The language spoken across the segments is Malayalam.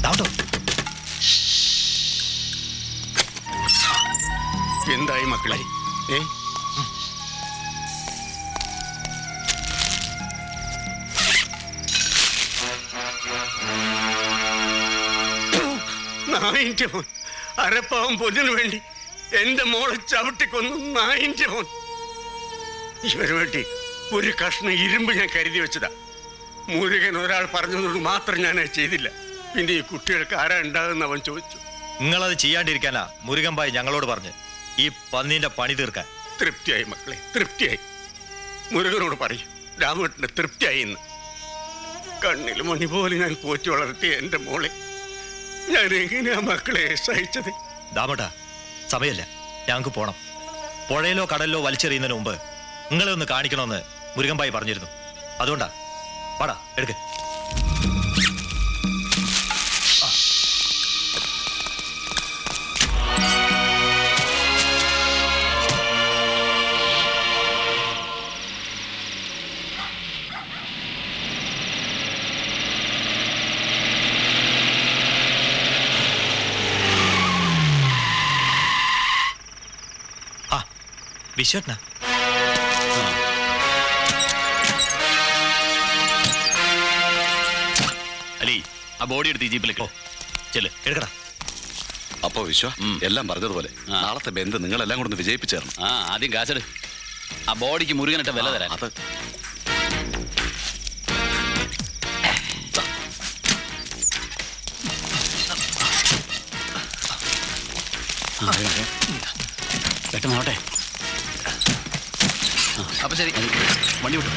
ദാണ്ടോ എന്തായി മക്കളെ ഏ നായിന്റെ മോൻ അരപ്പാവം പൊന്നിനു വേണ്ടി എന്റെ മോളെ ചവിട്ടിക്കൊന്നു നായിന്റെ മോൻ ഇവന് വേണ്ടി ഒരു കഷ്ണം ഇരുമ്പ് ഞാൻ കരുതി വെച്ചതാ മുരുകൻ ഒരാൾ പറഞ്ഞതുകൊണ്ട് മാത്രം ഞാൻ അത് ചെയ്തില്ല പിന്നെ ഈ കുട്ടികൾക്ക് ആരാ ഉണ്ടാകുന്ന അവൻ ചോദിച്ചു നിങ്ങളത് ചെയ്യാണ്ടിരിക്കാനാ മുരുകമ്പായി ഞങ്ങളോട് പറഞ്ഞ് ഈ പന്നീന്റെ പണി തീർക്കാൻ തൃപ്തിയായി മക്കളെ തൃപ്തിയായി മുരുകനോട് പറയും രാമേട്ടന് തൃപ്തിയായി എന്ന് കണ്ണിൽ മണി പോലെ ഞാൻ പോറ്റി വളർത്തിയ എന്റെ മോളെ ഞാൻ എങ്ങനെയാ മക്കളെ സഹിച്ചത് ദാമട്ടാ സമയമില്ല ഞങ്ങൾക്ക് പോണം പുഴയിലോ കടലിലോ വലിച്ചെറിയുന്നതിന് മുമ്പ് നിങ്ങളെ ഒന്ന് കാണിക്കണമെന്ന് മുരുകമ്പായി പറഞ്ഞിരുന്നു അതുകൊണ്ടാ പാടാ എടുക്ക് ആ വിശ്വട്ടനാ അലി ആ ബോഡി എടുത്ത് ഈ ജീപ്പിലേക്ക് ചെല് എടുക്കടാ അപ്പോ വിശ്വ ഉം. എല്ലാം പറഞ്ഞതുപോലെ ആ. നാളത്തെ ബന്ധം നിങ്ങളെല്ലാം കൂടെ ഒന്ന് വിജയിപ്പിച്ചേരണം ആ ആദ്യം കാശെടു ആ ബോഡിക്ക് മുരുകനിട്ട വില തരാൻ അത് പെട്ടെന്നാവട്ടെ അപ്പൊ ശരി വണ്ടി വിട്ടു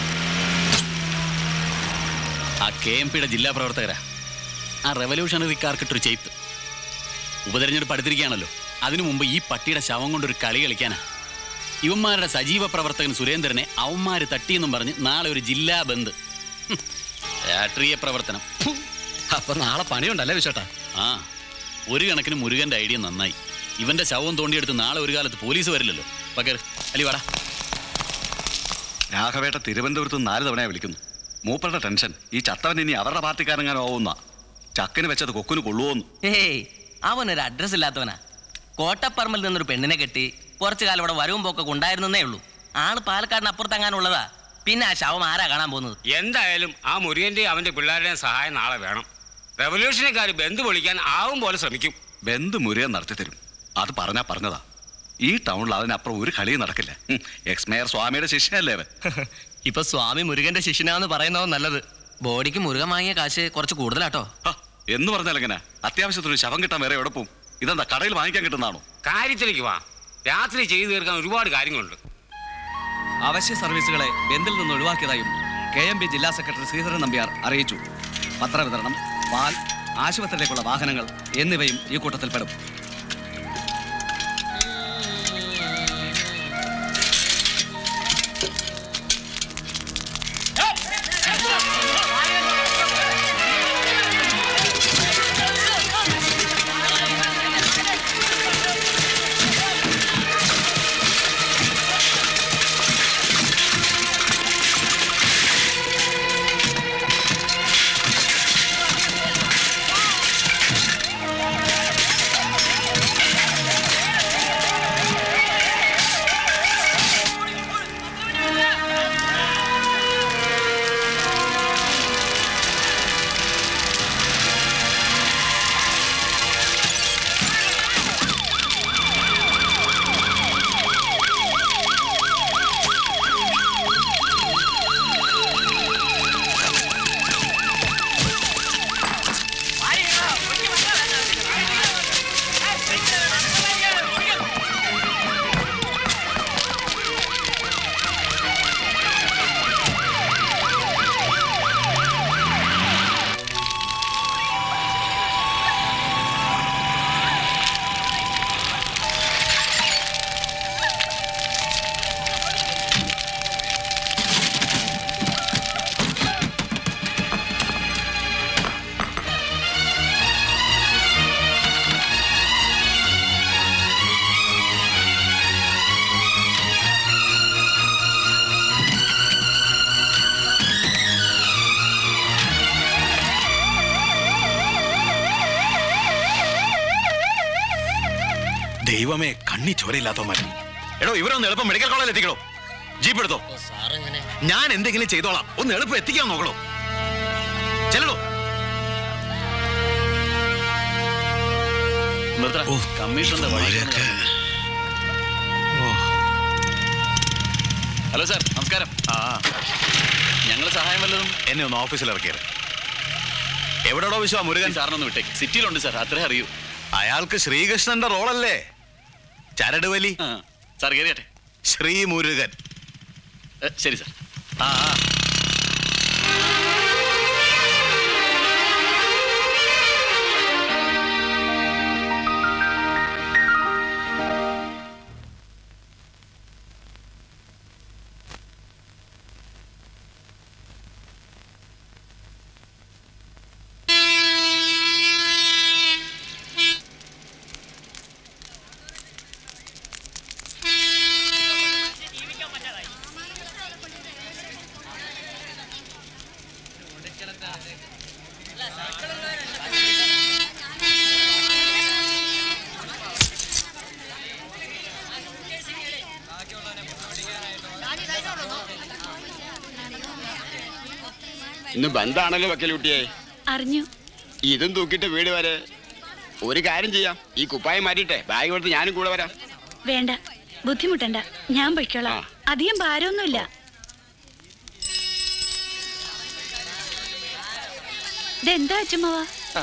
ആ കെ എം പിയുടെ ജില്ലാ പ്രവർത്തകരാ ആ റെവല്യൂഷണറിക്കാർക്കിട്ടൊരു ചെയ്ത്ത് ഉപതെരഞ്ഞെടുപ്പ് അടുത്തിരിക്കുകയാണല്ലോ അതിനു മുമ്പ് ഈ പട്ടിയുടെ ശവം കൊണ്ടൊരു കളി കളിക്കാനാ ഇവന്മാരുടെ സജീവ പ്രവർത്തകൻ സുരേന്ദ്രനെ അവന്മാര് തട്ടിയെന്നും പറഞ്ഞ് നാളെ ഒരു ജില്ലാ ബന്ദ് ഹും, രാഷ്ട്രീയ പ്രവർത്തനം അപ്പൊ നാളെ പണിയുണ്ടല്ലേ വിശ്വട്ടാ ആ ഒരു കണക്കിന് മുരുകന്റെ ഐഡിയ നന്നായി ഇവന്റെ ശവം തോണ്ടിയെടുത്ത് നാളെ ഒരു കാലത്ത് പോലീസ് വരില്ലല്ലോ പകർ അലി വാടാ രാഘവേട്ട തിരുവനന്തപുരത്ത് നിന്ന് നാല് തവണയാ വിളിക്കുന്നു മൂപ്പരുടെ ടെൻഷൻ ഈ ചത്തവൻ ഇനി അവരുടെ പാർട്ടിക്കാരെങ്ങാനും ആവുന്ന ചക്കിന് വെച്ചത് കൊക്കിന് കൊള്ളുവോന്ന് ഏയ് അവനൊരു അഡ്രസ് ഇല്ലാത്തവനാ കോട്ടപ്പറമ്പിൽ നിന്നൊരു പെണ്ണിനെ കെട്ടി കുറച്ചു കാലം ഇവിടെ വരവും പോക്കൊക്കെ ഉണ്ടായിരുന്നേ ഉള്ളൂ ആള് പാലക്കാടിന് അപ്പുറത്തെങ്ങാനുള്ളതാ പിന്നെ ആ ശവം ആരാ കാണാൻ പോകുന്നത് എന്തായാലും ആ മുരുകന്റെയും അവന്റെ പിള്ളേരുടെയും സഹായം നാളെ വേണം റവല്യൂഷനക്കാർ ബന്ധു പൊളിക്കാൻ ആവും പോലെ ശ്രമിക്കും ബന്ധു മുരുകൻ നടത്തി തരും അത് പറഞ്ഞാ പറഞ്ഞതാ ഈ ടൗണിൽ അതിനപ്പുറം ഒരു കളിയും നടക്കില്ല ഉം, എക്സ് മേയർ സ്വാമിയുടെ ശിഷ്യനല്ലേ അവൻ ഇപ്പൊ സ്വാമി മുരുകന്റെ ശിഷ്യനാന്ന് പറയുന്നവൻ നല്ലത് ബോഡിക്ക് മുരുകൻ വാങ്ങിയ കാശ് കുറച്ച് കൂടുതലാട്ടോ ഹ, എന്ന് പറഞ്ഞാൽ എങ്ങനെ അത്യാവശ്യത്തിന് ശവം കിട്ടാൻ വേറെ എവിടെ പോവും ഇതെന്താ കടയിൽ വാങ്ങിക്കാൻ കിട്ടുന്നതാണോ കാര്യത്തിലേക്ക് വാ രാത്രി ചെയ്തു തീർക്കാൻ ഒരുപാട് കാര്യങ്ങളുണ്ട് അവശ്യ സർവീസുകളെ ബന്ദിൽ നിന്ന് ഒഴിവാക്കിയതായും കെ എം പി ജില്ലാ സെക്രട്ടറി ശ്രീധരൻ നമ്പ്യാർ അറിയിച്ചു പത്രവിതരണം പാൽ ആശുപത്രിയിലേക്കുള്ള വാഹനങ്ങൾ എന്നിവയും ഈ കൂട്ടത്തിൽപ്പെടും ആ ദൈവമേ കണ്ണി ചോരയില്ലാത്തവന്മാരും എടോ ഇവരൊന്ന് എളുപ്പം മെഡിക്കൽ കോളേജിൽ എത്തിക്കണോ ജീപ്പ് എടുത്തോ ഞാൻ എന്തെങ്കിലും ചെയ്തോളാം ഒന്ന് എളുപ്പം എത്തിക്കാൻ നോക്കണോ ചെല്ലണോ നിർത്തടാ. ഓ, കമ്മീഷണറുടെ വഴി ഇവന്മാരെയൊക്കെ. ഹലോ സാർ നമസ്കാരം ആ ഞങ്ങൾ സഹായം വല്ലതും എന്നെ ഒന്ന് ഓഫീസിൽ ഇറക്കിയത് എവിടെടോ വിശ്വ മുരുകൻ സാറിനൊന്ന് വിട്ടേക്ക് സിറ്റിയിലുണ്ട് സാർ അത്രേ അറിയൂ അയാൾക്ക് ശ്രീകൃഷ്ണന്റെ റോളല്ലേ ചരട് വലി ആ സാർ കയറിയട്ടെ ശ്രീ മുരുകൻ ഏ, ശരി സാർ ആ ആ. ഇന്ന് ബന്ധാണല്ലോ വക്കലുട്ടിയെ അറിഞ്ഞു ഇതും തൂക്കിയിട്ട് വീട് വരെ ഒരു കാര്യം ചെയ്യാം ഈ കുപ്പായം മാറ്റിട്ടെ ബാഗ് കൊടുത്ത് ഞാനും കൂടെ വരാം വേണ്ട ബുദ്ധിമുട്ടണ്ട ഞാൻ പൊയ്ക്കോളാം ആ. അധികം ഭാരമൊന്നുമില്ല ഇതെന്താ അച്ഛമ്മവാ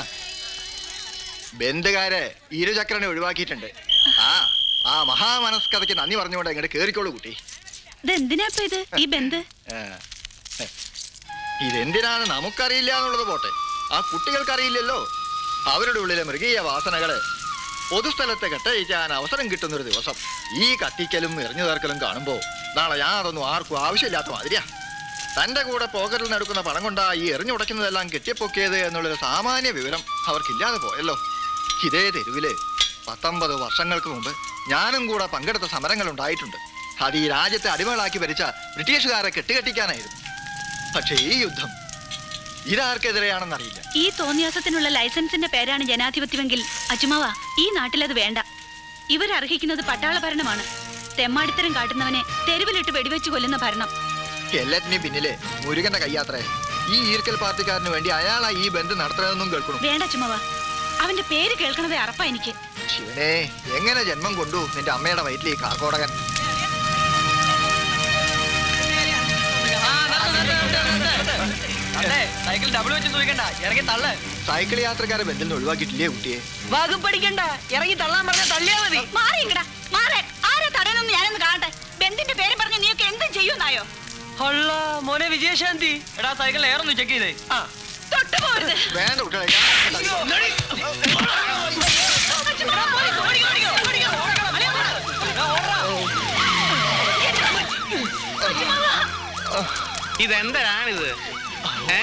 ബന്ധുകാരെ ഇരുചക്രനെ ഒഴിവാക്കിയിട്ടുണ്ട് ആ ആ മഹാമനസ്കഥയ്ക്ക് നന്ദി പറഞ്ഞുകൊണ്ട് ഇങ്ങോട്ട് കേറിക്കോളൂ കുട്ടി ഇതെന്തിനാ ഇപ്പൊ ഇത് ഈ ബന്ദ് ഏ, ഏ. ഇതെന്തിനാണ് നമുക്കറിയില്ല എന്നുള്ളത് പോട്ടെ ആ കുട്ടികൾക്കറിയില്ലല്ലോ അവരുടെ ഉള്ളിലെ മൃഗീയ വാസനകള് പൊതുസ്ഥലത്തെ കെട്ടഴിക്കാൻ അവസരം കിട്ടുന്നൊരു ദിവസം ഈ കത്തിക്കലും എറിഞ്ഞു തീർക്കലും കാണുമ്പോ നാളെ ഞാൻ അതൊന്നും ആർക്കും ആവശ്യമില്ലാത്ത മാതിരിയാ തന്റെ കൂടെ പോക്കറ്റിൽ നടക്കുന്ന പണം കൊണ്ടാ ഈ എറിഞ്ഞുടയ്ക്കുന്നതെല്ലാം കെട്ടിപ്പൊക്കിയത് എന്നുള്ളൊരു സാമാന്യ വിവരം അവർക്കില്ലാതെ പോയല്ലോ ഇതേ തെരുവില് പത്തൊമ്പത് വർഷങ്ങൾക്ക് മുമ്പ് ഞാനും കൂടെ പങ്കെടുത്ത സമരങ്ങൾ ഉണ്ടായിട്ടുണ്ട് അത് ഈ രാജ്യത്തെ അടിമകളാക്കി ഭരിച്ച ബ്രിട്ടീഷുകാരെ കെട്ടുകെട്ടിക്കാനായിരുന്നു പക്ഷേ ഈ യുദ്ധം ഇതാർക്കെതിരെയാണെന്നറിയില്ല ഈ തോന്നിയാസത്തിനുള്ള ലൈസൻസിന്റെ പേരാണ് ജനാധിപത്യമെങ്കിൽ അച്ചുമാവ ഈ നാട്ടിലത് വേണ്ട ഇവരർഹിക്കുന്നത് പട്ടാള ഭരണമാണ് തെമ്മാടിത്തരം കാട്ടുന്നവനെ തെരുവിലിട്ട് വെടിവെച്ച് കൊല്ലുന്ന ഭരണം എല്ലാറ്റിനും പിന്നിലെ മുരുകന്റെ കയ്യാത്രേ ഈ ഈർക്കൽ പാർട്ടിക്കാരന് വേണ്ടി അയാളാ ഈ ബന്ധം നടത്തണമെന്നും കേൾക്കണം വേണ്ട അച്ചുമാവ അവന്റെ പേര് കേൾക്കണതേ അറപ്പാ എനിക്ക് ശിവനെ എങ്ങനെ ജന്മം കൊണ്ടു നിന്റെ അമ്മയുടെ വയറ്റിൽ ഈ കാക്കോടകൻ സൈക്കിൾ ഡബിൾ വെച്ച് തൂക്കണ്ട ഇറങ്ങി തള്ള് സൈക്കിൾ യാത്രക്കാരെ ബന്ധം ഒഴിവാക്കിയിട്ടില്ലേ കുട്ടിയെ വകുപ്പ് പഠിക്കണ്ട ഇറങ്ങി തള്ളാൻ പറഞ്ഞ തള്ളിയാ മതി മാറി ഇങ്ങടാ മാറേ ആരെ തടയണമെന്ന് ഞാനൊന്ന് കാണട്ടെ ബന്ധിന്റെ പേര് പറഞ്ഞ് നീയൊക്കെ എന്തും ചെയ്യുന്നായോ ഹൊള്ള മോനെ വിജയശാന്തി എടാ സൈക്കിൾ ഏറൊന്ന് ചെക്ക് ചെയ്തേ ആ തൊട്ടു പോരുത് വേണ്ട കുട്ടികളെ ഞാൻ- അച്ചുമാവ, പോലീസ്, ഓടിക്കോ, ഓടിക്കോ, ഓടിക്കോ. അളിയാ, അച്ചുമാവ, ഇതെന്താണിത് ഏ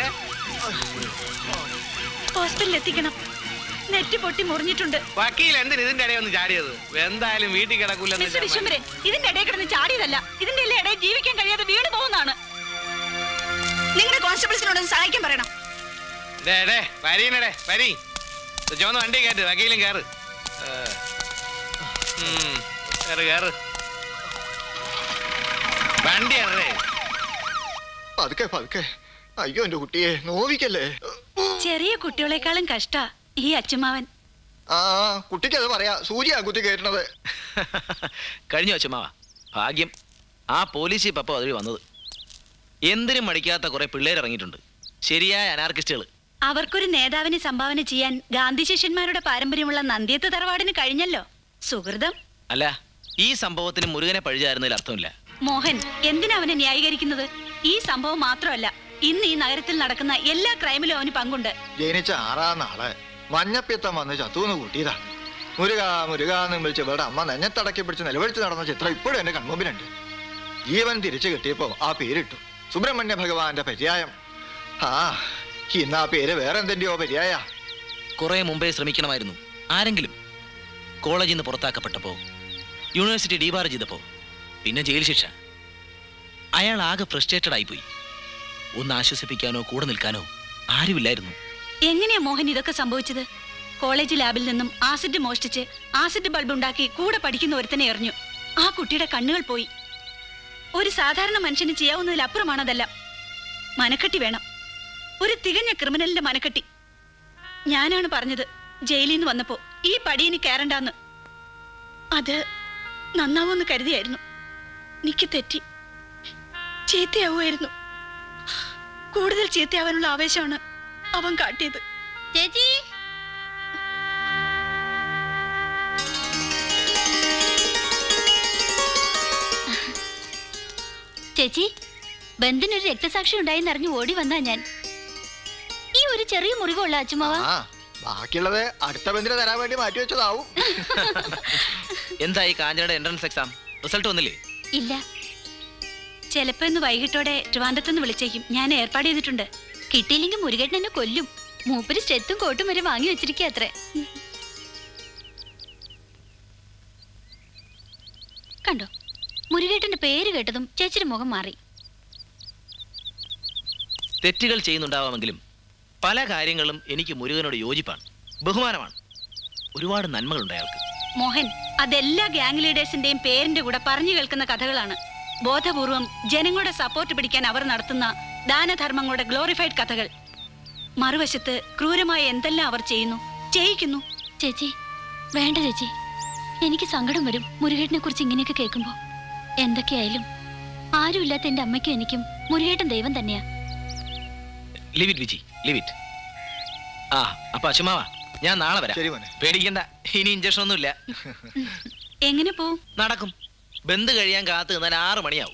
ഹോസ്പിറ്റലിൽ എത്തിക്കണം നെറ്റ് പൊട്ടി മുറിഞ്ഞിട്ടുണ്ട് വക്കീൽ എന്തിന് ഇതിന്റെ ഇടയിൽ ഒന്ന് ചാടിയത് എന്തായാലും വീട്ടിൽ കിടക്കൂലെന്ന് മിസ്റ്റർ വിശ്വംബരൻ ഇതിന്റെ ഇടയിൽ കിടന്ന് ചാടിയതല്ല ഇതിന്റെ എല്ലാം ഇടയിൽ ജീവിക്കാൻ കഴിയാതെ വീണ് പോകുന്നതാണ് നിങ്ങളുടെ കോൺസ്റ്റബിൾസിനോട് സഹായിക്കാൻ പറയണം ഡേ ഡേ വരീനടേ വരി ചുവന്ന വണ്ടി കയറ്റ് വക്കീലും കയറ് ഏ. ഉം, കയറ് കയറ് വണ്ടി കയറേ പതുക്കെ പതുക്കെ അയ്യോ എന്റെ കുട്ടിയെ നോവിക്കല്ലേ ചെറിയ കുട്ടികളെക്കാളും കഷ്ട ഈ അച്ചുമാവൻ ആ കുട്ടിക്ക് അത് പറയാ സൂര്യ കുത്തി കയറ്റണത് കഴിഞ്ഞു അച്ഛമാവ ഭാഗ്യം ആ പോലീസ് ജീപ്പ് അപ്പോൾ അതുവഴി വന്നത് എന്തിനും മടിക്കാത്ത കുറെ പിള്ളേർ ഇറങ്ങിയിട്ടുണ്ട് ശരിയായ അനാർക്കിസ്റ്റുകൾ അവർക്കൊരു നേതാവിനെ സംഭാവന ചെയ്യാൻ ഗാന്ധി ശിഷ്യന്മാരുടെ പാരമ്പര്യമുള്ള നന്ദിയത്ത് തറവാടിന് കഴിഞ്ഞല്ലോ സുഹൃതം അല്ല ഈ സംഭവത്തിന് മുരുകനെ പഴിചാരുന്നതിൽ അർത്ഥമില്ല മോഹൻ എന്തിനാ അവനെ ന്യായീകരിക്കുന്നത് ഈ സംഭവം മാത്രമല്ല ഇന്ന് ഈ നഗരത്തിൽ നടക്കുന്ന എല്ലാ ക്രൈമിലും അവന് പങ്കുണ്ട് ജനിച്ച ആറാം നാള് മഞ്ഞപ്പിത്തം വന്ന് ചത്തൂന്ന് കൂട്ടിയതാ മുരുക മുരുക എന്ന് വിളിച്ച് ഇവളുടെ അമ്മ നെഞ്ഞത്തടക്കി പിടിച്ച് നിലവിളിച്ച് നടന്ന ചിത്രം ഇപ്പോഴും എന്റെ കൺമുമ്പിലുണ്ട് ജീവൻ തിരിച്ചു കിട്ടിയപ്പോ ആ പേരിട്ടു സുബ്രഹ്മണ്യ ഭഗവാന്റെ പര്യായം ആ ഇന്ന് ആ പേര് വേറെ എന്തിന്റെയോ പര്യായ കുറെ മുമ്പേ ശ്രമിക്കണമായിരുന്നു ആരെങ്കിലും കോളേജിൽ നിന്ന് പുറത്താക്കപ്പെട്ടപ്പോ യൂണിവേഴ്സിറ്റി ഡീബാർ ചെയ്തപ്പോ പിന്നെ ജയിൽ ശിക്ഷ അയാൾ ആകെ ഫ്രസ്ട്രേറ്റഡ് ആയിപ്പോയി ഒന്ന് ആശ്വസിപ്പിക്കാനോ കൂടെ നിൽക്കാനോ ആരുമില്ലായിരുന്നു എങ്ങനെയാ മോഹൻ ഇതൊക്കെ സംഭവിച്ചത് കോളേജ് ലാബിൽ നിന്നും ആസിഡ് മോഷ്ടിച്ച് ആസിഡ് ബൾബ് ഉണ്ടാക്കി കൂടെ പഠിക്കുന്ന ഒരുത്തനെ എറിഞ്ഞു ആ കുട്ടിയുടെ കണ്ണുകൾ പോയി ഒരു സാധാരണ മനുഷ്യന് ചെയ്യാവുന്നതിലപ്പുറമാണതെല്ലാം മനക്കെട്ടി വേണം ഒരു തികഞ്ഞ ക്രിമിനലിന്റെ മനക്കെട്ടി ഞാനാണ് പറഞ്ഞത് ജയിലിൽ നിന്ന് വന്നപ്പോ ഈ പടിയിന് കയറണ്ടാന്ന് അത് നന്നാവൂന്ന് കരുതിയായിരുന്നു എനിക്ക് തെറ്റി ചീത്തയാവുമായിരുന്നു കൂടുതൽ ചീത്തയാവാനുള്ള ആവേശമാണ് അവൻ കാട്ടിയത് ചേച്ചി ചേച്ചി ബന്ധനൊരു രക്തസാക്ഷി ഉണ്ടായെന്ന് അറിഞ്ഞു ഓടി വന്നാ ഞാൻ ഈ ഒരു ചെറിയ മുറിവുള്ള അച്ചുമാവ ആ ബാക്കിയുള്ളത് അടുത്ത ബന്ധിന് തരാൻ വേണ്ടി മാറ്റി വെച്ചതാവും എന്തായി കാഞ്ചനയുടെ എൻട്രൻസ് എക്സാം റിസൾട്ട് വന്നില്ലേ ഇല്ല ചിലപ്പോ ഇന്ന് വൈകിട്ടോടെ ട്രിവാൻഡത്തുനിന്ന് വിളിച്ചേക്കും ഞാൻ ഏർപ്പാട് ചെയ്തിട്ടുണ്ട് കിട്ടിയില്ലെങ്കിൽ മുരുകേട്ടൻ എന്നെ കൊല്ലും മൂപ്പര് സ്റ്റെത്തും കോട്ടും വരെ വാങ്ങി വെച്ചിരിക്കുക അത്രേ കണ്ടോ മുരുകേട്ടന്റെ പേര് കേട്ടതും ചേച്ചിയുടെ മുഖം മാറി തെറ്റുകൾ ചെയ്യുന്നുണ്ടാവാമെങ്കിലും പല കാര്യങ്ങളും എനിക്ക് മുരുകനോട് യോജിപ്പാണ് ബഹുമാനമാണ് ഒരുപാട് നന്മകളുണ്ട് അയാൾക്ക് മോഹൻ അതെല്ലാ ഗ്യാങ് ലീഡേഴ്സിന്റെയും പേരിന്റെ കൂടെ പറഞ്ഞു കേൾക്കുന്ന കഥകളാണ് ബോധപൂർവം ജനങ്ങളുടെ സപ്പോർട്ട് പിടിക്കാൻ അവർ നടത്തുന്ന ദാനധർമ്മങ്ങളുടെ ഗ്ലോറിഫൈഡ് കഥകൾ മറുവശത്ത് ക്രൂരമായ എന്തെല്ലാം അവർ ചെയ്യുന്നു ചെയ്യിക്കുന്നു ചേച്ചി വേണ്ട ചേച്ചി എനിക്ക് സങ്കടം വരും മുരുകേട്ടനെ കുറിച്ച് ഇങ്ങനെയൊക്കെ കേൾക്കുമ്പോ എന്തൊക്കെയായാലും ആരുമില്ലാത്ത എന്റെ അമ്മയ്ക്കും എനിക്കും മുരുകേട്ടൻ ദൈവം തന്നെയാ leave it Viji leave it ആ അപ്പൊ അച്ചുമാവാ ഞാൻ നാളെ വരാം ശരി മോനെ പേടിക്കണ്ട ഇനി ഇഞ്ചക്ഷൻ ഒന്നുമില്ല എങ്ങനെ പോവും നടക്കും ബന്ദ് കഴിയാൻ കാത്തു നിന്നാൽ ആറ് മണിയാവും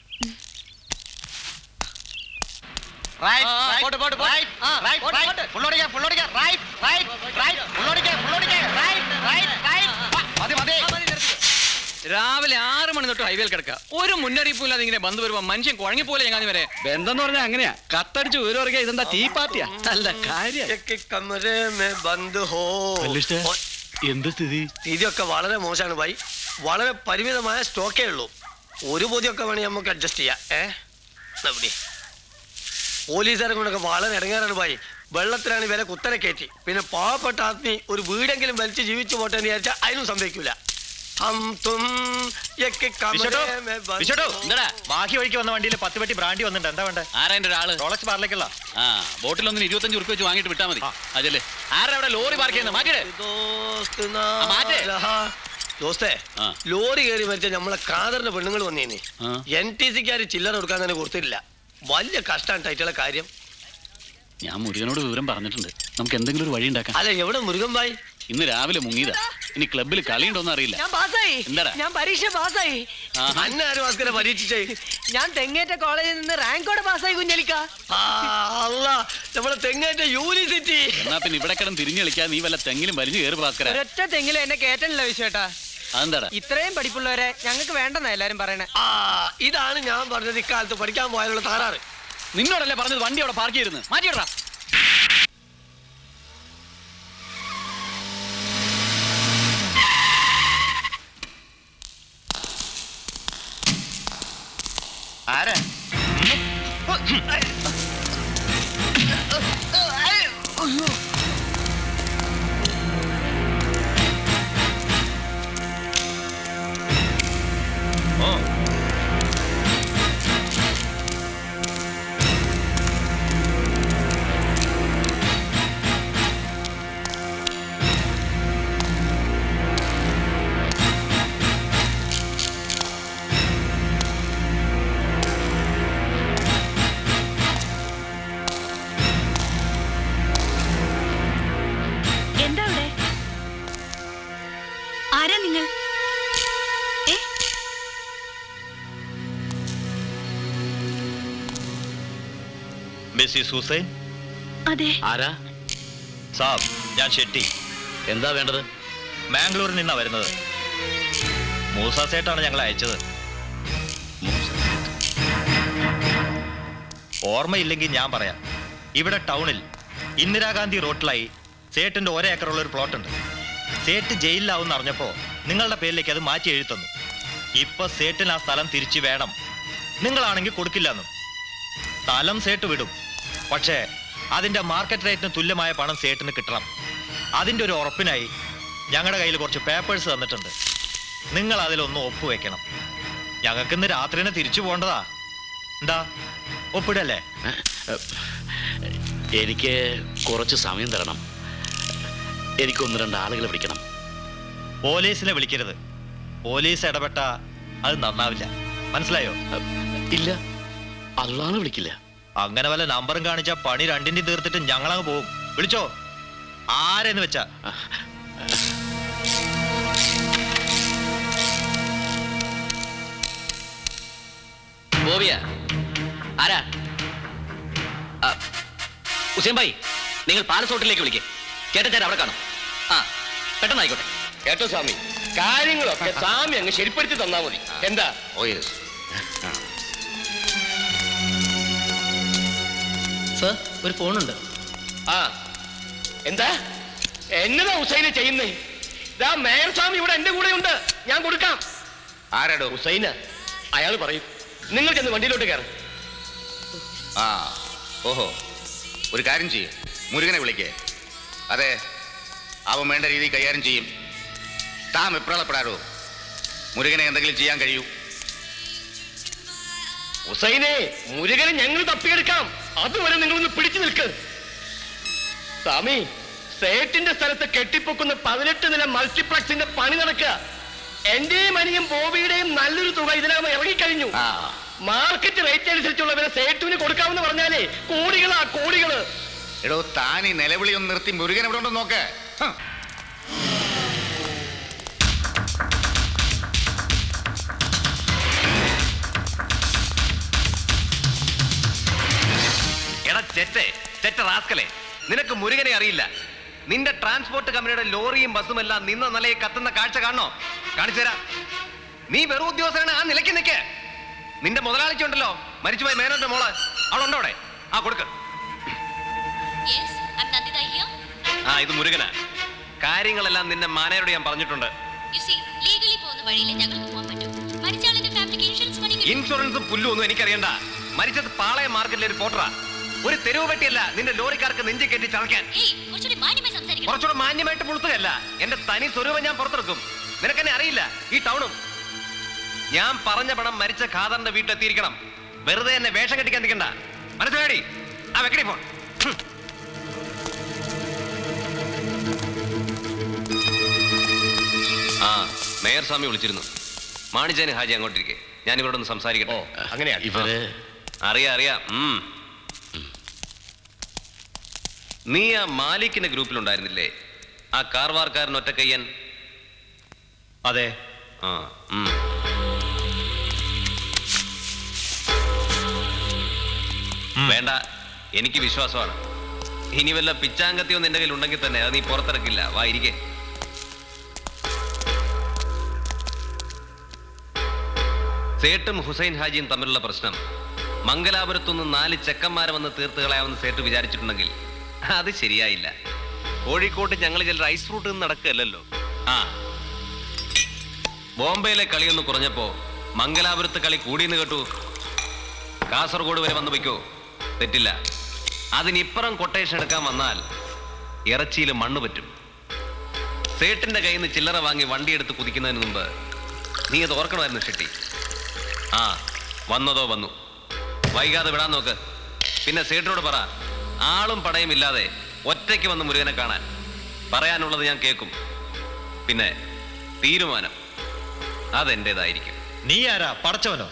Right, right, right, right, right. Full ഓടിക്ക, full ഓടിക്ക. Right, right, right. Full ഓടിക്ക, full ഓടിക്ക. Right, right, right. ആ, മതി, മതി. രാവിലെ ആറ് മണി തൊട്ട് ഹൈവേയിൽ കിടക്കുക ഒരു മുന്നറിയിപ്പും ഇല്ലാതെ ഇങ്ങനെ ബന്ധു വരുമ്പോ മനുഷ്യൻ കുഴങ്ങി പോലെ ഞങ്ങൾ വരെ ബന്ധം എന്ന് പറഞ്ഞാൽ അങ്ങനെയാ കത്തടിച്ച് ഉയരുക ഇതെന്താ ടീ പാർട്ടിയാ നല്ല കാര്യം ഒക്കെ കമരെ മേ ബന്ദ് ഹോ എന്ത് സ്ഥിതി സ്ഥിതിയൊക്കെ വളരെ മോശമാണ് ഭായി വളരെ പരിമിതമായ സ്റ്റോക്കേ ഉള്ളൂ ഒരു പൊതിയൊക്കെ വേണമെങ്കിൽ നമുക്ക് അഡ്ജസ്റ്റ് ചെയ്യാം ഏ എന്നാ പിടി. പോലീസുകാരെ കൊണ്ടൊക്കെ വളരെ ഇറങ്ങാറാണ് ഭായി വെള്ളത്തിലാണ് വില കുത്തനെ കയറ്റി പിന്നെ പാവപ്പെട്ട ആത്മി ഒരു വീടെങ്കിലും വലിച്ച് ജീവിച്ചു പോട്ടെ എന്ന് വിചാരിച്ചാൽ അതിനും സംഭവിക്കൂല ഹം തും യക്കെ കമരെ വിശ്വട്ടോ, മേ ബന്ദ് വിശ്വട്ടോ, ഹോ. എന്താടാ ബാക്കി വഴിക്ക് വന്ന വണ്ടിയിൽ പത്ത് പെട്ടി ബ്രാൻഡി വന്നിട്ടുണ്ട് എന്താ വേണ്ടേ ആരാ എന്റെ ഒരാള് റോളക്സ് ബാറിലേക്കുള്ള ആ ബോട്ടിലൊന്നിന് ഇരുപത്തഞ്ച് ഉറുപ്പ് വെച്ച് വാങ്ങിയിട്ട് വിട്ടാ മതി അതല്ലേ ആരാ അവിടെ ലോറി പാർക്ക് ചെയ്യുന്നത് മാറ്റിയിട് ദോസ്ത് നാ ആ, മാറ്റ്. രഹാ. ദോസ്തേ ആ. ലോറി കയറി മരിച്ച നമ്മളെ കാതറിന്റെ പെണ്ണുങ്ങൾ വന്നേനെ ആ. എൻ ടി സിക്കാര് ചില്ലറ കൊടുക്കാൻ തന്നെ കൊടുത്തില്ല വലിയ കഷ്ടമാണ് ടൈറ്റുള്ള കാര്യം ഞാൻ മുരുകനോട് വിവരം പറഞ്ഞിട്ടുണ്ട് നമുക്ക് എന്തെങ്കിലും ഒരു വഴി ഉണ്ടാക്കാം അല്ല എവിടെ മുരുകൻ ഭായി ഇന്ന് രാവിലെ മുങ്ങിയതാ ഇനി ക്ലബിൽ കളിയുണ്ടോന്ന് അറിയില്ല ഞാൻ പാസ്സായി എന്താടാ? ഞാൻ പരീക്ഷ പാസ്സായി ആഹാ. അന്ന ആരും ആസ്കരെ പരീക്ഷിച്ചേ ഞാൻ തെങ്ങേറ്റ കോളേജിൽ നിന്ന് റാങ്കോടെ പാസ്സായി കുഞ്ഞലിക്ക ആ, അല്ലാ നമ്മളെ തെങ്ങേറ്റ യൂണിവേഴ്സിറ്റി എന്നാ പിന്നെ ഇവിടെ കിടന്ന് തിരിഞ്ഞു കളിക്കാൻ നീ വല്ല തെങ്ങിലും വലിഞ്ഞു കയറി ഭാസ്കര ഒരൊറ്റ തെങ്ങിലും എന്നെ കേട്ടല്ലോ വിശ്വേട്ടാ അതെന്താടാ ഇത്രയും പഠിപ്പുള്ളവരെ ഞങ്ങൾക്ക് വേണ്ടെന്നാ എല്ലാരും പറയണേ ആ ഇതാണ് ഞാൻ പറഞ്ഞത് ഇക്കാലത്ത് പഠിക്കാൻ പോയാലുള്ള താറാറ് നിന്നോടല്ലേ പറഞ്ഞത് വണ്ടി അവിടെ പാർക്ക് ചെയ്തിരുന്നു മാറ്റിയിടാ ആരാ ഓ എന്താ അവിടെ ആരാ നിങ്ങൾ ഏ മിസ്സിസ് ഹുസൈൻ അതെ ആരാ സാബ് ഞാൻ ഷെട്ടി എന്താ വേണ്ടത് ബാംഗ്ലൂരിൽ നിന്നാ വരുന്നത് മൂസ സേട്ടാണ് ഞങ്ങൾ അയച്ചത് ഓർമ്മയില്ലെങ്കിൽ ഞാൻ പറയാം ഇവിടെ ടൗണിൽ ഇന്ദിരാഗാന്ധി റോട്ടിലായി സേട്ടിന്റെ ഒരേ ഏക്കറുള്ള ഒരു പ്ലോട്ട് ഉണ്ട് സേട്ട് ജയിലിലാവും അറിഞ്ഞപ്പോ നിങ്ങളുടെ പേരിലേക്ക് അത് മാറ്റി എഴുതി തന്നു ഇപ്പൊ സേട്ടിന് ആ സ്ഥലം തിരിച്ചു വേണം നിങ്ങളാണെങ്കിൽ കൊടുക്കില്ലെന്നും സ്ഥലം സേട്ട് വിടും പക്ഷേ അതിന്റെ മാർക്കറ്റ് റേറ്റിന് തുല്യമായ പണം സേട്ടിന് കിട്ടണം അതിൻ്റെ ഒരു ഉറപ്പിനായി ഞങ്ങളുടെ കയ്യിൽ കുറച്ച് പേപ്പേഴ്സ് തന്നിട്ടുണ്ട് നിങ്ങൾ അതിലൊന്ന് ഒപ്പുവെക്കണം ഞങ്ങൾക്ക് ഇന്ന് രാത്രി തന്നെ തിരിച്ചു പോകേണ്ടതാ എന്താ ഒപ്പിടല്ലേ എനിക്ക് കുറച്ച് സമയം തരണം എനിക്ക് ഒന്ന് രണ്ട് ആളുകളെ വിളിക്കണം പോലീസിനെ വിളിക്കരുത് പോലീസ് ഇടപെട്ട അത് നന്നാവില്ല മനസ്സിലായോ ഇല്ല അള്ളാണ് വിളിക്കില്ല അങ്ങനെ വല്ല നമ്പറും കാണിച്ച പണി രണ്ടിന്റെയും തീർത്തിട്ട് ഞങ്ങളങ്ങ് പോവും വിളിച്ചോ ആരെന്ന് വെച്ചാ ബോബിയ ആരാ ആ, ഹുസൈൻ ഭായി നിങ്ങൾ പാലസ് ഹോട്ടലിലേക്ക് വിളിക്കേ ചേട്ടൻ അവിടെ കാണും ആ പെട്ടെന്നായിക്കോട്ടെ കേട്ടോ സ്വാമി കാര്യങ്ങളൊക്കെ സ്വാമി അങ്ങ് ശരിപ്പെടുത്തി തന്നാ മതി എന്താ ഓ യെസ് സർ ഒരു ഫോണുണ്ട് ആ എന്താ എന്നതാ ഹുസൈന് ചെയ്യുന്നേ ഇതാ മേയർ സ്വാമി ഇവിടെ എന്റെ കൂടെ ഉണ്ട് ഞാൻ കൊടുക്കാം ആരാടോ ഹുസൈന് അയാൾ പറയും നിങ്ങൾ ചെന്ന് വണ്ടിയിലോട്ട് കയറും ആ ഓഹോ ഒരു കാര്യം ചെയ്യും മുരുകനെ വിളിക്കേ അതെ അവൻ വേണ്ട രീതിയിൽ കൈകാര്യം ചെയ്യും താൻ വെപ്രാളപ്പെടാറോ മുരുകനെ എന്തെങ്കിലും ചെയ്യാൻ കഴിയൂ ഹുസൈനെ മുരുകനെ ഞങ്ങൾ തപ്പിയെടുക്കാം അതുവരെ നിങ്ങളൊന്ന് പിടിച്ചു നിൽക്ക് സ്വാമി സേട്ടിന്റെ സ്ഥലത്ത് കെട്ടിപ്പൊക്കുന്ന പതിനെട്ട് നില മൾട്ടിപ്ലക്സിന്റെ പണി നടക്കുക എന്റെയും അനിയും ബോബിയുടെയും നല്ലൊരു തുക ഇതിനകം ഇറങ്ങിക്കഴിഞ്ഞു മാർക്കറ്റ് റേറ്റ് അനുസരിച്ചുള്ള വില സേട്ടുവിന് കൊടുക്കാമെന്ന് പറഞ്ഞാലേ കോടികളാ കോടികള് എടോ താൻ ഈ നിലവിളി ഒന്ന് നിർത്തി മുരുകൻ എവിടെ ഉണ്ടോ നോക്ക് ഹ്. എടാ ചെറ്റേ ചെറ്റ റാസ്കലെ നിനക്ക് മുരുകനെ അറിയില്ല നിന്റെ ട്രാൻസ്പോർട്ട് കമ്പനിയുടെ ലോറിയും ബസ്സും എല്ലാം നിന്ന നിലയെ കത്തുന്ന കാഴ്ച കാണണോ കാണിച്ചു തരാം നീ വെറും ഉദ്യോഗസ്ഥനാണ് ആ നിലയ്ക്ക് നിൽക്ക് നിന്റെ മുതലാളിച്ചുണ്ടല്ലോ മരിച്ചുപോയ മേനോന്റെ മോള് അവളുണ്ടോ അവിടെ ആ കൊടുക്ക് ആ ഇത് മുരുകനാ കാര്യങ്ങളെല്ലാം നിന്റെ മാനേരോട് ഞാൻ പറഞ്ഞിട്ടുണ്ട് ലീഗലി പോകുന്ന വഴിയിലെ ഞങ്ങൾക്ക് പോകാൻ പറ്റും മരിച്ചാളിന്റെ ഫാമിലിക്ക് ഇൻഷുറൻസ് മണി കിട്ടും ഇൻഷുറൻസും പുല്ലും ഒന്നും എനിക്കറിയണ്ട മരിച്ചത് പാളയം മാർക്കറ്റിലെ ഒരു പോട്ടറാ ഒരു തെരുവ് പറ്റിയല്ല നിന്റെ ലോറിക്കാർക്ക് നെഞ്ചി കെട്ടി ചതയ്ക്കാൻ ഏയ് കുറച്ചുകൂടി മാന്യമായി സംസാരിക്കണം കുറച്ചുകൂടെ മാന്യമായിട്ട് പുളുത്തുകയല്ല എന്റെ തനി സ്വരൂപം ഞാൻ പുറത്തെടുക്കും നിനക്കെന്നെ അറിയില്ല ഈ ടൗണും ഞാൻ പറഞ്ഞ പണം മരിച്ച ഖാദറിന്റെ വീട്ടിലെത്തിയിരിക്കണം വെറുതെ എന്നെ വേഷം കെട്ടിക്കാൻ നിൽക്കണ്ട മനസ്സിലാടി ആ വെക്കടി ഫോൺ ഹും. ആ മേയർ സ്വാമി വിളിച്ചിരുന്നു മാണിജാന് ഹാജി അങ്ങോട്ടിരിക്കെ ഞാൻ ഇവരോട് ഒന്ന് സംസാരിക്കട്ടെ അങ്ങനെയാണ് ഇവര് അറിയാം അറിയാം ഉം. നീ ആ മാലിക്കിന്റെ ഗ്രൂപ്പിലുണ്ടായിരുന്നില്ലേ ആ കാർവാർക്കാരൻ ഒറ്റക്കയ്യൻ അതെ ആ ഉം. വേണ്ട എനിക്ക് വിശ്വാസമാണ് ഇനി വല്ല പിച്ചാങ്കത്തിയോ നിന്റെ കയ്യിൽ ഉണ്ടെങ്കിൽ തന്നെ അത് നീ പുറത്തിറക്കില്ല വാ ഇരിക്കേ സേട്ടും ഹുസൈൻ ഹാജിയും തമ്മിലുള്ള പ്രശ്നം മംഗലാപുരത്തുനിന്ന് നാല് ചെക്കന്മാരെ വന്ന് തീർത്ത് കളയാമെന്ന് സേട്ട് വിചാരിച്ചിട്ടുണ്ടെങ്കിൽ അത് ശരിയായില്ല കോഴിക്കോട്ട് ഞങ്ങൾ ചിലർ ഐസ് ഫ്രൂട്ട് നിന്ന് നടക്കുകയല്ലല്ലോ ആ ബോംബെയിലെ കളിയൊന്ന് കുറഞ്ഞപ്പോ മംഗലാപുരത്ത് കളി കൂടിയെന്ന് കേട്ടു കാസർഗോഡ് വരെ വന്നു വയ്ക്കോ തെറ്റില്ല അതിനിപ്പുറം കൊട്ടേഷൻ എടുക്കാൻ വന്നാൽ ഇറച്ചിയിൽ മണ്ണ് പറ്റും സേട്ടിന്റെ കയ്യിൽ നിന്ന് ചില്ലറ വാങ്ങി വണ്ടിയെടുത്ത് കുതിക്കുന്നതിന് മുമ്പ് നീ അത് ഓർക്കണമായിരുന്നു ഷെട്ടി ആ വന്നതോ വന്നു വൈകാതെ വിടാൻ നോക്ക് പിന്നെ സേട്ടിനോട് പറ ആളും പടയും ഇല്ലാതെ ഒറ്റയ്ക്ക് വന്ന് മുരുകനെ കാണാൻ പറയാനുള്ളത് ഞാൻ കേൾക്കും പിന്നെ തീരുമാനം അതെന്റേതായിരിക്കും നീ ആരാ പടച്ചവനോ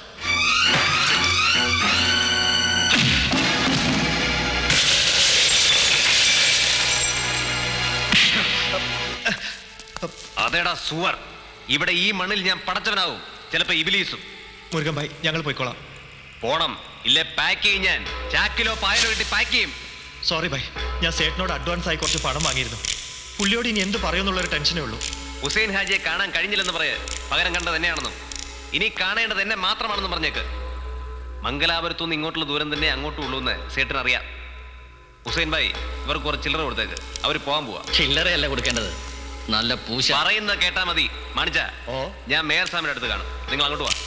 അതേടാ സുവർ ഇവിടെ ഈ മണ്ണിൽ ഞാൻ പടച്ചവനാവും ചിലപ്പോ ഇബിലീസും മുരുകൻ ഭായി ഞങ്ങൾ പോയിക്കോളാം പോണം ഇല്ലേ പാക്ക് ചെയ്യും ഞാൻ ചാക്കിലോ പായലോ കിട്ടി പാക്ക് ചെയ്യും സോറി ഭായ് ഞാൻ സേട്ടിനോട് അഡ്വാൻസ് ആയി കുറച്ച് പണം വാങ്ങിയിരുന്നു പുള്ളിയോട് ഇനി എന്ത് പറയുമെന്നുള്ളൊരു ടെൻഷനേ ഉള്ളൂ ഹുസൈൻ ഹാജിയെ കാണാൻ കഴിഞ്ഞില്ലെന്ന് പറയേ പകരം കണ്ടത് എന്നെയാണെന്നും ഇനി കാണേണ്ടത് എന്നെ മാത്രമാണെന്നും പറഞ്ഞേക്ക് മംഗലാപുരത്തു നിന്ന് ഇങ്ങോട്ടുള്ള ദൂരം തന്നെ അങ്ങോട്ടും ഉള്ളൂ എന്ന് സേട്ടിന് അറിയാം ഹുസൈൻ ഭായി ഇവർക്ക് കുറച്ച് ചില്ലറ കൊടുത്തേക്ക് അവർ പോകാൻ പോവാ ചില്ലറയല്ല കൊടുക്കേണ്ടത് നല്ല പൂശ പറയുന്നത് കേട്ടാ മതി മാണിച്ച ഞാൻ മേയർ സാമിന്റെ അടുത്ത് കാണും നിങ്ങൾ അങ്ങോട്ട് വാ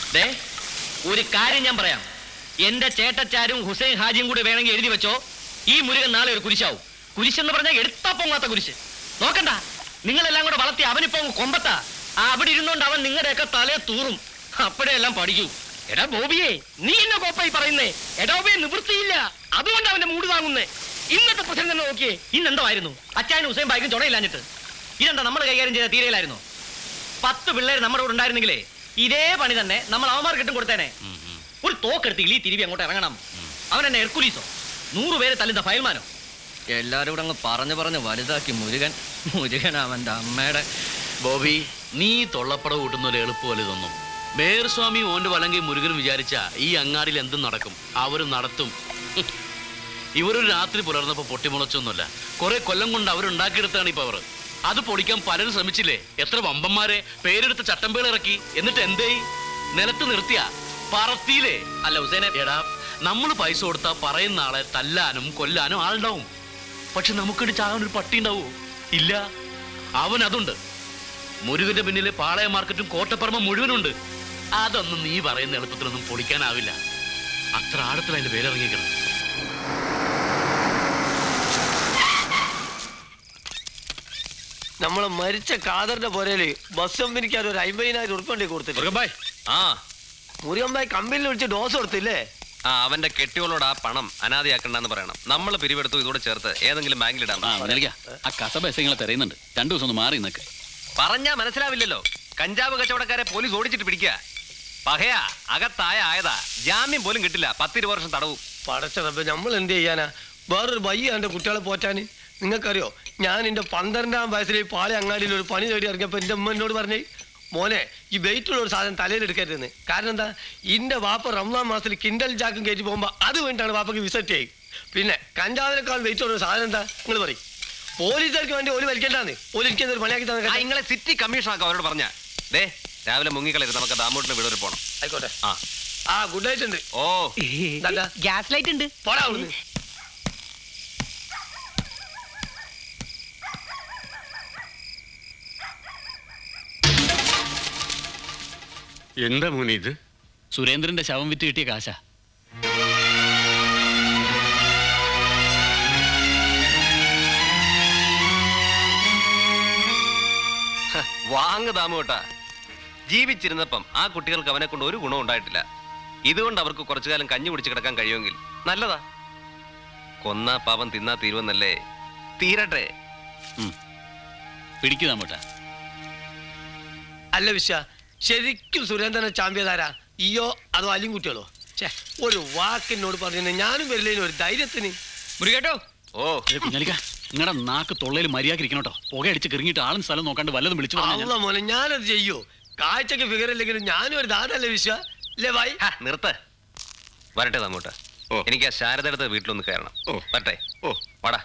ദേ ഒരു കാര്യം ഞാൻ പറയാം എന്റെ ചേട്ടച്ചാരും ഹുസൈൻ ഹാജിയും കൂടി വേണമെങ്കിൽ എഴുതി വെച്ചോ ഈ മുരുകൻ നാളെ ഒരു കുരിശാവും കുരിശെന്ന് പറഞ്ഞാൽ എടുത്താ പൊങ്ങാത്ത കുരിശ് നോക്കണ്ട നിങ്ങളെല്ലാം കൂടെ വളർത്തി അവനിപ്പോ അങ്ങ് കൊമ്പത്താ ആ അവിടെ ഇരുന്നോണ്ട് അവൻ നിങ്ങളുടെയൊക്കെ തലയെ തൂറും അപ്പോഴേ എല്ലാം പഠിക്കൂ എടാ ബോബിയെ നീ എന്നെ കോപ്പായി പറയുന്നേ എടാ ബോബിയെ നിവൃത്തിയില്ല അതുകൊണ്ട് അവന്റെ മൂട് വാങ്ങുന്നേ ഇന്നത്തെ പ്രശ്നം തന്നെ നോക്കിയേ ഇന്നെന്തോമായിരുന്നു അച്ചായനും ഹുസൈൻ ബായിക്കും ചുണയില്ലാഞ്ഞിട്ട് ഇതെന്താ നമ്മൾ കൈകാര്യം ചെയ്ത തീരയിലായിരുന്നു പത്ത് പിള്ളേർ നമ്മുടെ കൂടെ ഉണ്ടായിരുന്നെങ്കിലേ ഇതേ പണി തന്നെ നമ്മൾ അവന്മാർ കിട്ടും കൊടുത്തേനെ ഒരു തോക്കെടുത്ത് ഇളി തിരിവി അങ്ങോട്ട് ഇറങ്ങണം അവൻ എന്നെ എർക്കുലീസോ നൂറ് പേര് തല്ലുന്ന ഫയൽമാനോ എല്ലാരും കൂടെ അങ്ങ് പറഞ്ഞു പറഞ്ഞ് വലുതാക്കി മുരുകൻ മുരുകൻ അവന്റെ അമ്മയുടെ ബോബി നീ തൊള്ളപ്പട കൂട്ടുന്ന ഒരു എളുപ്പമല്ല ഇതൊന്നും മേയർസ്വാമി ഓന്റെ വലങ്കി മുരുകൻ വിചാരിച്ച ഈ അങ്ങാടിയിൽ എന്തും നടക്കും അവര് നടത്തും ഹും. ഇവരൊരു രാത്രി പുലർന്നപ്പോ പൊട്ടിമുളച്ചൊന്നുമല്ല കുറെ കൊല്ലം കൊണ്ട് അവരുണ്ടാക്കിയെടുത്താണ് ഈ പവർ അത് പൊടിക്കാൻ പലരും ശ്രമിച്ചില്ലേ എത്ര വമ്പന്മാരെ പേരെടുത്ത് ചട്ടമ്പേൾ ഇറക്കി എന്നിട്ട് എന്തേ നിലത്ത് നിർത്തിയ പറത്തിയില്ലേ അല്ല ഹുസൈനെ എടാ നമ്മൾ പൈസ കൊടുത്താ പറയുന്ന ആളെ തല്ലാനും കൊല്ലാനും ആളുണ്ടാവും പക്ഷെ നമുക്കിട്ട് ചാകാൻ ഒരു പട്ടി ഉണ്ടാവോ ഇല്ല അവൻ അതുണ്ട് മുരുകന്റെ പിന്നിലെ പാളയ മാർക്കറ്റും കോട്ടപ്പറമ്പ മുഴുവനുണ്ട് അതൊന്നും നീ പറയുന്ന എളുപ്പത്തിലൊന്നും പൊളിക്കാനാവില്ല അത്ര ആഴത്തിൽ അതിന്റെ പേരിറങ്ങിക്കണം നമ്മളെ മരിച്ച കാതറിന്റെ പോരേല് ബസ് കമ്പനിക്കാർ ഒരു അമ്പതിനായിരം ഉറുപ്പണ്ടി കൊടുത്തിട്ട് ആ മുരുകമ്പായി കമ്പനിയിൽ വിളിച്ച് ഡോസ് കൊടുത്തില്ലേ ആ അവന്റെ കെട്ടിയോളോട് ആ പണം അനാദിയാക്കണ്ടെന്ന് പറയണം നമ്മൾ പിരിവെടുത്തു ഇതോടെ ചേർത്ത് ഏതെങ്കിലും ബാങ്കിൽ ഇടാം ആ മുതലിക്ക ആ കസബ എസങ്ങളെ തെരയുന്നുണ്ട് രണ്ടു ദിവസം ഒന്ന് മാറി നിന്നൊക്കെ പറഞ്ഞാ മനസ്സിലാവില്ലല്ലോ കഞ്ചാവ് കച്ചവടക്കാരെ പോലീസ് ഓടിച്ചിട്ട് പിടിക്കുക പകയാ അകത്തായ ആയതാ ജാമ്യം പോലും കിട്ടില്ല പത്തിരുപത് വർഷം തടവും പടച്ചറപ്പ് നമ്മൾ എന്ത് ചെയ്യാനാ വേറൊരു ബയ്യ എന്റെ കുട്ടികളെ പോറ്റാന് നിങ്ങൾക്കറിയോ ഞാൻ എന്റെ പന്ത്രണ്ടാം വയസ്സിൽ ഈ പാളി അങ്ങാടിയിൽ ഒരു പണി തേടി ഇറങ്ങിയപ്പോ എന്റെ അമ്മ എന്നോട് പറഞ്ഞേ മോനെ ഈ വെയിറ്റുള്ള ഒരു സാധനം തലയിൽ എടുക്കരുതെന്ന് കാരണം എന്താ ഇന്റെ വാപ്പ റംസാൻ മാസത്തിൽ കിൻഡൽ ജാക്കും കയറ്റി പോകുമ്പോ അത് വേണ്ടിയാണ് വാപ്പക്ക് വിസറ്റ് ചെയ്യും പിന്നെ കഞ്ചാവിനേക്കാൾ വെയിറ്റ് ഉള്ള ഒരു സാധനം എന്താ നിങ്ങൾ പറയും പോലീസുകാർക്ക് വേണ്ടി ഒരു വലിക്കണ്ടാന്ന് പോലീസ് ഒരു പണിയാക്കി ആ തന്നെ നിങ്ങളെ സിറ്റി കമ്മീഷൻ ആക്കാം അവരോട് പറഞ്ഞ ദേ രാവിലെ മുങ്ങിക്കളരുത് നമുക്ക് ദാമോട്ടിന് വീട് വരെ പോണം ആയിക്കോട്ടെ ആ ആ ഗുഡ് നൈറ്റ് ഉണ്ട് ഓ ഗ്യാസ് ലൈറ്റ് ഉണ്ട് പോടാ അവിടുന്ന് എന്താ മോനെ ഇത് സുരേന്ദ്രന്റെ ശവം വിറ്റ് കിട്ടിയ കാശ ഹ, വാങ്ങ് ദാമോട്ടാ ജീവിച്ചിരുന്നപ്പം ആ കുട്ടികൾക്ക് അവനെ കൊണ്ട് ഒരു ഗുണം ഉണ്ടായിട്ടില്ല ഇതുകൊണ്ട് അവർക്ക് കുറച്ചു കാലം കഞ്ഞി കുടിച്ച് കിടക്കാൻ കഴിയുമെങ്കിൽ നല്ലതാ കൊന്നാ പാപം തിന്നാ തീരുവെന്നല്ലേ തീരട്ടെ പിടിക്കുക നമ്മട്ട അല്ല വിശ്വ ശരിക്കും സുരേന്ദ്രനെ ചാമ്പ്യതാരാ ഈയോ അതോ അലിയും കുട്ടികളോ ഛേ ഒരു വാക്കിനോട് പറഞ്ഞു ഞാനും വരില്ലേനും ഒരു ധൈര്യത്തിന് മുരുകേട്ടോ ഓ കുഞ്ഞാലിക്ക നിങ്ങളുടെ നാക്ക് തൊള്ളയിൽ മര്യാദ ഇരിക്കണം കേട്ടോ പുകയടിച്ച് കിറങ്ങിയിട്ട് ആളും സ്ഥലം നോക്കാണ്ട് വല്ലതും വിളിച്ചു പറഞ്ഞാ അല്ല മോനെ ഞാനത് ചെയ്യോ കാഴ്ചക്ക് ഫിഗർ ഇല്ലെങ്കിലും ഞാനും ഒരു ദാതല്ലേ വിശ്വ അല്ലേ ഭായി നിർത്ത് വരട്ടെ ദാമോട്ടാ എനിക്ക് ആ ശാരദയുടെ വീട്ടിലൊന്ന് കയറണം വരട്ടെ ഓ വാടാ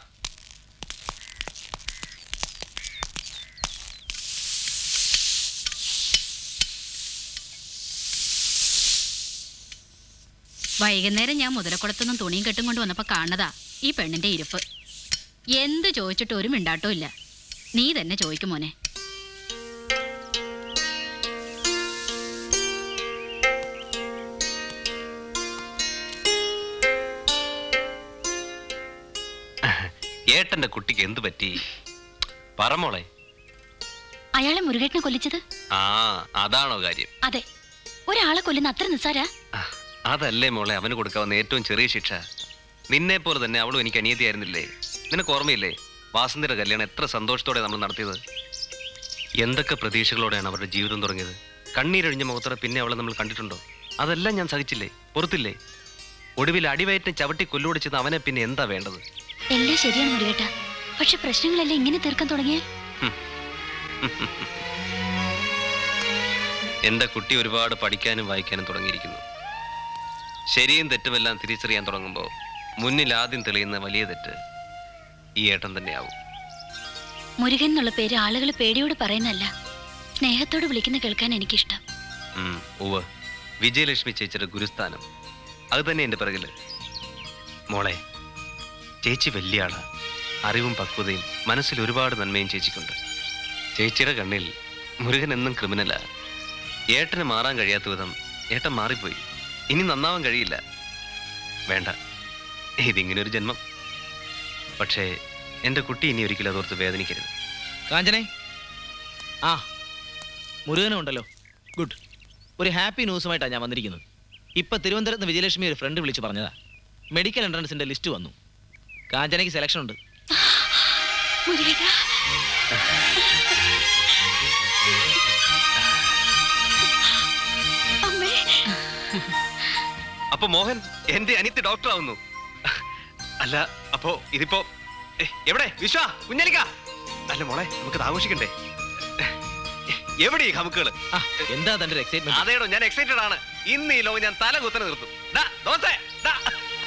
വൈകുന്നേരം ഞാൻ മുതലക്കുളത്തുനിന്നും തുണിയും കെട്ടും കൊണ്ട് വന്നപ്പോ കാണുന്നതാ ഈ പെണ്ണിന്റെ ഇരിപ്പ് എന്ത് ചോദിച്ചിട്ട് ഒരു മിണ്ടാട്ടോ ഇല്ല നീ തന്നെ ചോദിക്കും മോനെ ഏട്ടന്റെ കുട്ടിക്ക് എന്ത് പറ്റി പറമോളെ അയാളെ മുരുകേട്ടനെ കൊല്ലിച്ചത് ആ അതാണോ കാര്യം അതെ ഒരാളെ കൊല്ലുന്ന അത്ര നിസ്സാരാ അതല്ലേ മോളെ അവന് കൊടുക്കാവുന്ന ഏറ്റവും ചെറിയ ശിക്ഷ നിന്നെ പോലെ തന്നെ അവളും എനിക്ക് അനിയത്തിയായിരുന്നില്ലേ നിനക്ക് ഓർമ്മയില്ലേ വാസന്തിയുടെ കല്യാണം എത്ര സന്തോഷത്തോടെ നമ്മൾ നടത്തിയത് എന്തൊക്കെ പ്രതീക്ഷകളോടെയാണ് അവരുടെ ജീവിതം തുടങ്ങിയത് കണ്ണീരൊഴിഞ്ഞ മുഖത്തോടെ പിന്നെ അവളെ നമ്മൾ കണ്ടിട്ടുണ്ടോ അതെല്ലാം ഞാൻ സഹിച്ചില്ലേ പുറത്തില്ലേ ഒടുവിൽ അടിവയറ്റിന് ചവിട്ടി കൊല്ലുപിടിച്ചത് അവനെ പിന്നെ എന്താ വേണ്ടത് എല്ലാം ശരിയാണ് മുരുകേട്ട പക്ഷെ പ്രശ്നങ്ങളെല്ലാം ഇങ്ങനെ തീർക്കാൻ തുടങ്ങിയാൽ എന്റെ കുട്ടി ഒരുപാട് പഠിക്കാനും വായിക്കാനും തുടങ്ങിയിരിക്കുന്നു ശരിയും തെറ്റുമെല്ലാം തിരിച്ചറിയാൻ തുടങ്ങുമ്പോൾ മുന്നിൽ ആദ്യം തെളിയുന്ന വലിയ തെറ്റ് ഈ ഏട്ടൻ തന്നെയാവും മുരുകൻ എന്നുള്ള പേര് ആളുകൾ പേടിയോട് പറയുന്നല്ല സ്നേഹത്തോട് വിളിക്കുന്ന കേൾക്കാൻ എനിക്കിഷ്ടം ഉം, ഉവ്വ് വിജയലക്ഷ്മി ചേച്ചിയുടെ ഗുരുസ്ഥാനം അത് തന്നെ എൻ്റെ പിറകില് മോളെ ചേച്ചി വലിയ ആളാ അറിവും പക്വതയും മനസ്സിൽ ഒരുപാട് നന്മയും ചേച്ചിക്കുണ്ട് ചേച്ചിയുടെ കണ്ണിൽ മുരുകൻ എന്നും ക്രിമിനലാ ഏട്ടന് മാറാൻ കഴിയാത്ത വിധം ഏട്ടൻ മാറിപ്പോയി ഇനി നന്നാവാൻ കഴിയില്ല വേണ്ട ഇതിങ്ങനെ ഒരു ജന്മം പക്ഷേ എൻ്റെ കുട്ടി ഇനി ഒരിക്കലും അതോർത്ത് വേദനിക്കരുത് കാഞ്ചനെ ആ മുരുകനും ഉണ്ടല്ലോ ഗുഡ് ഒരു ഹാപ്പി ന്യൂസുമായിട്ടാണ് ഞാൻ വന്നിരിക്കുന്നത് ഇപ്പൊ തിരുവനന്തപുരത്ത് നിന്ന് വിജയലക്ഷ്മി ഒരു ഫ്രണ്ട് വിളിച്ച് പറഞ്ഞതാ മെഡിക്കൽ എൻട്രൻസിന്റെ ലിസ്റ്റ് വന്നു കാഞ്ചനയ്ക്ക് സെലക്ഷൻ ഉണ്ട് മുരുകേട്ടാ അമ്മേ അപ്പൊ മോഹൻ എന്റെ അനിത്ത് ഡോക്ടർ ആവുന്നു അല്ല അപ്പോ ഇതിപ്പോ എ, എവിടെ വിശ്വ കുഞ്ഞലിക്ക അല്ല മോളെ നമുക്കത് ആഘോഷിക്കണ്ടേ എവിടെ ഈ കമുക്കുകള് എന്താ തന്റെ എക്സൈറ്റ്മെന്റ് അതേടോ ഞാൻ എക്സൈറ്റഡ് ആണ് ഇന്ന് ഈ ലോ ഞാൻ തല കുത്തനെ നിർത്തും ദാ, ദോസേ, ദാ.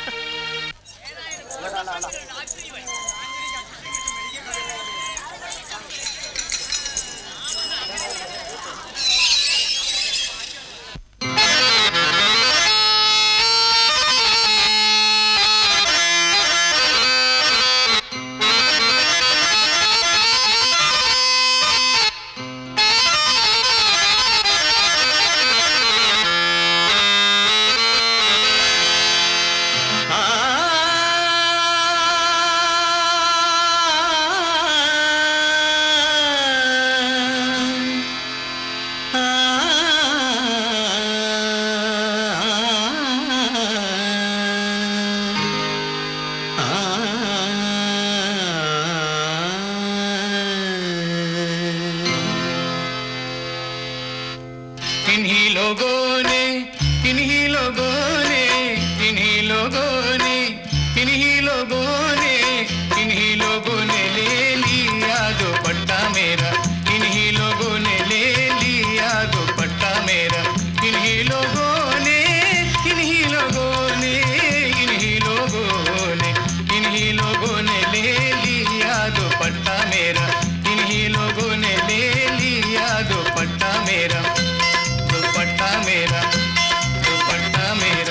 इन्हीं लोगों ने इन्हीं लोगों ने इन्हीं लोगों ने इन्हीं लोगों ने इन्हीं लोगों ने ले लिया दुपट्टा मेरा इन्हीं लोगों ने ले लिया दुपट्टा मेरा इन्हीं लोगों ने इन्हीं लोगों ने इन्हीं लोगों ने इन्हीं लोगों ने ले लिया दुपट्टा मेरा इन्हीं लोगों ने ले लिया दुपट्टा मेरा दुपट्टा मेरा दुपट्टा मेरा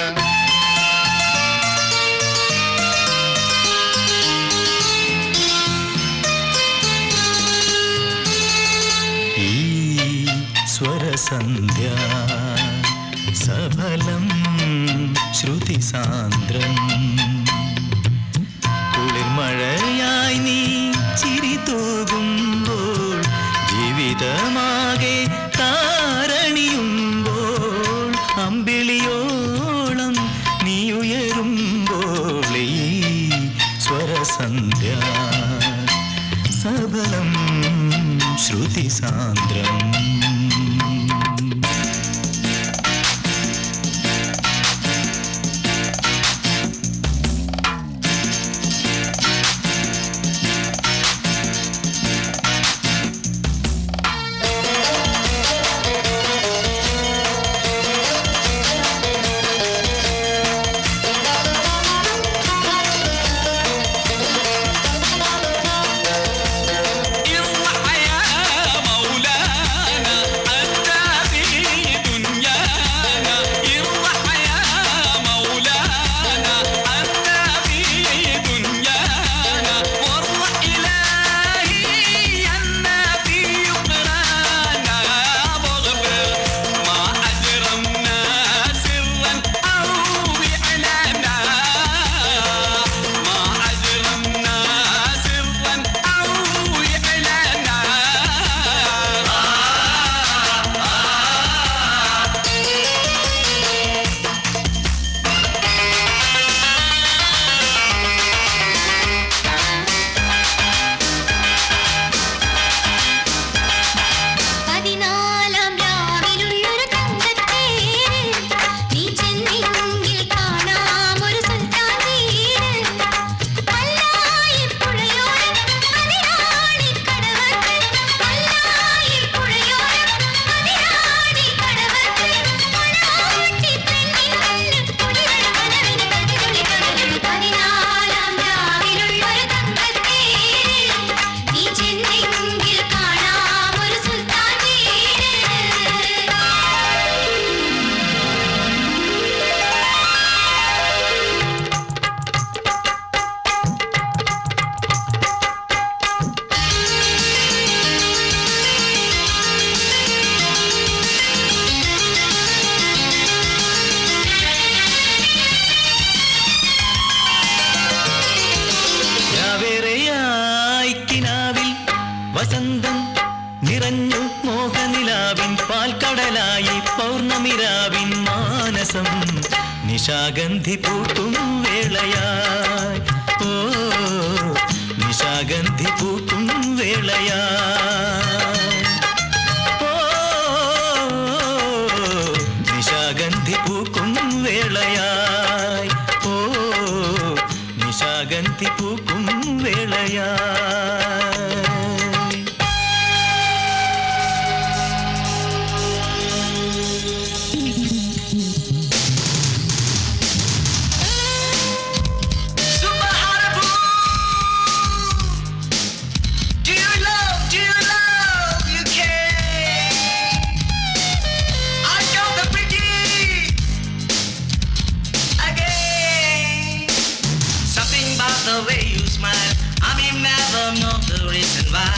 ഈ സ്വരസന്ധ്യ സഫലം ശ്രുതിസാന്ദ്രം കുളിർമഴയായി നീ ചിരി തൂകുമ്പോൾ ജീവിതമാകെ താരണിയുമ്പോൾ അമ്പിളിയോളം നീ ഉയരുമ്പോൾ ഈ സ്വരസന്ധ്യ സബലം ശ്രുതിസാന്ദ്രം പൗർണമിരാവിൻ മാനസം നിശാഗന്ധി പൂക്കും വേളയായി ഓ നിശാഗന്ധി പൂക്കും വേളയായി ഓ നിശാഗന്ധി പൂക്കും വേളയായി ഓ നിശാഗന്ധി പൂക്കും വേളയായി Do you love, do you love UK? I got the pretty again. Something about the way you smile. I may never know the reason why.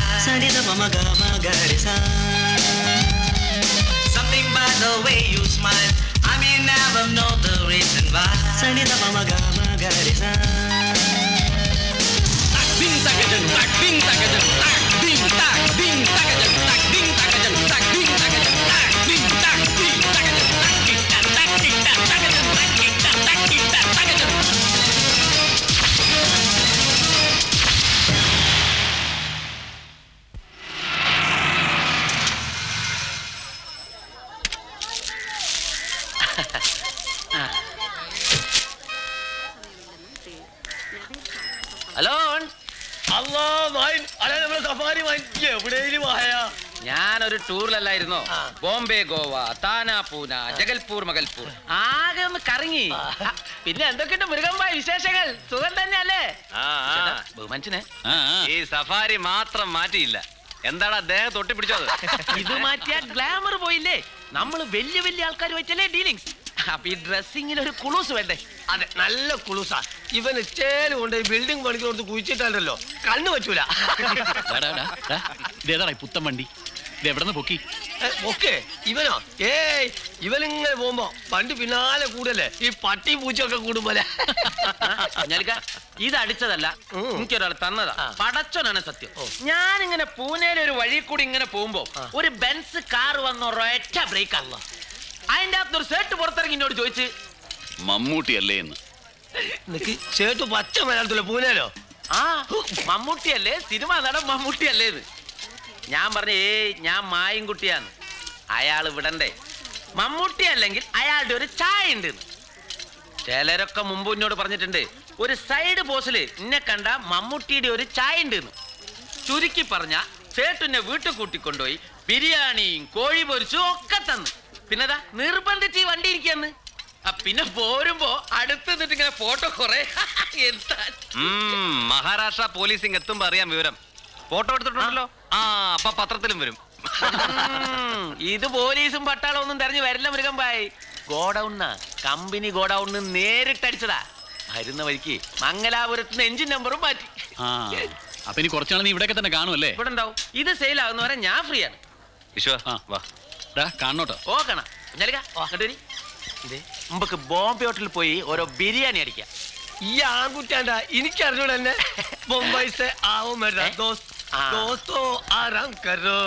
Something about the way you smile. I may never know the reason why. Ding takajan, tak ding takajan, tak ding tak ding takajan, tak ding takajan, tak ding takajan, tak ding tak ding takajan, tak ding tak tak ding tak takajan, tak ding tak tak ding tak takajan. Hello അല്ലാ മൈൻ അല്ല നമ്മുടെ സഫാരി മൈൻ എവിടെയും ആയാ ഞാനൊരു ടൂറിലല്ലായിരുന്നോ ബോംബെ ഗോവ താന പൂന ജഗൽപൂർ മകൽപൂർ ആകെ ഒന്ന് കറങ്ങി പിന്നെ എന്തൊക്കെയുണ്ട് മൃഗമായ വിശേഷങ്ങൾ സുഖം തന്നെയല്ലേ ചേട്ടാ, ബഹുമാനിച്ചനെ ഈ സഫാരി മാത്രം മാറ്റിയില്ല എന്താണ് അദ്ദേഹം തൊട്ടിപ്പിടിച്ചത് ഇത് മാറ്റിയ ഗ്ലാമർ പോയില്ലേ നമ്മൾ വലിയ വലിയ ആൾക്കാരുമായിട്ടല്ലേ ഡീലിങ്സ് അപ്പൊ ഈ ഡ്രസ്സിങ്ങിൽ ഒരു കുളൂസ് വേണ്ടേ അതെ നല്ല കുളുസാ ഇവന് ചേല് കൊണ്ട് ബിൽഡിംഗ് പണിക്ക് കുഴിച്ചിട്ടല്ലോ കണ്ണു പറ്റൂല ഇതേതാ പുത്തൻ വണ്ടി ഇത് എവിടെ നിന്ന് പൊക്കി ഓക്കെ ഇവനോ ഏയ് ഇവനിങ്ങനെ പോകുമ്പോ വണ്ടി പിന്നാലെ കൂടല്ലേ ഈ പട്ടി പൂച്ചയൊക്കെ കൂടുമ്പോലെ ഞാലിക്ക ഇത് അടിച്ചതല്ല എനിക്കൊരാൾ തന്നതാ പടച്ചോനാണ് സത്യം ഞാൻ ഇങ്ങനെ പൂനെയിലെ ഒരു വഴി കൂടി ഇങ്ങനെ പോകുമ്പോ ഒരു ബെൻസ് കാർ വന്ന ഒരൊറ്റ ബ്രേക്ക് ആണല്ലോ അതിന്റെ അകത്ത് ഒരു സേട്ട് പുറത്തിറങ്ങി എന്നോട് ചോദിച്ച് മമ്മൂട്ടി അല്ലേ എന്ന് നിനക്ക് ചേട്ടു പച്ച മലയാളത്തിലെ പൂനേലോ ആ മമ്മൂട്ടിയല്ലേ സിനിമ നടൻ മമ്മൂട്ടിയല്ലേ ഇത് ഞാൻ പറഞ്ഞു ഏയ് ഞാൻ മായൻകുട്ടിയാന്ന് അയാൾ വിടണ്ടേ മമ്മൂട്ടി അല്ലെങ്കിൽ അയാളുടെ ഒരു ചായ ഉണ്ട് ചിലരൊക്കെ മുമ്പ് എന്നോട് പറഞ്ഞിട്ടുണ്ട് ഒരു സൈഡ് പോസില് എന്നെ കണ്ട മമ്മൂട്ടിയുടെ ഒരു ചായ ഉണ്ട് ചുരുക്കി പറഞ്ഞ ചേട്ടുന്നെ വീട്ടിൽ കൂട്ടിക്കൊണ്ടുപോയി ബിരിയാണിയും കോഴി പൊരിച്ചും ഒക്കെ തന്നു പിന്നെതാ നിർബന്ധിച്ച് ഈ വണ്ടി ഇരിക്കാന്ന് ആ പിന്നെ പോരുമ്പോ അടുത്ത് നിന്നിട്ട് ഇങ്ങനെ ഫോട്ടോ കുറെ എന്താ ഉം, മഹാരാഷ്ട്ര പോലീസിങ് എത്തുമ്പോ അറിയാം വിവരം ഫോട്ടോ എടുത്തിട്ടുണ്ടല്ലോ ആ അപ്പൊ പത്രത്തിലും വരും ഉം, ഇത് പോലീസും പട്ടാളം ഒന്നും തെരഞ്ഞു വരില്ല മൃഗം പായി ഗോഡൌണ്ണ കമ്പനി ഗോഡൌണ് നേരിട്ടടിച്ചതാ വരുന്ന വഴിക്ക് മംഗലാപുരത്ത് നിന്ന് എഞ്ചിൻ നമ്പറും മാറ്റി ആ അപ്പൊ ഇനി കുറച്ചാൾ നീ ഇവിടെയൊക്കെ തന്നെ കാണുമല്ലേ ഇവിടെ ഉണ്ടാവും ഇത് സെയിൽ ആകുന്നവരെ ഞാൻ ഫ്രീ ആണ് വിശ്വ വാ കാണോട്ടോ ഓ കാണാം ഞാലിക്ക, ഇങ്ങോട്ട് വരി. മുമ്പക്ക് ബോംബെ ഹോട്ടലിൽ പോയി ഓരോ ബിരിയാണി അടിക്കാം ഈ ആൺകുട്ടിയാണ്ട എനിക്കറിഞ്ഞൂടെ തന്നെ മുംബൈ സെ ആവോ മേരാ ദോസ്ത് ദോസ്തോ ആരാം കരോ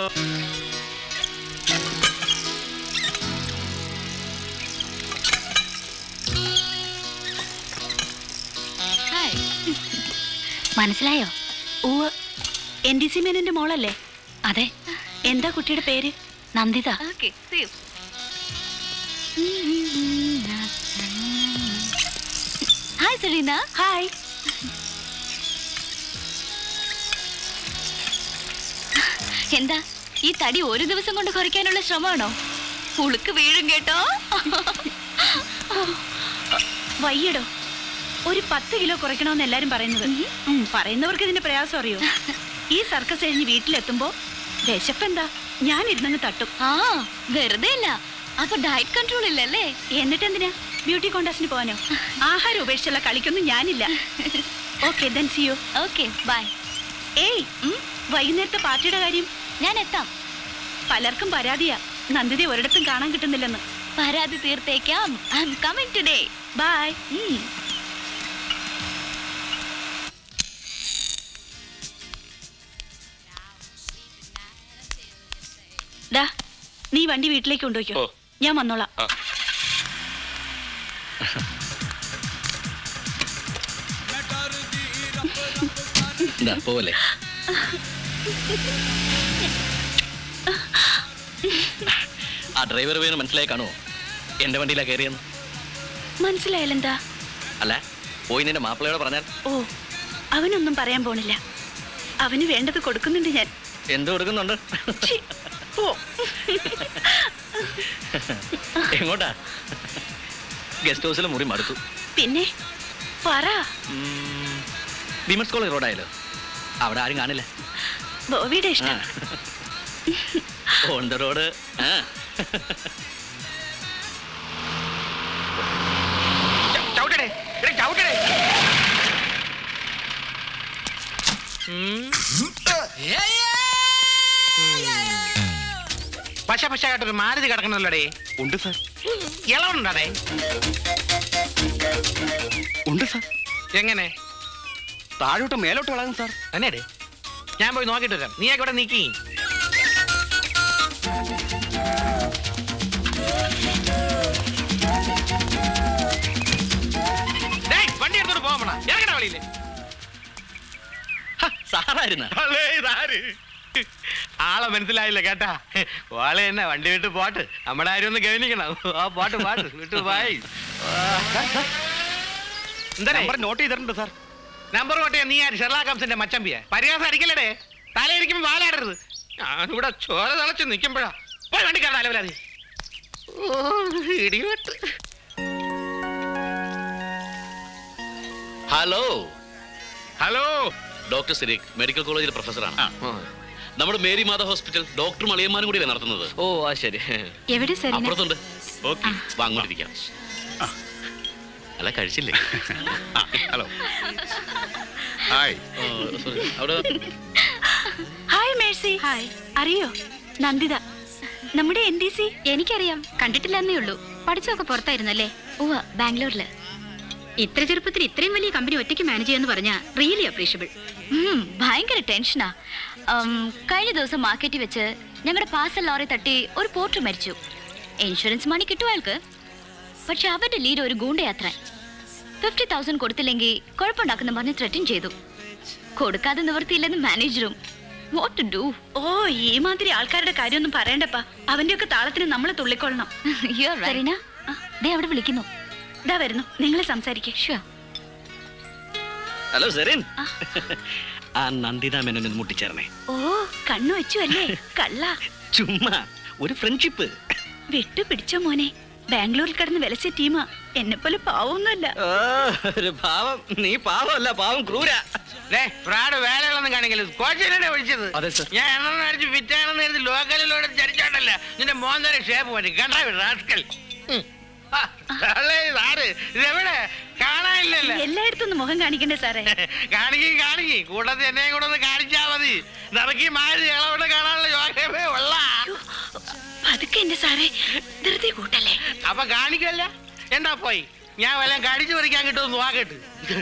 ഹായ് മനസ്സിലായോ ഓ എൻ ഡി സി മേനന്റെ മോളല്ലേ അതെ എന്താ കുട്ടിയുടെ പേര് നന്ദിത ഹായ് സെലീന ഹായ് എന്താ ഈ തടി ഒരു ദിവസം കൊണ്ട് കുറയ്ക്കാനുള്ള ശ്രമമാണോ പുളുക്ക് വീഴും കേട്ടോ വയ്യടോ ഒരു പത്ത് കിലോ കുറയ്ക്കണമെന്ന് എല്ലാരും പറയുന്നത് ഉം, പറയുന്നവർക്ക് ഇതിന്റെ പ്രയാസം അറിയോ ഈ സർക്കസ് കഴിഞ്ഞ് വീട്ടിലെത്തുമ്പോ വിശപ്പെന്താ ഞാൻ ഇരുന്നങ്ങ് തട്ടും ആ വെറുതെ അല്ല അപ്പൊ ഡയറ്റ് കൺട്രോൾ ഇല്ലല്ലേ എന്നിട്ട് എന്തിനാ ബ്യൂട്ടി കോൺടാസ്റ്റിന് പോകാനോ ആഹാരം ഉപേക്ഷിച്ചുള്ള കളിക്കൊന്നും ഞാനില്ല okay then see you okay bye ഏയ് വൈകുന്നേരത്തെ പാർട്ടിയുടെ കാര്യം ഞാൻ എത്താം പലർക്കും പരാതിയാ നന്ദിതെ ഒരിടത്തും കാണാൻ കിട്ടുന്നില്ലെന്ന് പരാതി തീർത്തേക്കാം I'm coming today bye ഡാ നീ വണ്ടി വീട്ടിലേക്ക് കൊണ്ടുപോയിക്കോ ഞാൻ വന്നോളാം എന്താ പോവല്ലേ ആ ഡ്രൈവർ പേര് മനസ്സിലായി കാണുമോ എന്റെ വണ്ടിയിലാ കയറിയെന്ന് മനസ്സിലായാലെന്താ അല്ല പോയി നിന്റെ മാപ്പിളയോട് പറഞ്ഞാൽ ഓ അവനൊന്നും പറയാൻ പോണില്ല അവന് വേണ്ടത് കൊടുക്കുന്നുണ്ട് ഞാൻ എന്ത് കൊടുക്കുന്നുണ്ട് ഛി, പോ എങ്ങോട്ടാ ഗസ്റ്റ് ഹൗസിലെ മുറി മടുത്തു പിന്നെ പറ വിമൻസ് കോളേജ് റോഡായല്ലോ അവിടെ ആരും കാണില്ല ബോബിയുടെ ഇഷ്ടം ഓൺ ദ റോഡ് ആ ചവിട്ടടേ എടേ ചവിട്ടടേ പശ പശ ആയിട്ടൊരു മാരുതി കിടക്കണല്ലോടേ ഉണ്ട് സാർ ഇളവുണ്ടേ ഉണ്ട് സാർ എങ്ങനെ താഴോട്ട് മേലോട്ട് വളകും സാർ തന്നെയടേ ഞാൻ പോയി നോക്കിട്ട് വരാം നീ ഇവിടെ നീക്കി ഡേയ്, വണ്ടി എടുത്തോണ്ട് പോകണ ഇറങ്ങണ വഴിയില് സാറായിരുന്ന അല്ലേ ഇതാര് ആളെ മനസ്സിലായില്ല കേട്ടാ വാളെ തന്നെ വണ്ടി വിട്ട് പോട്ട് നമ്മുടെ ആരും ഒന്ന് ഗവനിക്കണം ആ പാട്ട് പാട്ട് വിട്ടു പോയി എന്താ നമ്പർ നോട്ട് ചെയ്തിട്ടുണ്ട് സാർ നമ്പർ നോട്ട് ചെയ്യാൻ നീ ആര് ഷെർലാ കംസിന്റെ മച്ചമ്പിയ പരിഹാസം അടിക്കലടേ തലയിരിക്കുമ്പോ വാലാടരുത് ഞാനിവിടെ ചോര തളച്ച് നിൽക്കുമ്പോഴാ പോയി വണ്ടി കയറാൻ അലവലാതി ഇടിവെട്ട് ഹലോ ഹലോ ഡോക്ടർ സിരീഖ് മെഡിക്കൽ കോളേജിലെ പ്രൊഫസറാണ് നമ്മുടെ മേരി മാത ഹോസ്പിറ്റൽ ഡോക്ടറും അളിയന്മാരും കൂടിയല്ലേ നടത്തുന്നത് ഓ ആ ശരി എവിടെ സെറീന അപ്പുറത്തുണ്ട് ഓക്കെ വാങ്ങോട്ടിരിക്കാം അല്ല കഴിച്ചില്ലേ ഹലോ ഹായ് അവിടെ ഹായ് മേഴ്സി ഹായ് അറിയോ നന്ദിത നമ്മുടെ എൻ ഡി സി എനിക്കറിയാം കണ്ടിട്ടില്ലെന്നേ ഉള്ളൂ പഠിച്ചൊക്കെ പുറത്തായിരുന്നല്ലേ ഉവ്വ ബാംഗ്ലൂരില് ഇത്ര ചെറുപ്പത്തിൽ ഇത്രയും വലിയ കമ്പനി ഒറ്റയ്ക്ക് മാനേജ് ചെയ്യാന്ന് പറഞ്ഞാൽ റിയലി അപ്രീഷ്യബിൾ ഉം, ഭയങ്കര ടെൻഷനാ ഉം, കഴിഞ്ഞ ദിവസം മാർക്കറ്റിൽ വെച്ച് ഞങ്ങളുടെ പാസൽ ലോറി തട്ടി ഒരു പോർട്ടർ മരിച്ചു ഇൻഷുറൻസ് മണി കിട്ടും അയാൾക്ക് പക്ഷെ അവരുടെ ലീഡ് ഒരു ഗൂണ്ടയാത്ര ഫിഫ്റ്റി തൗസൻഡ് കൊടുത്തില്ലെങ്കിൽ കുഴപ്പമുണ്ടാക്കുന്ന പറഞ്ഞ് ത്രെറ്റൻ ചെയ്തു കൊടുക്കാതെ നിവർത്തിയില്ലെന്ന് മാനേജറും വാട്ട് ടു ഡു ഓ ഈ മാതിരി ആൾക്കാരുടെ കാര്യമൊന്നും പറയണ്ടപ്പാ അവന്റെ ഒക്കെ താളത്തിന് നമ്മൾ തുള്ളിക്കൊള്ളണം സെറീന ദേ അവിടെ വിളിക്കുന്നു ഇതാ വരുന്നു നിങ്ങൾ സംസാരിക്കേ ഹലോ സെറിൻ ആ നന്ദിത മേനോൻ ഒന്ന് മുട്ടിച്ചേർന്നേ ഓ കണ്ണു വെച്ചു അല്ലേ കള്ള ചുമ്മാ ഒരു ഫ്രണ്ട്ഷിപ്പ് വിട്ടു പിടിച്ചോ മോനെ ബാംഗ്ലൂരിൽ കിടന്ന് വിലസിയ ടീമാ എന്നെ പോലെ പാവൊന്നുമല്ല ഒരു പാവം നീ പാവമല്ല പാവം ക്രൂര ഫ്രാഡ് വേലകളൊന്നും കാണിക്കല് കോച്ചിനെ വിളിച്ചത് അതെ, സർ. ഞാൻ എണ്ണം അടിച്ച് ഫിറ്റാണെന്ന് കരുതി ലോക്കലിലൂടെ ചരിച്ചോണ്ടല്ല നിന്റെ മോന്തര ഷേപ്പ് പറ്റി കണ്ടാ റാസ്കൽ ഇതാര് ഇതെവിടെ കാണാനില്ലല്ലോ എല്ലായിടത്തും ഒന്ന് മുഖം കാണിക്കണ്ടേ സാറേ കാണിക്കും കാണിക്കും കൂട്ടത്തിൽ എന്നെയും കൂടെ ഒന്ന് കാണിച്ചാ മതി നിറക്കി മാറി ഇളവിടെ കാണാനുള്ള യോഗമേ ഉള്ള പതുക്കെ എന്റെ സാറേ ധൃതി കൂട്ടല്ലേ അപ്പൊ കാണിക്കല്ല എന്താ പോയി ഞാൻ വല്ലതും കടിച്ചു പറിക്കാൻ കിട്ടുമെന്ന് നോക്കട്ട്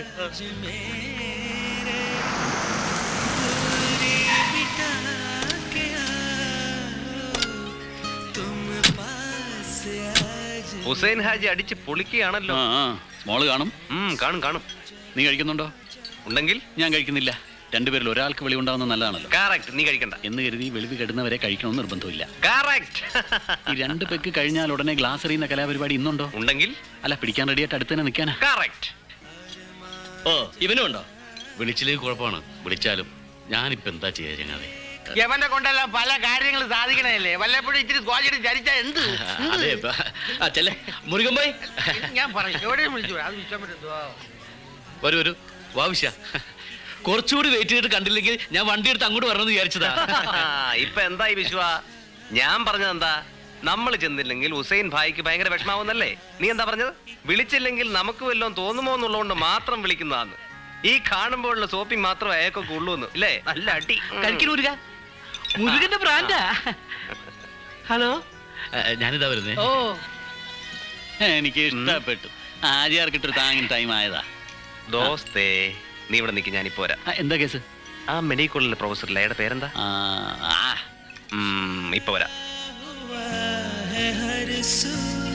ഹുസൈൻ ഹാജി അടിച്ച് പൊളിക്കുകയാണല്ലോ മോള് കാണും ഉം, കാണും കാണും നീ കഴിക്കുന്നുണ്ടോ ഉണ്ടെങ്കിൽ ഞാൻ കഴിക്കുന്നില്ല രണ്ടുപേരിൽ ഒരാൾക്ക് വെളിവുണ്ടാവുന്നത് നല്ലതാണല്ലോ കറക്റ്റ് നീ കഴിക്കണ്ട എന്ന് കരുതി വെളിവ് കെടുന്നവരെ കഴിക്കണമെന്ന് നിർബന്ധമില്ല കറക്റ്റ് ഈ രണ്ട് പെക്ക് കഴിഞ്ഞാൽ ഉടനെ ഗ്ലാസ് എറിയുന്ന കലാപരിപാടി ഇന്നുണ്ടോ ഉണ്ടെങ്കിൽ അല്ല പിടിക്കാൻ റെഡിയായിട്ട് അടുത്ത് തന്നെ നിൽക്കാനാ കറക്റ്റ് ഓ ഇവനും ഉണ്ടോ വിളിച്ചില്ലെങ്കിൽ കുഴപ്പമാണ് വിളിച്ചാലും ഞാനിപ്പോ എന്താ ചെയ്യാ ചങ്ങാതെ യവന്റെ കൊണ്ടെല്ലാം പല കാര്യങ്ങൾ സാധിക്കണല്ലേ വല്ലപ്പോഴും ഇച്ചിരി സ്കോച്ചിട്ട് ചരിച്ചാ എന്ത് എന്ത്? അതെ ഇപ്പൊ- ആ, ചെല്ലേ മുരുകൻ പോയി ഞാൻ പറയും എവിടെയും വിളിച്ചു അത് ഇഷ്ടപ്പെട്ടു വരൂ വരൂ വാവിശ കുറച്ചുകൂടി വെയിറ്റ് ചെയ്തിട്ട് കണ്ടില്ലെങ്കിൽ ഞാൻ വണ്ടി എടുത്ത് അങ്ങോട്ട് വരണമെന്ന് വിചാരിച്ചതാ ഇപ്പൊ എന്തായി വിശ്വ ഞാൻ പറഞ്ഞത് എന്താ നമ്മൾ ചെന്നില്ലെങ്കിൽ ഹുസൈൻ ഭായിക്ക് ഭയങ്കര വിഷമാവുന്നല്ലേ നീ എന്താ പറഞ്ഞത് വിളിച്ചില്ലെങ്കിൽ നമുക്ക് വല്ലതും തോന്നുമോ എന്നുള്ളതുകൊണ്ട് മാത്രം വിളിക്കുന്നതാന്ന് ഈ കാണുമ്പോഴുള്ള സോപ്പിംഗ് മാത്രമേ അയാൾക്കൊക്കെ ഉള്ളൂ എന്ന് ഇല്ലേ നല്ല അടി കഴിക്കണ മുരുക മുരുകന്റെ ബ്രാൻഡാ ഹലോ ഞാനിതാ വരുന്നേ ഓ എനിക്ക് ഇഷ്ടപ്പെട്ടു ആര്യാർക്കിട്ടൊരു താങ്ങിന് ടൈം ആയതാ ദോസ്തേ നീ ഇവിടെ നിൽക്ക് ഞാനിപ്പോ വരാം ആ, എന്താ കേസ് ആ മെഡിക്കൽ കോളേജിലെ പ്രൊഫസർ അയാളുടെ പേരെന്താ ആ ഉം, ഇപ്പൊ വരാം है हर सू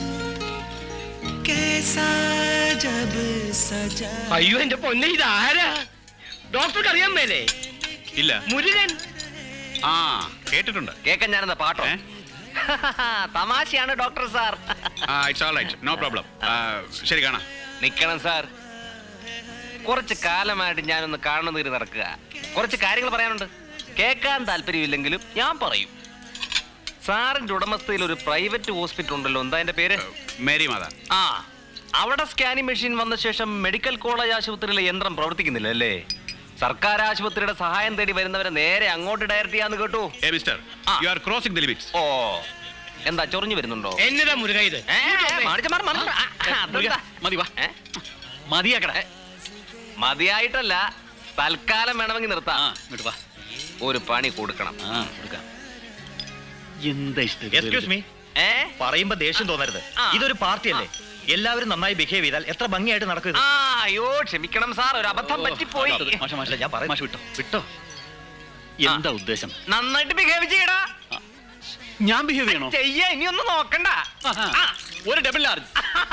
कैसा जब सजा അയ്യോ എന്റെ പൊന്നെ ഇത് ആരാ ഡോക്ടർക്ക് അറിയാൻ മേലേ ഇല്ല മുരുകൻ ആ കേട്ടിട്ടുണ്ട് കേക്കാൻ ഞാനെന്താ പാട്ടോ തമാശയാണ് ഡോക്ടർ സാർ ആ it's all right no problem ശരി കാണാം നിക്കണം സാർ കുറച്ച് കാലമായിട്ട് ഞാനൊന്ന് കാണുന്ന തീര് നടക്കുക കുറച്ച് കാര്യങ്ങൾ പറയാനുണ്ട് കേൾക്കാൻ താല്പര്യമില്ലെങ്കിലും ഞാൻ പറയും സാറിന്റെ ഉടമസ്ഥയിൽ ഒരു പ്രൈവറ്റ് ഹോസ്പിറ്റൽ ഉണ്ടല്ലോ എന്താ എന്റെ പേര് മേരി മാത ആ അവിടെ സ്കാനിങ് മെഷീൻ വന്ന ശേഷം മെഡിക്കൽ കോളേജ് ആശുപത്രിയിലെ യന്ത്രം പ്രവർത്തിക്കുന്നില്ല അല്ലേ സർക്കാർ ആശുപത്രിയുടെ സഹായം തേടി വരുന്നവരെ നേരെ അങ്ങോട്ട് ഡയറക്റ്റ് ചെയ്യാന്ന് കേട്ടു ഏ mister you are crossing the limits ഓ എന്താ ചൊറിഞ്ഞു വരുന്നുണ്ടോ എന്നതാ മുരുക ഇത് ഏ, മാറിച്ച് മാറ്, മാറ്, മാറ്. ആ, ആ, അതെന്താ? മതി വാ ഏ? മതിയാക്കട മതിയായിട്ടല്ല തൽക്കാലം വേണമെങ്കിൽ നിർത്താം ഇങ്ങോട്ട് വാ ഒരു പണി കൊടുക്കണം ആ കൊടുക്കാം എന്താ ഇഷ്ടം എക്സ്ക്യൂസ് മീ പറയുമ്പോ ദേഷ്യം തോന്നരുത് ഇതൊരു പാർട്ടിയല്ലേ എല്ലാവരും നന്നായി ബിഹേവ് ചെയ്താൽ എത്ര ഭംഗിയായിട്ട് നടക്കും ഇത്? ആ അയ്യോ ക്ഷമിക്കണം സാർ ഒരു അബദ്ധം പറ്റിപ്പോയി മാഷ, മാഷ, ഞാൻ പറയാം മാഷ് വിട്ടോ വിട്ടോ എന്താ ഉദ്ദേശം നന്നായിട്ട് ബിഹേവ് ചെയ്യടാ ഞാൻ ബിഹേവ് ചെയ്യണോ ചെയ്യ ഇനി ഒന്നും നോക്കണ്ട ആ, ഒരു ഡബിൾ ലാർജ്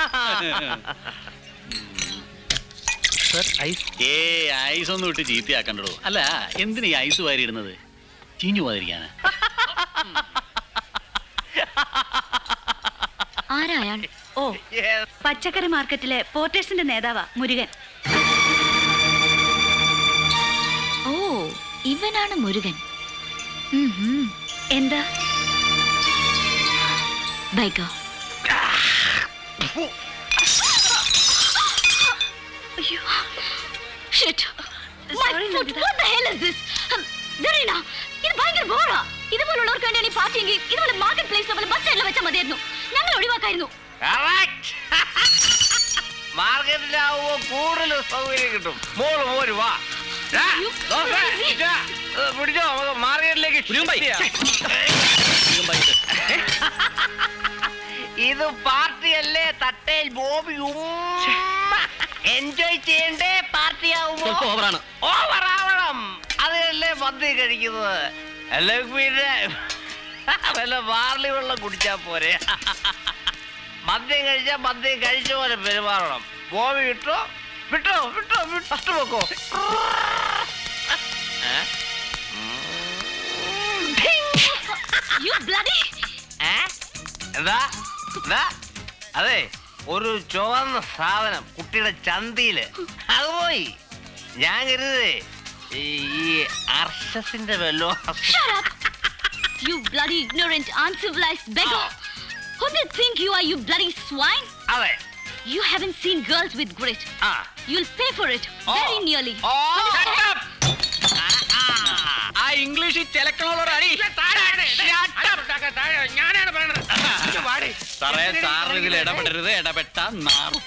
ഏ ഐസ് ഒന്നും ഇട്ട് ചീത്തയാക്കണ്ടോ അല്ല എന്തിനാ ഈ ഐസ് വാരി ഇടുന്നത് ചീഞ്ഞു പോകാതിരിക്കാനാ ആരാ അയാൾ ഓ പച്ചക്കറി മാർക്കറ്റിലെ പോർട്ടേഴ്സിന്റെ നേതാവാ മുരുകൻ ഓ ഇവനാണ് മുരുകൻ ഉം ഹും. എന്താ ബൈഗോ അയ്യോ Shit. My foot. What the hell is this? Um, Zarina, ഇത് ഭയങ്കര ബോറാ ഇതുപോലുള്ളവർക്ക് വേണ്ടിയാണ് ഈ പാർട്ടിയെങ്കിൽ ഇതുപോലെ മാർക്കറ്റ് പ്ലേസിലെ പോലെ ബസ് സ്റ്റൈലിൽ വെച്ചാൽ മതിയായിരുന്നു ഞങ്ങൾ ഒഴിവാക്കായിരുന്നു മാർക്കറ്റിലാവുമ്പോ കൂടുതൽ സൗകര്യം കിട്ടും മോള് മോര് വാ ദാ, നോക്ക്, ഇതാ, ഏ, പിടിച്ചോ നമുക്ക് മാർക്കറ്റിലേക്ക് shift ചെയ്യാം. ഇത് പാർട്ടിയല്ലേ തട്ടേൽ ബോബി എൻജോയ് ചെയ്യണ്ടേ പാർട്ടി ആവുമ്പോ സ്വല്പം ഓവറാണ്. ഓവറാവണം അതിനല്ലേ മദ്യ കഴിക്കുന്നത് അല്ലെങ്കിൽ പിന്നെ വല്ല ബാർലി വെള്ളം കുടിച്ചാ പോരെ മദ്യം കഴിച്ചാൽ മദ്യം കഴിച്ച പോലെ പെരുമാറണം ബോബി വിട്ടോ വിട്ടോ വിട്ടോ വിട്ടു വെക്കോ ഏ? You bloody! ഏ? എന്താ എന്താ അതെ ഒരു ചുവന്ന സാധനം കുട്ടിയുടെ ചന്തിയില് അത് പോയി ഞാൻ കരുതേ ഈ അർഷസിന്റെ വല്ലോ Shut up! You bloody ignorant, uncivilized beggar! Who do you think you are, you bloody swine? അതെ You haven't seen girls with grit. ആ You'll pay for it very nearly. ആ ഇംഗ്ലീഷിൽ ചിലക്കണോളൊരടി ഞാനാണ് പറയണത് സാറേ സാറിന് ഇതിൽ ഇടപെടരുത് ഇടപെട്ട നാറും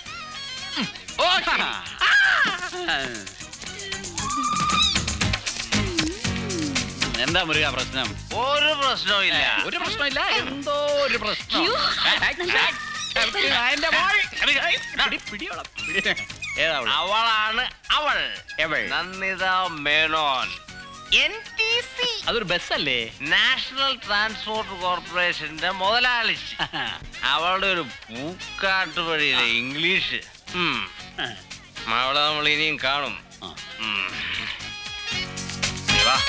എന്താ മുരുക പ്രശ്നം ഒരു പ്രശ്നവും ഇല്ല ഒരു പ്രശ്നമില്ല എന്തോ ഒരു പ്രശ്നം You- എന്റെ മോൾ. പിടി, പിടിയോളം, പിടി. ഏതാ അവള്? അവളാണ് അവൾ എവൾ? Nanditha Menon N T C അതൊരു ബസ്സല്ലേ നാഷണൽ ട്രാൻസ്പോർട്ട് കോർപ്പറേഷന്റെ മുതലാളി അവളുടെ ഒരു പൂക്കാട്ടുപടിയിലെ ഇംഗ്ലീഷ് ഉം. അവളെ നമ്മൾ ഇനിയും കാണും ഉം. വാ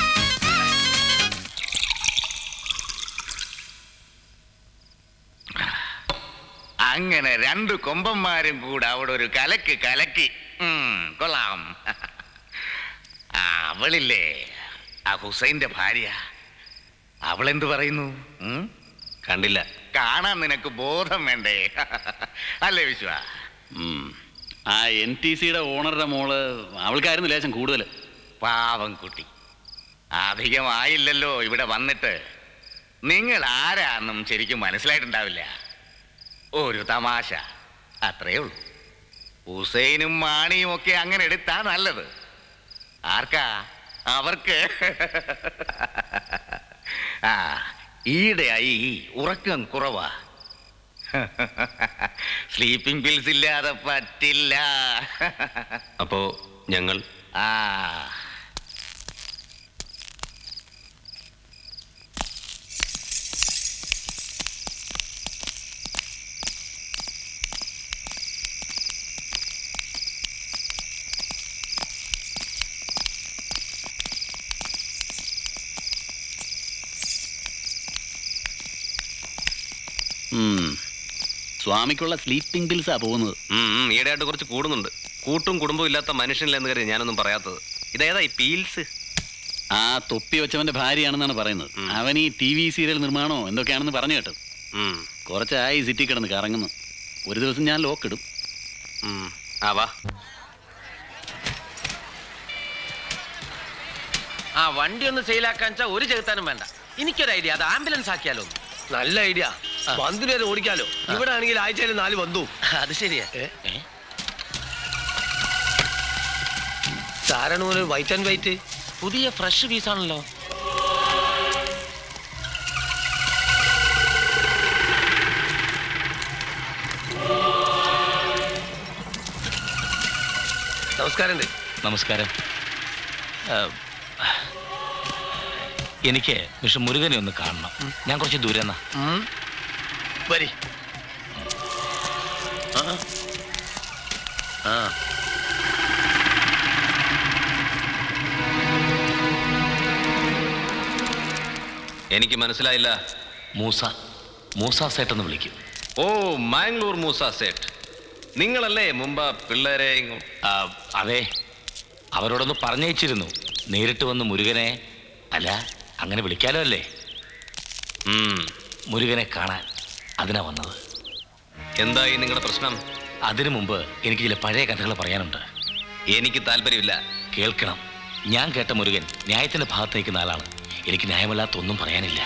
അങ്ങനെ രണ്ട് കൊമ്പന്മാരും കൂടെ അവിടെ ഒരു കലക്ക് കലക്കി ഉം, കൊള്ളാം ആ, അവളില്ലേ ആ ഹുസൈന്റെ ഭാര്യ അവളെന്ത് പറയുന്നു ഉം? കണ്ടില്ല കാണാൻ നിനക്ക് ബോധം വേണ്ടേ അല്ലേ വിശ്വ ഉം. ആ എൻ ടി സിയുടെ ഓണറുടെ മോള് അവൾക്കായിരുന്നു ലേശം കൂടുതൽ പാവം കുട്ടി അധികമായില്ലല്ലോ ഇവിടെ വന്നിട്ട് നിങ്ങൾ ആരാന്നും ശരിക്കും മനസ്സിലായിട്ടുണ്ടാവില്ല ഒരു തമാശ അത്രേ ഉള്ളൂ ഹുസൈനും മാണിയും ഒക്കെ അങ്ങനെ എടുത്താ നല്ലത് ആർക്കാ അവർക്ക് ആ ഈയിടെയായി ഉറക്കം കുറവാ സ്ലീപ്പിംഗ് പിൽസ് ഇല്ലാതെ പറ്റില്ല അപ്പോ ഞങ്ങൾ ആ സ്വാമിക്കുള്ള സ്ലീപ്പിംഗ് പിൽസാ പോകുന്നത് ഈടെയായിട്ട് കുറച്ച് കൂടുന്നുണ്ട് കൂട്ടും കുടുംബവും ഇല്ലാത്ത മനുഷ്യനില്ലെന്ന് കരുതി ഞാനൊന്നും പറയാത്തത് ഇതേതാ ഈ പീൽസ് ആ തൊപ്പി വെച്ചവന്റെ ഭാര്യയാണെന്നാണ് പറയുന്നത് അവൻ ഈ ടി വി സീരിയൽ നിർമ്മാണോ എന്തൊക്കെയാണെന്ന് പറഞ്ഞു കേട്ടത് കുറച്ചായി സിറ്റി കിടന്ന് കറങ്ങുന്നു ഒരു ദിവസം ഞാൻ ലോക്കിടും ആ വാ ആ വണ്ടി ഒന്ന് സെയിലാക്കാൻ വെച്ചാൽ ഒരു ചെകുത്താനും വേണ്ട എനിക്കൊരു ഐഡിയ അത് ആംബുലൻസ് ആക്കിയാലോ ഒന്ന്. നല്ല ഐഡിയ ബന്ധുവിനെ അത് ഓടിക്കാലോ ഇവിടെ ആണെങ്കിൽ ആഴ്ചയിൽ നാല് ബന്ധു അത് ശരിയാ സാരാണ് പോലെ വൈറ്റ് ആൻഡ് വൈറ്റ് പുതിയ ഫ്രഷ് പീസാണല്ലോ നമസ്കാരം നമസ്കാരം ആ, എനിക്ക് മിസ്റ്റർ മുരുകനെ ഒന്ന് കാണണം ഞാൻ കുറച്ച് ദൂരെ നിന്നാ വരി ആ എനിക്ക് മനസ്സിലായില്ല മൂസ മൂസ സേട്ട് എന്ന് വിളിക്കും ഓ മാംഗ്ലൂർ മൂസ സേട്ട് നിങ്ങളല്ലേ മുമ്പ് പിള്ളേരെ ഇങ്ങോ- ആ, അതെ അവരോടൊന്ന് പറഞ്ഞയച്ചിരുന്നു നേരിട്ട് വന്ന് മുരുകനെ അല്ല അങ്ങനെ വിളിക്കാലോ അല്ലേ മുരുകനെ കാണാൻ അതിനാ വന്നത് എന്തായി നിങ്ങളുടെ പ്രശ്നം അതിനു മുമ്പ് എനിക്ക് ചില പഴയ കഥകൾ പറയാനുണ്ട് എനിക്ക് താല്പര്യമില്ല കേൾക്കണം ഞാൻ കേട്ട മുരുകൻ ന്യായത്തിന്റെ ഭാഗത്ത് നിൽക്കുന്ന ആളാണ് എനിക്ക് ന്യായമല്ലാത്ത ഒന്നും പറയാനില്ല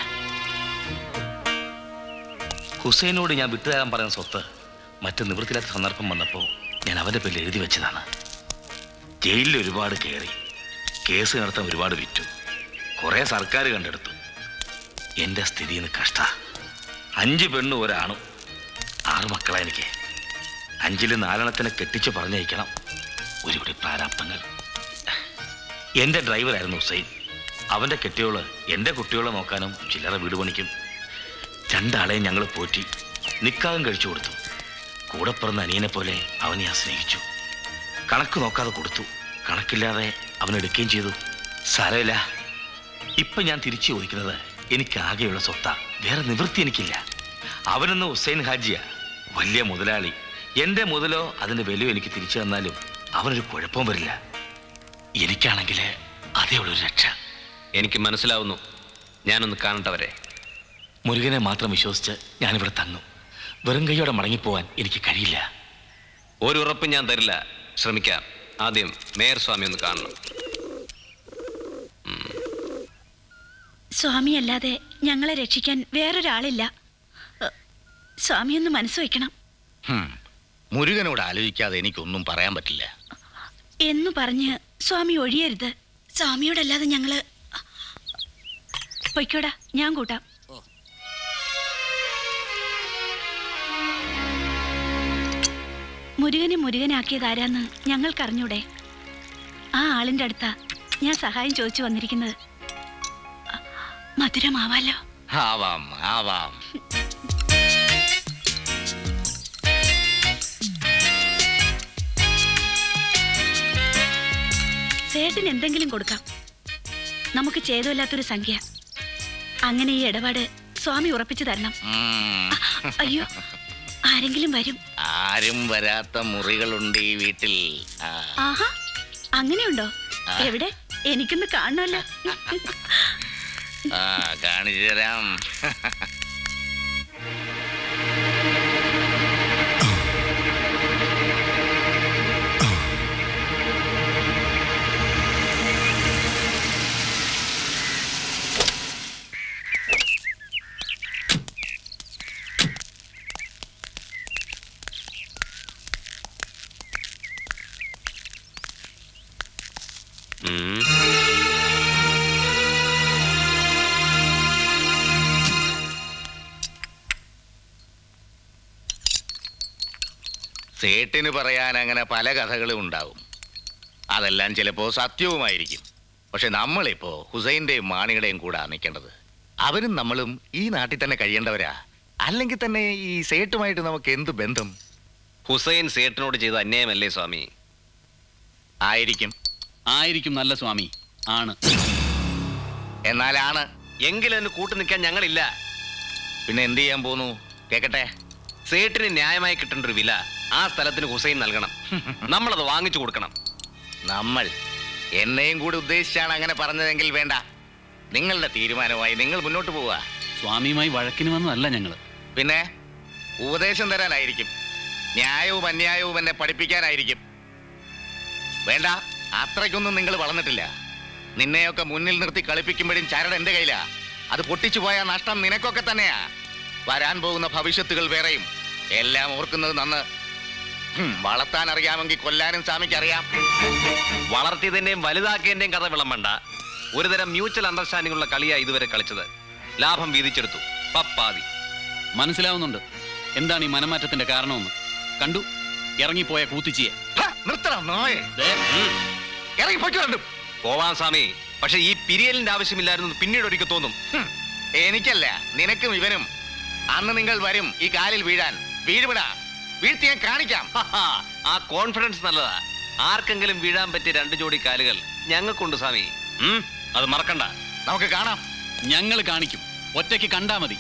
ഹുസൈനോട് ഞാൻ വിട്ടുതരാൻ പറയുന്ന സ്വത്ത് മറ്റ് നിവൃത്തിയില്ലാത്ത സന്ദർഭം വന്നപ്പോൾ ഞാൻ അവന്റെ പേരിൽ എഴുതി വെച്ചതാണ് ജയിലിൽ ഒരുപാട് കയറി കേസ് നടത്താൻ ഒരുപാട് വിറ്റു കുറേ സർക്കാർ കണ്ടെടുത്തു എൻ്റെ സ്ഥിതി ഇന്ന് കഷ്ട അഞ്ച് പെണ്ണും ഒരാണും ആറ് മക്കളാ എനിക്ക് അഞ്ചിൽ നാലെണ്ണത്തിനെ കെട്ടിച്ച് പറഞ്ഞയക്കണം ഒരുപിടി പ്രാരാബ്ദങ്ങൾ എൻ്റെ ഡ്രൈവറായിരുന്നു ഹുസൈൻ അവൻ്റെ കെട്ടിയോള് എൻ്റെ കുട്ടികളെ നോക്കാനും ചില്ലറ വീട് പണിക്കും രണ്ടാളെയും ഞങ്ങൾ പോറ്റി നിക്കാകം കഴിച്ചു കൊടുത്തു കൂടെ പിറന്ന അനിയനെ പോലെ അവനെ ഞാൻ സ്നേഹിച്ചു കണക്ക് നോക്കാതെ കൊടുത്തു കണക്കില്ലാതെ അവൻ എടുക്കുകയും ചെയ്തു സാരമില്ല ഇപ്പൊ ഞാൻ തിരിച്ചു ചോദിക്കുന്നത് എനിക്ക് ആകെയുള്ള സ്വത്താ വേറെ നിവൃത്തി എനിക്കില്ല അവനൊന്ന് ഹുസൈൻ ഹാജിയ വലിയ മുതലാളി എന്റെ മുതലോ അതിന്റെ വിലയോ എനിക്ക് തിരിച്ചു തന്നാലും അവനൊരു കുഴപ്പവും വരില്ല എനിക്കാണെങ്കിൽ അതേ ഉള്ളൊരു രക്ഷ എനിക്ക് മനസ്സിലാവുന്നു ഞാനൊന്ന് കാണട്ടവരെ മുരുകനെ മാത്രം വിശ്വസിച്ച് ഞാനിവിടെ തങ്ങും വെറും കൈയോടെ മടങ്ങിപ്പോവാൻ എനിക്ക് കഴിയില്ല ഒരു ഉറപ്പ് ഞാൻ തരില്ല ശ്രമിക്കാം ആദ്യം മേയർ സ്വാമി ഒന്ന് കാണണം സ്വാമി അല്ലാതെ ഞങ്ങളെ രക്ഷിക്കാൻ വേറൊരാളില്ല അ, സ്വാമി ഒന്ന് മനസ്സ് വയ്ക്കണം ഹും. മുരുകനോട് ആലോചിക്കാതെ എനിക്കൊന്നും പറയാൻ പറ്റില്ല എന്നു പറഞ്ഞ് സ്വാമി ഒഴിയരുത് സ്വാമിയോടല്ലാതെ ഞങ്ങള് പൊയ്ക്കോടാ ഞാൻ കൂട്ടാം മുരുകനെ മുരുകനാക്കിയത് ആരാന്ന് ഞങ്ങൾക്കറിഞ്ഞൂടെ ആ ആളിന്റെ അടുത്താ ഞാൻ സഹായം ചോദിച്ചു വന്നിരിക്കുന്നത് അ, മധുരമാവാലോ ആവാം ആവാം സേട്ടിന് എന്തെങ്കിലും കൊടുക്കാം നമുക്ക് ചെയ്തല്ലാത്തൊരു സംഖ്യ അങ്ങനെ ഈ ഇടപാട് സ്വാമി ഉറപ്പിച്ചു തരണം ഉം. അയ്യോ ആരെങ്കിലും വരും ആരും വരാത്ത മുറികളുണ്ട് ഈ വീട്ടിൽ ആ. ആഹാ അങ്ങനെയുണ്ടോ എവിടെ എനിക്കൊന്ന് കാണണമല്ലോ ആ കാണിച്ചു തരാം ഉം. സേട്ടിന് പറയാൻ അങ്ങനെ പല കഥകളും ഉണ്ടാവും അതെല്ലാം ചിലപ്പോൾ സത്യവുമായിരിക്കും പക്ഷെ നമ്മളിപ്പോ ഹുസൈന്റെയും മാണിയുടെയും കൂടെ നിൽക്കേണ്ടത് അവരും നമ്മളും ഈ നാട്ടിൽ തന്നെ കഴിയേണ്ടവരാ അല്ലെങ്കിൽ തന്നെ ഈ സേട്ടുമായിട്ട് നമുക്ക് എന്ത് ബന്ധം ഹുസൈൻ സേട്ടിനോട് ചെയ്ത അന്യായമല്ലേ സ്വാമി ആയിരിക്കും ആയിരിക്കും നല്ല സ്വാമി ആണ് എന്നാലാണ് എങ്കിലും എന്നെ കൂട്ടു നിൽക്കാൻ ഞങ്ങളില്ല പിന്നെ എന്ത് ചെയ്യാൻ പോന്നു കേക്കട്ടെ സേട്ടിന് ന്യായമായി കിട്ടേണ്ട ഒരു വില ആ സ്ഥലത്തിന് ഹുസൈൻ നൽകണം നമ്മളത് വാങ്ങിച്ചു കൊടുക്കണം നമ്മൾ എന്നെയും കൂടി ഉദ്ദേശിച്ചാണ് അങ്ങനെ പറഞ്ഞതെങ്കിൽ വേണ്ട നിങ്ങളുടെ തീരുമാനമായി നിങ്ങൾ മുന്നോട്ട് പോവുക സ്വാമിയുമായി വഴക്കിന് വന്നതല്ല ഞങ്ങള് പിന്നെ ഉപദേശം തരാനായിരിക്കും ന്യായവും അന്യായവും എന്നെ പഠിപ്പിക്കാനായിരിക്കും വേണ്ട അത്രയ്ക്കൊന്നും നിങ്ങൾ വളർന്നിട്ടില്ല നിന്നെയൊക്കെ മുന്നിൽ നിർത്തി കളിപ്പിക്കുമ്പോഴും ചരട് എന്റെ കയ്യിലാ അത് പൊട്ടിച്ചു പോയ നഷ്ടം നിനക്കൊക്കെ തന്നെയാ വരാൻ പോകുന്ന ഭവിഷ്യത്തുകൾ വേറെയും എല്ലാം ഓർക്കുന്നത് നന്ന് ഹും, വളർത്താൻ അറിയാമെങ്കിൽ കൊല്ലാനും സ്വാമിക്ക് അറിയാം വളർത്തിയതിന്റെയും വലുതാക്കിയതിന്റെയും കഥ വിളമ്പണ്ട ഒരുതരം മ്യൂച്വൽ അണ്ടർസ്റ്റാൻഡിംഗ് ഉള്ള കളിയാ ഇതുവരെ കളിച്ചത് ലാഭം വീതിച്ചെടുത്തു പപ്പാതി മനസ്സിലാവുന്നുണ്ട് എന്താണ് ഈ മനമാറ്റത്തിന്റെ കാരണമെന്ന് കണ്ടു ഇറങ്ങിപ്പോയ കൂത്തിച്ചിയെ നിർത്തണം നോയെ ഇറങ്ങി പൊയ്ക്കോണ്ടും പോവാൻ സ്വാമി പക്ഷെ ഈ പിരിയലിന്റെ ആവശ്യമില്ലായിരുന്നു എന്ന് പിന്നീട് ഒരിക്കൽ തോന്നും ഹും, എനിക്കല്ല നിനക്കും ഇവനും അന്ന് നിങ്ങൾ വരും ഈ കാലിൽ വീഴാൻ വീഴുവിടാ വീഴ്ത്തി ഞാൻ കാണിക്കാം ആ കോൺഫിഡൻസ് നല്ലതാ ആർക്കെങ്കിലും വീഴാൻ പറ്റിയ രണ്ട് ജോഡി കാലുകൾ ഞങ്ങൾക്കുണ്ട് സ്വാമി ഉം, അത് മറക്കണ്ട നമുക്ക് കാണാം ഞങ്ങൾ കാണിക്കും ഒറ്റയ്ക്ക് കണ്ടാ മതി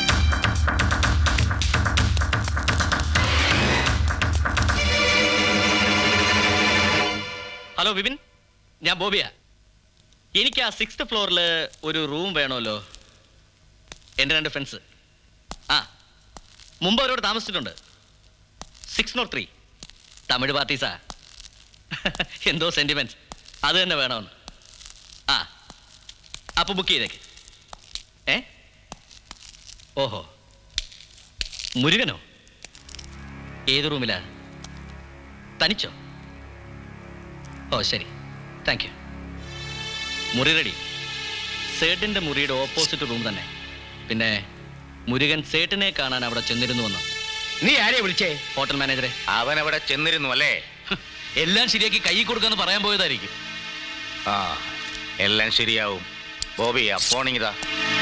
ഹലോ വിപിൻ ഞാൻ ബോബിയ എനിക്ക് ആ സിക്സ്ത് ഫ്ലോറിൽ ഒരു റൂം വേണമല്ലോ എൻ്റെ രണ്ട് ഫ്രണ്ട്സ് ആ മുമ്പ് അവരോട് താമസിച്ചിട്ടുണ്ട് സിക്സ് നോട്ട് ത്രീ തമിഴ് പാർട്ടീസാ എന്തോ സെൻറ്റിമെൻറ്റ്സ് അത് തന്നെ വേണമെന്ന് ആ അപ്പോൾ ബുക്ക് ചെയ്തേക്ക് ഏ ഓഹോ മുരുകനോ ഏത് റൂമിലാ തനിച്ചോ ഓ ശരി താങ്ക് യു മുറി റെഡി സേട്ടിന്റെ മുറിയുടെ ഓപ്പോസിറ്റ് റൂം തന്നെ പിന്നെ മുരുകൻ സേട്ടിനെ കാണാൻ അവിടെ ചെന്നിരുന്നു വന്നു നീ ആരെയാ വിളിച്ചേ ഹോട്ടൽ മാനേജറെ അവൻ അവിടെ ചെന്നിരുന്നു അല്ലേ എല്ലാം ശരിയാക്കി കൈ കൊടുക്കാന്ന് പറയാൻ പോയതായിരിക്കും ആ എല്ലാം ശരിയാവും ബോബി ആ ഫോണിങ്ങിതാ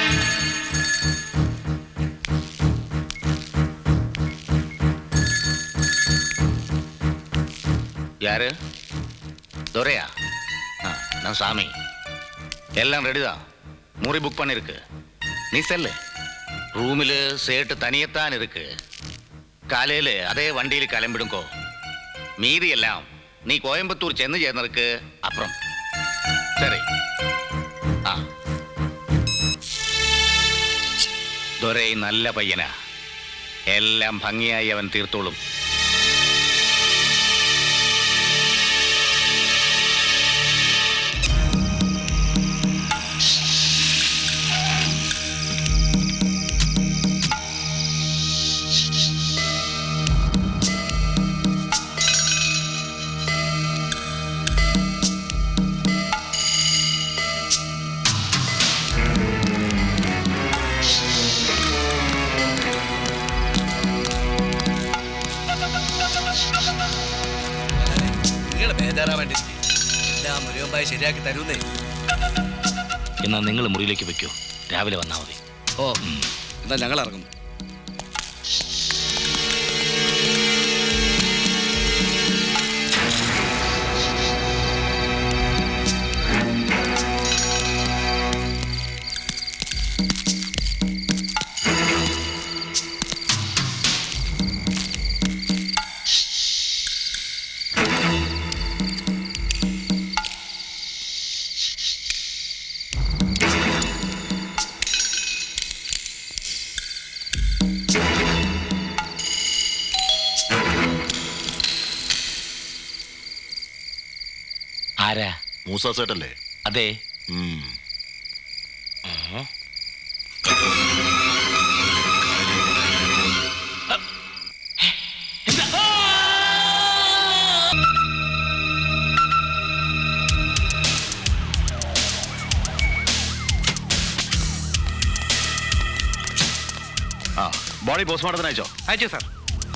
யாரு துரையா ஆ, நான் சாமி எல்லாம் ரெடிதான் முറി புக் பண்ணிருக்கு நீ செல்லு റൂമില് സേട്ട് തനിയെത്താൻ ഇருக்கு കാലയില് അതേ വണ്ടിയിൽ കിളമ്പിടുങ്കോ മീതിയെല്ലാം നീ കോയമ്പത്തൂർ ചെന്ന് ചേർന്നർക്ക് അപ്പുറം ശരി ആ ദൊരൈ നല്ല പയ്യനാ എല്ലാം ഭംഗിയായി അവൻ തീർത്തോളും നിങ്ങൾ ബേജാറാൻ എല്ലാം മുരുകമ്പായി ശരിയാക്കി തരൂന്നേ എന്നാ നിങ്ങൾ മുറിയിലേക്ക് വെക്കോ രാവിലെ വന്നാൽ മതി ഓ എന്നാ ഞങ്ങൾ ഇറങ്ങും ആരാ മൂസ സേട്ടല്ലേ അതെ ഉം. ആ ബോഡി പോസ്റ്റ്മോർട്ടത്തിന് അയച്ചോ അയച്ചു സാർ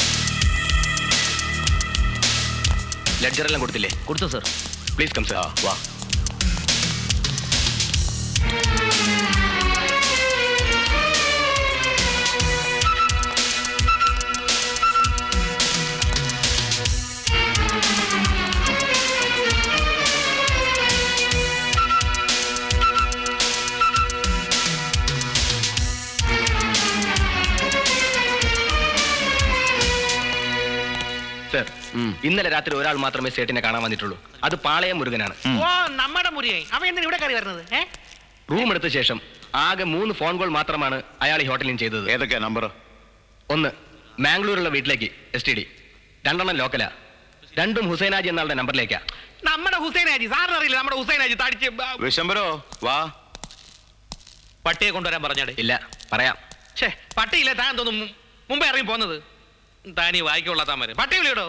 ലെഡ്ജറെല്ലാം കൊടുത്തില്ലേ കൊടുത്തു സാർ പ്ലീസ് കം സാർ വാ Thank സർ ഇന്നലെ രാത്രി ഒരാൾ മാത്രമേ സേട്ടിനെ കാണാൻ വന്നിട്ടുള്ളൂ അത് പാളയം മുരുകനാണ് ഓ നമ്മുടെ മുറിയായി അവൻ എന്തിനാ ഇവിടെ കയറി വരുന്നത് ഏ റൂം എടുത്ത ശേഷം ആകെ മൂന്ന് ഫോൺ കോൾ മാത്രമാണ് അയാൾ ഈ ഹോട്ടലിൽ ചെയ്തത് ഏതൊക്കെയാ നമ്പർ ഒന്ന് മാംഗ്ലൂരുള്ള വീട്ടിലേക്ക് എസ് ടി ഡി രണ്ടെണ്ണം ലോക്കലാ രണ്ടും ഹുസൈനാജി എന്നാളുടെ നമ്പറിലേക്കാ നമ്മുടെ ഹുസൈൻ ആജി സാറിന് അറിയില്ല നമ്മുടെ ഹുസൈൻ ആജി തടിച്ച് ബ- വിശംബരോ വാ പട്ടിയെ കൊണ്ടുവരാൻ പറഞ്ഞാടെ ഇല്ല പറയാം ഛേ പട്ടിയില്ല താൻ തോന്നും മുമ്പേ ഇറങ്ങി പോന്നത് താനീ വായിക്കുള്ള താൻ വരും പട്ടി വിളിയോടോ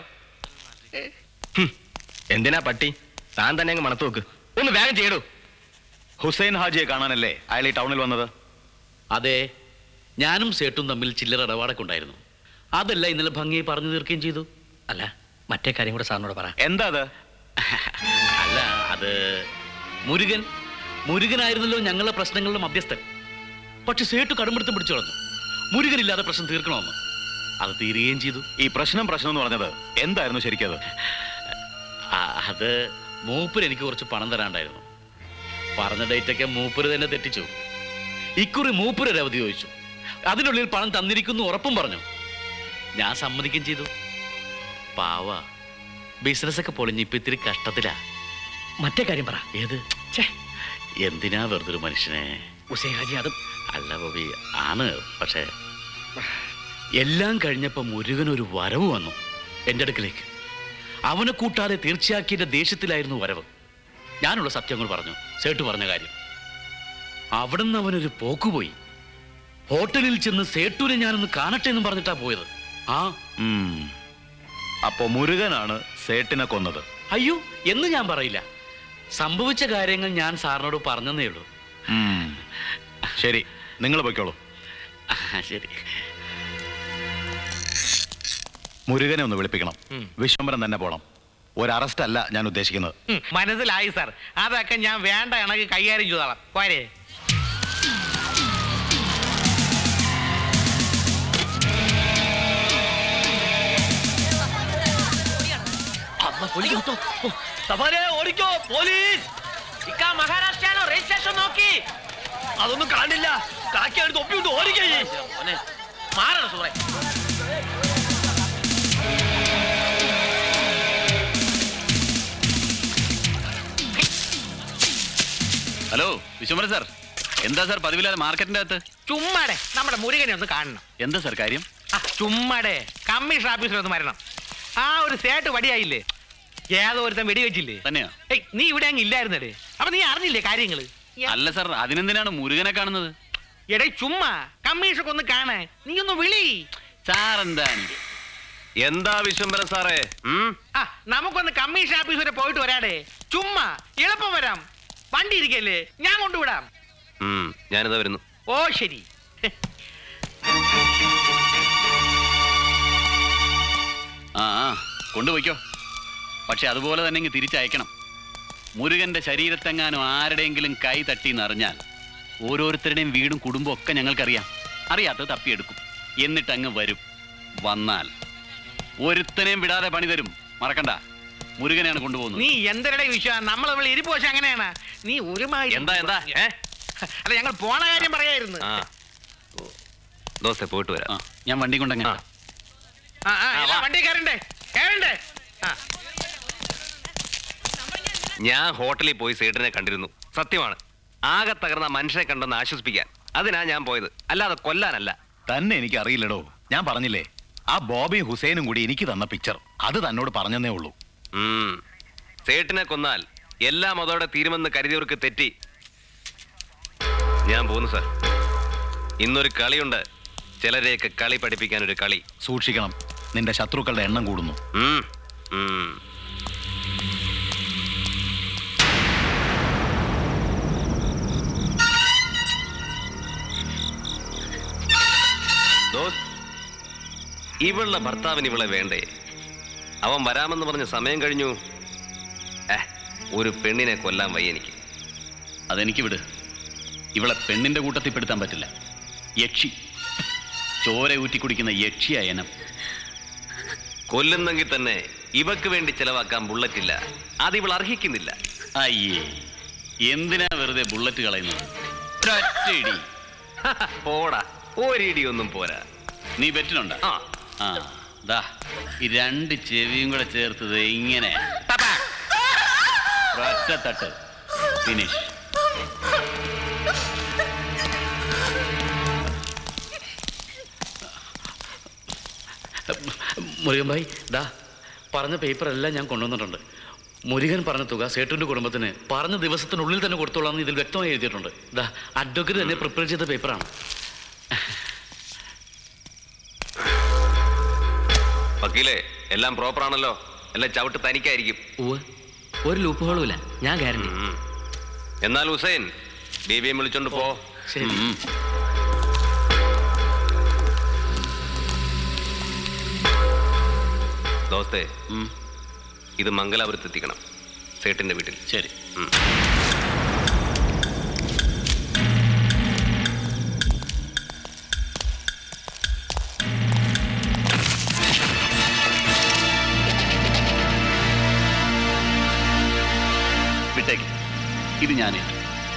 എന്തിനാ പട്ടി താൻ തന്നെ അങ്ങ് മണത്ത് നോക്ക് ഒന്ന് വേഗം ചെയ്യടൂ ഹുസൈൻ ഹാജിയെ കാണാനല്ലേ അയാൾ ഈ ടൗണിൽ വന്നത് അതെ ഞാനും സേട്ടും തമ്മിൽ ചില്ലറ ഇടപാടൊക്കെ ഉണ്ടായിരുന്നു അതല്ല ഇന്നലെ ഭംഗിയെ പറഞ്ഞു തീർക്കുകയും ചെയ്തു അല്ല മറ്റേ കാര്യം കൂടെ സാറിനോട് പറ എന്താ അത് അല്ല അത് മുരുകൻ മുരുകനായിരുന്നല്ലോ ഞങ്ങളുടെ പ്രശ്നങ്ങളുടെ മധ്യസ്ഥൻ പക്ഷെ സേട്ടു കടുംപിടുത്തം പിടിച്ചു കളഞ്ഞു മുരുകനില്ലാതെ പ്രശ്നം തീർക്കണമെന്ന് അത് തീരുകയും ചെയ്തു ഈ പ്രശ്നം പ്രശ്നം എന്ന് പറഞ്ഞത് എന്തായിരുന്നു ശരിക്കത് ആ, അത് മൂപ്പര് എനിക്ക് കുറച്ച് പണം തരാണ്ടായിരുന്നു പറഞ്ഞ ഡേറ്റൊക്കെ മൂപ്പര് തന്നെ തെറ്റിച്ചു ഇക്കുറി മൂപ്പര് ഒരു അവധി ചോദിച്ചു അതിനുള്ളിൽ പണം തന്നിരിക്കുന്നു ഉറപ്പും പറഞ്ഞു ഞാൻ സമ്മതിക്കുകയും ചെയ്തു പാവ ബിസിനസ് ഒക്കെ പൊളിഞ്ഞ് ഇപ്പൊ ഇത്തിരി കഷ്ടത്തിലാ മറ്റേ കാര്യം പറ ഏത് എന്തിനാ വെറുതെ ഒരു മനുഷ്യനെ ഹുസൈൻ ഹാജി അതും അല്ല ബോബി ആണ് പക്ഷേ എല്ലാം കഴിഞ്ഞപ്പോ മുരുകൻ ഒരു വരവ് വന്നു എൻ്റെ അടുക്കിലേക്ക് അവനെ കൂട്ടാതെ തീർച്ചയാക്കിയ ദേഷ്യത്തിലായിരുന്നു വരവ് ഞാനുള്ള സത്യങ്ങൾ പറഞ്ഞു സേട്ട് പറഞ്ഞ കാര്യം അവിടുന്ന് അവനൊരു പോക്കുപോയി ഹോട്ടലിൽ ചെന്ന് സേട്ടുവിനെ ഞാനൊന്ന് കാണട്ടെ എന്ന് പറഞ്ഞിട്ടാ പോയത് ആ ഉം. അപ്പോ മുരുകനാണ് സേട്ടിനെ കൊന്നത് അയ്യോ എന്ന് ഞാൻ പറയില്ല സംഭവിച്ച കാര്യങ്ങൾ ഞാൻ സാറിനോട് പറഞ്ഞതേ ഉള്ളൂ ഉം. ശരി നിങ്ങൾ പൊയ്ക്കോളൂ ആ, ശരി മുരുകനെ ഒന്ന് വിളിപ്പിക്കണം വിശ്വംബരം തന്നെ പോണം ഒരു അറസ്റ്റ് അല്ല ഞാൻ ഉദ്ദേശിക്കുന്നത് ഉം, മനസ്സിലായി സാർ അതൊക്കെ ഞാൻ വേണ്ട ഇണക്ക് കൈകാര്യം ചെയ്തോളാം പോരെ ഓടിക്കോ പോലീസ് ഇക്ക മഹാരാഷ്ട്രയാണോ രജിസ്ട്രേഷൻ നോക്കി അതൊന്നും കാണില്ല കാക്കിയാണ് തൊപ്പിയിട്ട് ഓടിക്കേ മോനെ, മാറണം സുഹൃത്തെ ഹലോ വിശ്വംബരൻ സാർ എന്താ സാർ പതിവില്ലാതെ മാർക്കറ്റിന്റെ അകത്ത് ചുമ്മാടെ നമ്മുടെ മുരുകനെ ഒന്ന് കാണണം എന്താ സാർ കാര്യം ആ, ചുമ്മാടെ കമ്മീഷൻ ഓഫീസിൽ ഒന്ന് വരണം ആ ഒരു സേട്ട് വടിയായില്ലേ ഏതോ ഒരുത്തൻ വെടിവെച്ചില്ലേ തന്നെയോ ഏയ് നീ ഇവിടെ അങ്ങ് ഇല്ലായിരുന്നടേ അപ്പൊ നീ അറിഞ്ഞില്ലേ കാര്യങ്ങള് അല്ല സാർ അതിനെന്തിനാണ് മുരുകനെ കാണുന്നത് എടേ ചുമ്മാ കമ്മീഷൻ ഒന്ന് കാണാൻ നീ ഒന്ന് വിളി സാർ എന്താ എന്താ വിശ്വംബരൻ സാറേ ഉം? ആ നമുക്കൊന്ന് കമ്മീഷൻ ഓഫീസ് വരെ പോയിട്ട് വരാടേ ചുമ്മാ എളുപ്പം വരാം വണ്ടി ഇരിക്കല്ലേ ഞാൻ കൊണ്ടുവിടാം ഉം, ഞാനിതാ വരുന്നു ഓ ശരി ആ ആ കൊണ്ടുപോയിക്കോ പക്ഷെ അതുപോലെ തന്നെ ഇങ്ങ് തിരിച്ചയക്കണം മുരുകന്റെ ശരീരത്തെങ്ങാനും ആരുടെയെങ്കിലും കൈ തട്ടിയെന്നറിഞ്ഞാൽ ഓരോരുത്തരുടെയും വീടും കുടുംബവും ഒക്കെ ഞങ്ങൾക്കറിയാം അറിയാത്തത് തപ്പിയെടുക്കും എന്നിട്ട് അങ്ങ് വരും വന്നാൽ ഒരുത്തനെയും വിടാതെ പണി തരും മറക്കണ്ട മുരുകനെയാണ് കൊണ്ടുപോകുന്നത് നീ എന്തരുടെ വിശ്വാസം നമ്മളിവിടെ ഇരിപ്പ് പക്ഷെ അങ്ങനെയാണ് നീ ഒരുമാതിരി എന്താ എന്താ ഏ അല്ല ഞങ്ങൾ പോണ കാര്യം പറയായിരുന്നു ആ ദോസ്തെ പോയിട്ട് വരാം ഞാൻ വണ്ടി കൊണ്ടങ്ങനെ ആ, ആ, എല്ലാ വണ്ടി കയറണ്ടേ കയറണ്ടേ ആ ഞാൻ ഹോട്ടലിൽ പോയി സേട്ടിനെ കണ്ടിരുന്നു സത്യമാണ് ആകെ തകർന്ന മനുഷ്യനെ കണ്ടെന്ന് ആശ്വസിപ്പിക്കാൻ അതിനാ ഞാൻ പോയത് അല്ലാതെ കൊല്ലാനല്ല തന്നെ എനിക്ക് അറിയില്ലടോ ഞാൻ പറഞ്ഞില്ലേ ആ ബോബിയും ഹുസൈനും കൂടി എനിക്ക് തന്ന പിക്ചർ അത് തന്നോട് പറഞ്ഞതേ ഉള്ളൂ ഉം. സേട്ടിനെ കൊന്നാൽ എല്ലാം അതോടെ തീരുമെന്ന് കരുതിയവർക്ക് തെറ്റി ഞാൻ പോന്നു സാർ ഇന്നൊരു കളിയുണ്ട് ചിലരെയൊക്കെ കളി പഠിപ്പിക്കാൻ ഒരു കളി സൂക്ഷിക്കണം നിന്റെ ശത്രുക്കളുടെ എണ്ണം കൂടുന്നു ഉം. ഉം. ദോസ്ത്, ഇവളുടെ ഭർത്താവിന് ഇവളെ വേണ്ടേ അവൻ വരാമെന്ന് പറഞ്ഞ സമയം കഴിഞ്ഞു ഏ, ഒരു പെണ്ണിനെ കൊല്ലാൻ വയ്യ എനിക്ക് അതെനിക്ക് വിട് ഇവളെ പെണ്ണിന്റെ കൂട്ടത്തിൽ പെടുത്താൻ പറ്റില്ല യക്ഷി ചോര ഊറ്റി കുടിക്കുന്ന യക്ഷി അയനം കൊല്ലുന്നെങ്കിൽ തന്നെ ഇവക്ക് വേണ്ടി ചെലവാക്കാൻ ബുള്ളറ്റ് ഇല്ല അത് ഇവൾ അർഹിക്കുന്നില്ല അയ്യേ എന്തിനാ വെറുതെ ബുള്ളറ്റ് കളയുന്നത് ഒരൊറ്റയിടി പോടാ ഒരിടിയൊന്നും പോരാ നീ ബെറ്റിനുണ്ടോ ആ ആ ദാ ഈ രണ്ട് ചെവിയും കൂടെ ചേർത്തത് ഇങ്ങനെ ഒറ്റ തട്ട് ഫിനിഷ് മുരുകൻ ഭായി ദാ പറഞ്ഞ പേപ്പർ എല്ലാം ഞാൻ കൊണ്ടുവന്നിട്ടുണ്ട് മുരുകൻ പറഞ്ഞ തുക സേട്ടുവിന്റെ കുടുംബത്തിന് പറഞ്ഞ ദിവസത്തിനുള്ളിൽ തന്നെ കൊടുത്തോളാം എന്ന് ഇതിൽ വ്യക്തമായി എഴുതിയിട്ടുണ്ട് ദാ അഡ്വക്കേറ്റ് തന്നെ പ്രിപ്പയർ ചെയ്ത പേപ്പറാണ് വക്കീലെ എല്ലാം പ്രോപ്പർ ആണല്ലോ എല്ലാം ചവിട്ട് തനിക്കായിരിക്കും ഒരു ലൂപ്പ് ഹോളുമില്ല ഞാൻ ഗ്യാരണ്ടി എന്നാൽ ഹുസൈൻ ബി ബി എം വിളിച്ചോണ്ട് പോ ശരി. ഉം. ദോസ്തേ ഇത് മംഗലാപുരത്ത് എത്തിക്കണം സേട്ടിന്റെ വീട്ടിൽ ശരി വിട്ടേക്ക് ഇത് ഞാനേറ്റു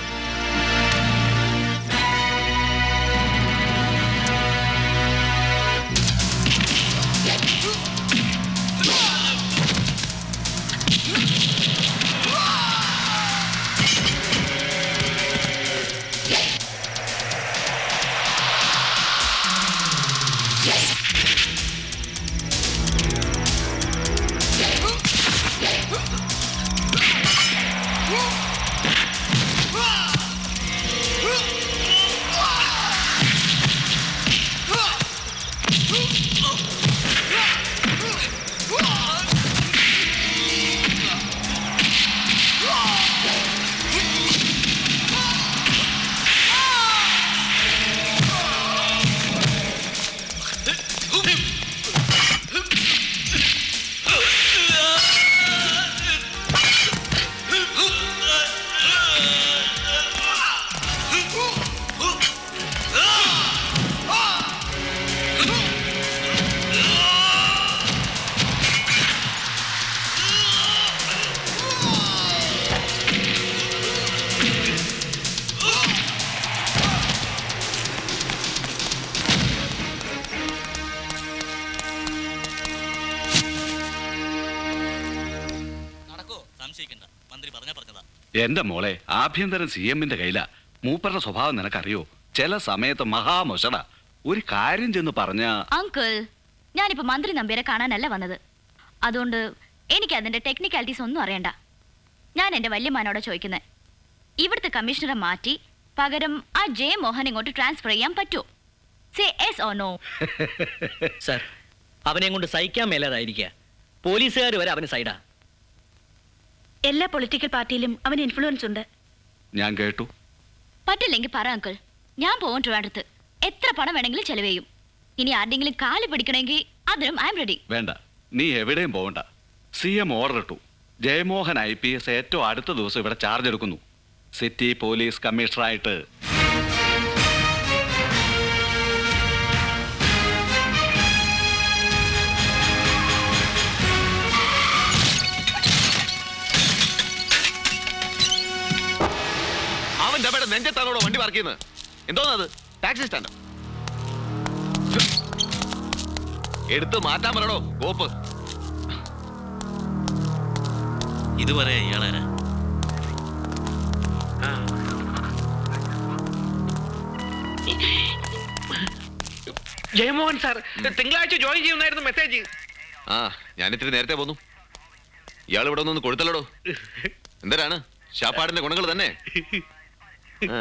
എന്റെ മോളെ ആഭ്യന്തരം സി എമ്മിന്റെ കയ്യിലാ മൂപ്പരുടെ സ്വഭാവം നിനക്കറിയോ ചില സമയത്ത് മഹാമൊശട ഒരു കാര്യം ചെന്ന് പറഞ്ഞ അങ്കിൾ ഞാനിപ്പോ മന്ത്രി നമ്പ്യാരെ കാണാനല്ല വന്നത് അതുകൊണ്ട് എനിക്ക് അതിന്റെ ടെക്നിക്കാലിറ്റീസ് ഒന്നും അറിയണ്ട ഞാൻ എന്റെ വല്യമാനോട് ചോദിക്കുന്നത് ഇവിടുത്തെ കമ്മീഷണറെ മാറ്റി പകരം ആ ജെ മോഹൻ ഇങ്ങോട്ട് ട്രാൻസ്ഫർ ചെയ്യാൻ പറ്റുമോ say yes or no sir അവനെ കൊണ്ട് സഹിക്കാൻ മേലാതായിരിക്കുക പോലീസുകാർ വരെ അവന് സൈഡാ എല്ലാ പൊളിറ്റിക്കൽ പാർട്ടിയിലും അവന് ഇൻഫ്ലുവൻസ് ഉണ്ട് ഞാൻ കേട്ടു പറ്റില്ലെങ്കിൽ പറ അങ്കിൾ ഞാൻ പോകാൻ ട്രിവാൻഡ്രത്ത് എത്ര പണം വേണമെങ്കിലും ചെലവ് ചെയ്യും ഇനി ആരുടെങ്കിലും കാല് പിടിക്കണമെങ്കിൽ അതിനും ഐ എം റെഡി വേണ്ട നീ എവിടെയും പോകണ്ട സി എം ഓർഡർ ഇട്ടു ജയമോഹൻ ഐ പി എസ് ഏറ്റവും അടുത്ത ദിവസം ഇവിടെ ചാർജ് എടുക്കുന്നു സിറ്റി പോലീസ് കമ്മീഷണറായിട്ട് അവന്റെ അവിടെ നെഞ്ചത്താണോടോ വണ്ടി പാർക്ക് ചെയ്യുന്നത് എന്തോന്നത് ടാക്സി സ്റ്റാൻഡ് എടുത്ത് മാറ്റാൻ പറയടോ കോപ്പ് ഇതുവരെ ഇയാളാരാ ജയമോഹൻ സാർ തിങ്കളാഴ്ച ജോയിൻ ചെയ്യുന്നായിരുന്നു മെസ്സേജ് ആ ഞാൻ ഇത്തിരി നേരത്തെ പോന്നു ഇയാൾ ഇവിടെ ഒന്ന് കൊടുത്തല്ലോടോ എന്തരാണ് ഷാപ്പാടിന്റെ ഗുണങ്ങൾ തന്നെ ആ.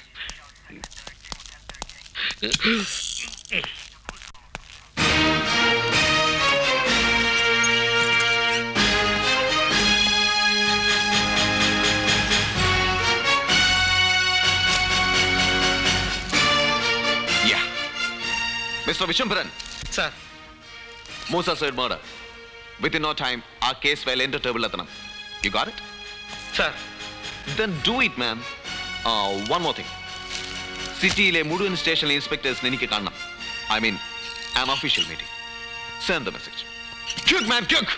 Yeah. Mr. Vishwambaran. Sir. Musa said murder. Within no time, our case file enter table എത്തണം. You got it? Sir. Then do it, man. Uh, one more thing. സിറ്റിയിലെ മുഴുവൻ സ്റ്റേഷനിലെ ഇൻസ്പെക്ടേഴ്സിന് എനിക്ക് കാണണം I mean an official meeting send the message quick man quick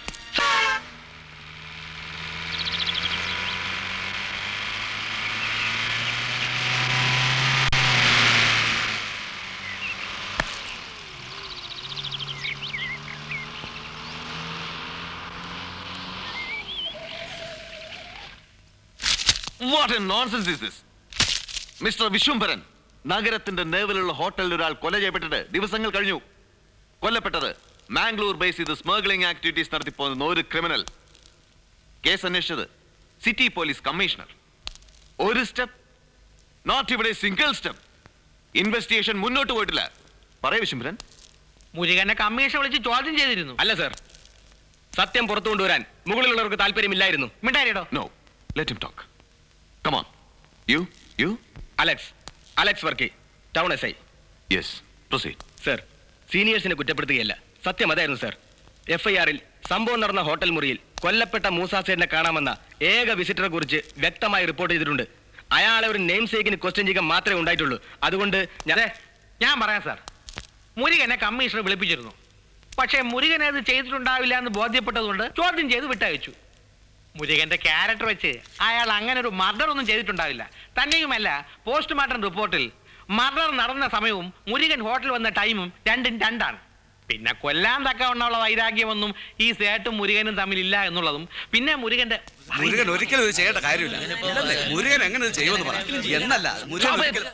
what a nonsense is this mister Vishwambharan നഗരത്തിന്റെ നേവലുള്ള ഹോട്ടലിൽ ഒരാൾ കൊല ചെയ്യപ്പെട്ടിട്ട് ദിവസങ്ങൾ കഴിഞ്ഞു കൊല്ലപ്പെട്ടത് മാംഗ്ലൂർ ബേസ് ചെയ്ത് സ്മഗ്ലിംഗ് ആക്ടിവിറ്റീസ് നടത്തിപ്പോകുന്ന ഒരു ക്രിമിനൽ കേസ് അന്വേഷിച്ചത് സിറ്റി പോലീസ് കമ്മീഷണർ ഒരു സ്റ്റെപ്പ് നോട്ട് ഇവിടെ സിംഗിൾ സ്റ്റെപ്പ് ഇൻവെസ്റ്റിഗേഷൻ മുന്നോട്ട് പോയിട്ടില്ല പറയൂ വിശ്വംഭരൻ മുരുകനെ കമ്മീഷൻ വിളിച്ച് ചോദ്യം ചെയ്തിരുന്നു അല്ല സർ സത്യം പുറത്തു കൊണ്ടുവരാൻ മുകളിലുള്ളവർക്ക് താല്പര്യമില്ലായിരുന്നു മിണ്ടാരിടോ no let him talk come on you you Alex Alex Varkey town S I yes proceed sir സീനിയേഴ്സിനെ കുറ്റപ്പെടുത്തുകയല്ല സത്യം അതായിരുന്നു സർ എഫ് ഐ ആറിൽ സംഭവം നടന്ന ഹോട്ടൽ മുറിയിൽ കൊല്ലപ്പെട്ട മൂസാസേനെ കാണാമെന്ന ഏക വിസിറ്ററെ കുറിച്ച് വ്യക്തമായി റിപ്പോർട്ട് ചെയ്തിട്ടുണ്ട് അയാളെ ഒരു നെയിം സേക്കിന് ക്വസ്റ്റ്യൻ ചെയ്യുക മാത്രമേ ഉണ്ടായിട്ടുള്ളൂ അതുകൊണ്ട് ഞാൻ ഞാൻ പറയാം സാർ മുരുകനെ കമ്മീഷണർ വിളിപ്പിച്ചിരുന്നു പക്ഷേ മുരുകൻ അത് ചെയ്തിട്ടുണ്ടാവില്ല എന്ന് ബോധ്യപ്പെട്ടതുകൊണ്ട് ചോദ്യം ചെയ്ത് വിട്ടയച്ചു മുരുകന്റെ ക്യാരക്ടർ വെച്ച് അയാൾ അങ്ങനെ ഒരു മർഡർ ഒന്നും ചെയ്തിട്ടുണ്ടാവില്ല തന്നെയുമല്ല പോസ്റ്റ്മോർട്ടം റിപ്പോർട്ടിൽ മർഡർ നടന്ന സമയവും മുരുകൻ ഹോട്ടൽ വന്ന ടൈമും രണ്ടും രണ്ടാണ് പിന്നെ കൊല്ലാൻ തക്കവണ്ണമുള്ള വൈരാഗ്യമൊന്നും ഈ സേട്ടും മുരുകനും തമ്മിലില്ല എന്നുള്ളതും പിന്നെ മുരുകന്റെ മുരുകൻ ഒരിക്കലും ഇത് ചെയ്യേണ്ട കാര്യമില്ല ഇല്ലെന്നേ, മുരുകൻ എങ്ങനെ ഇത് ചെയ്യുമെന്ന് പറ എന്നല്ല മുരുകൻ ഒരിക്കലും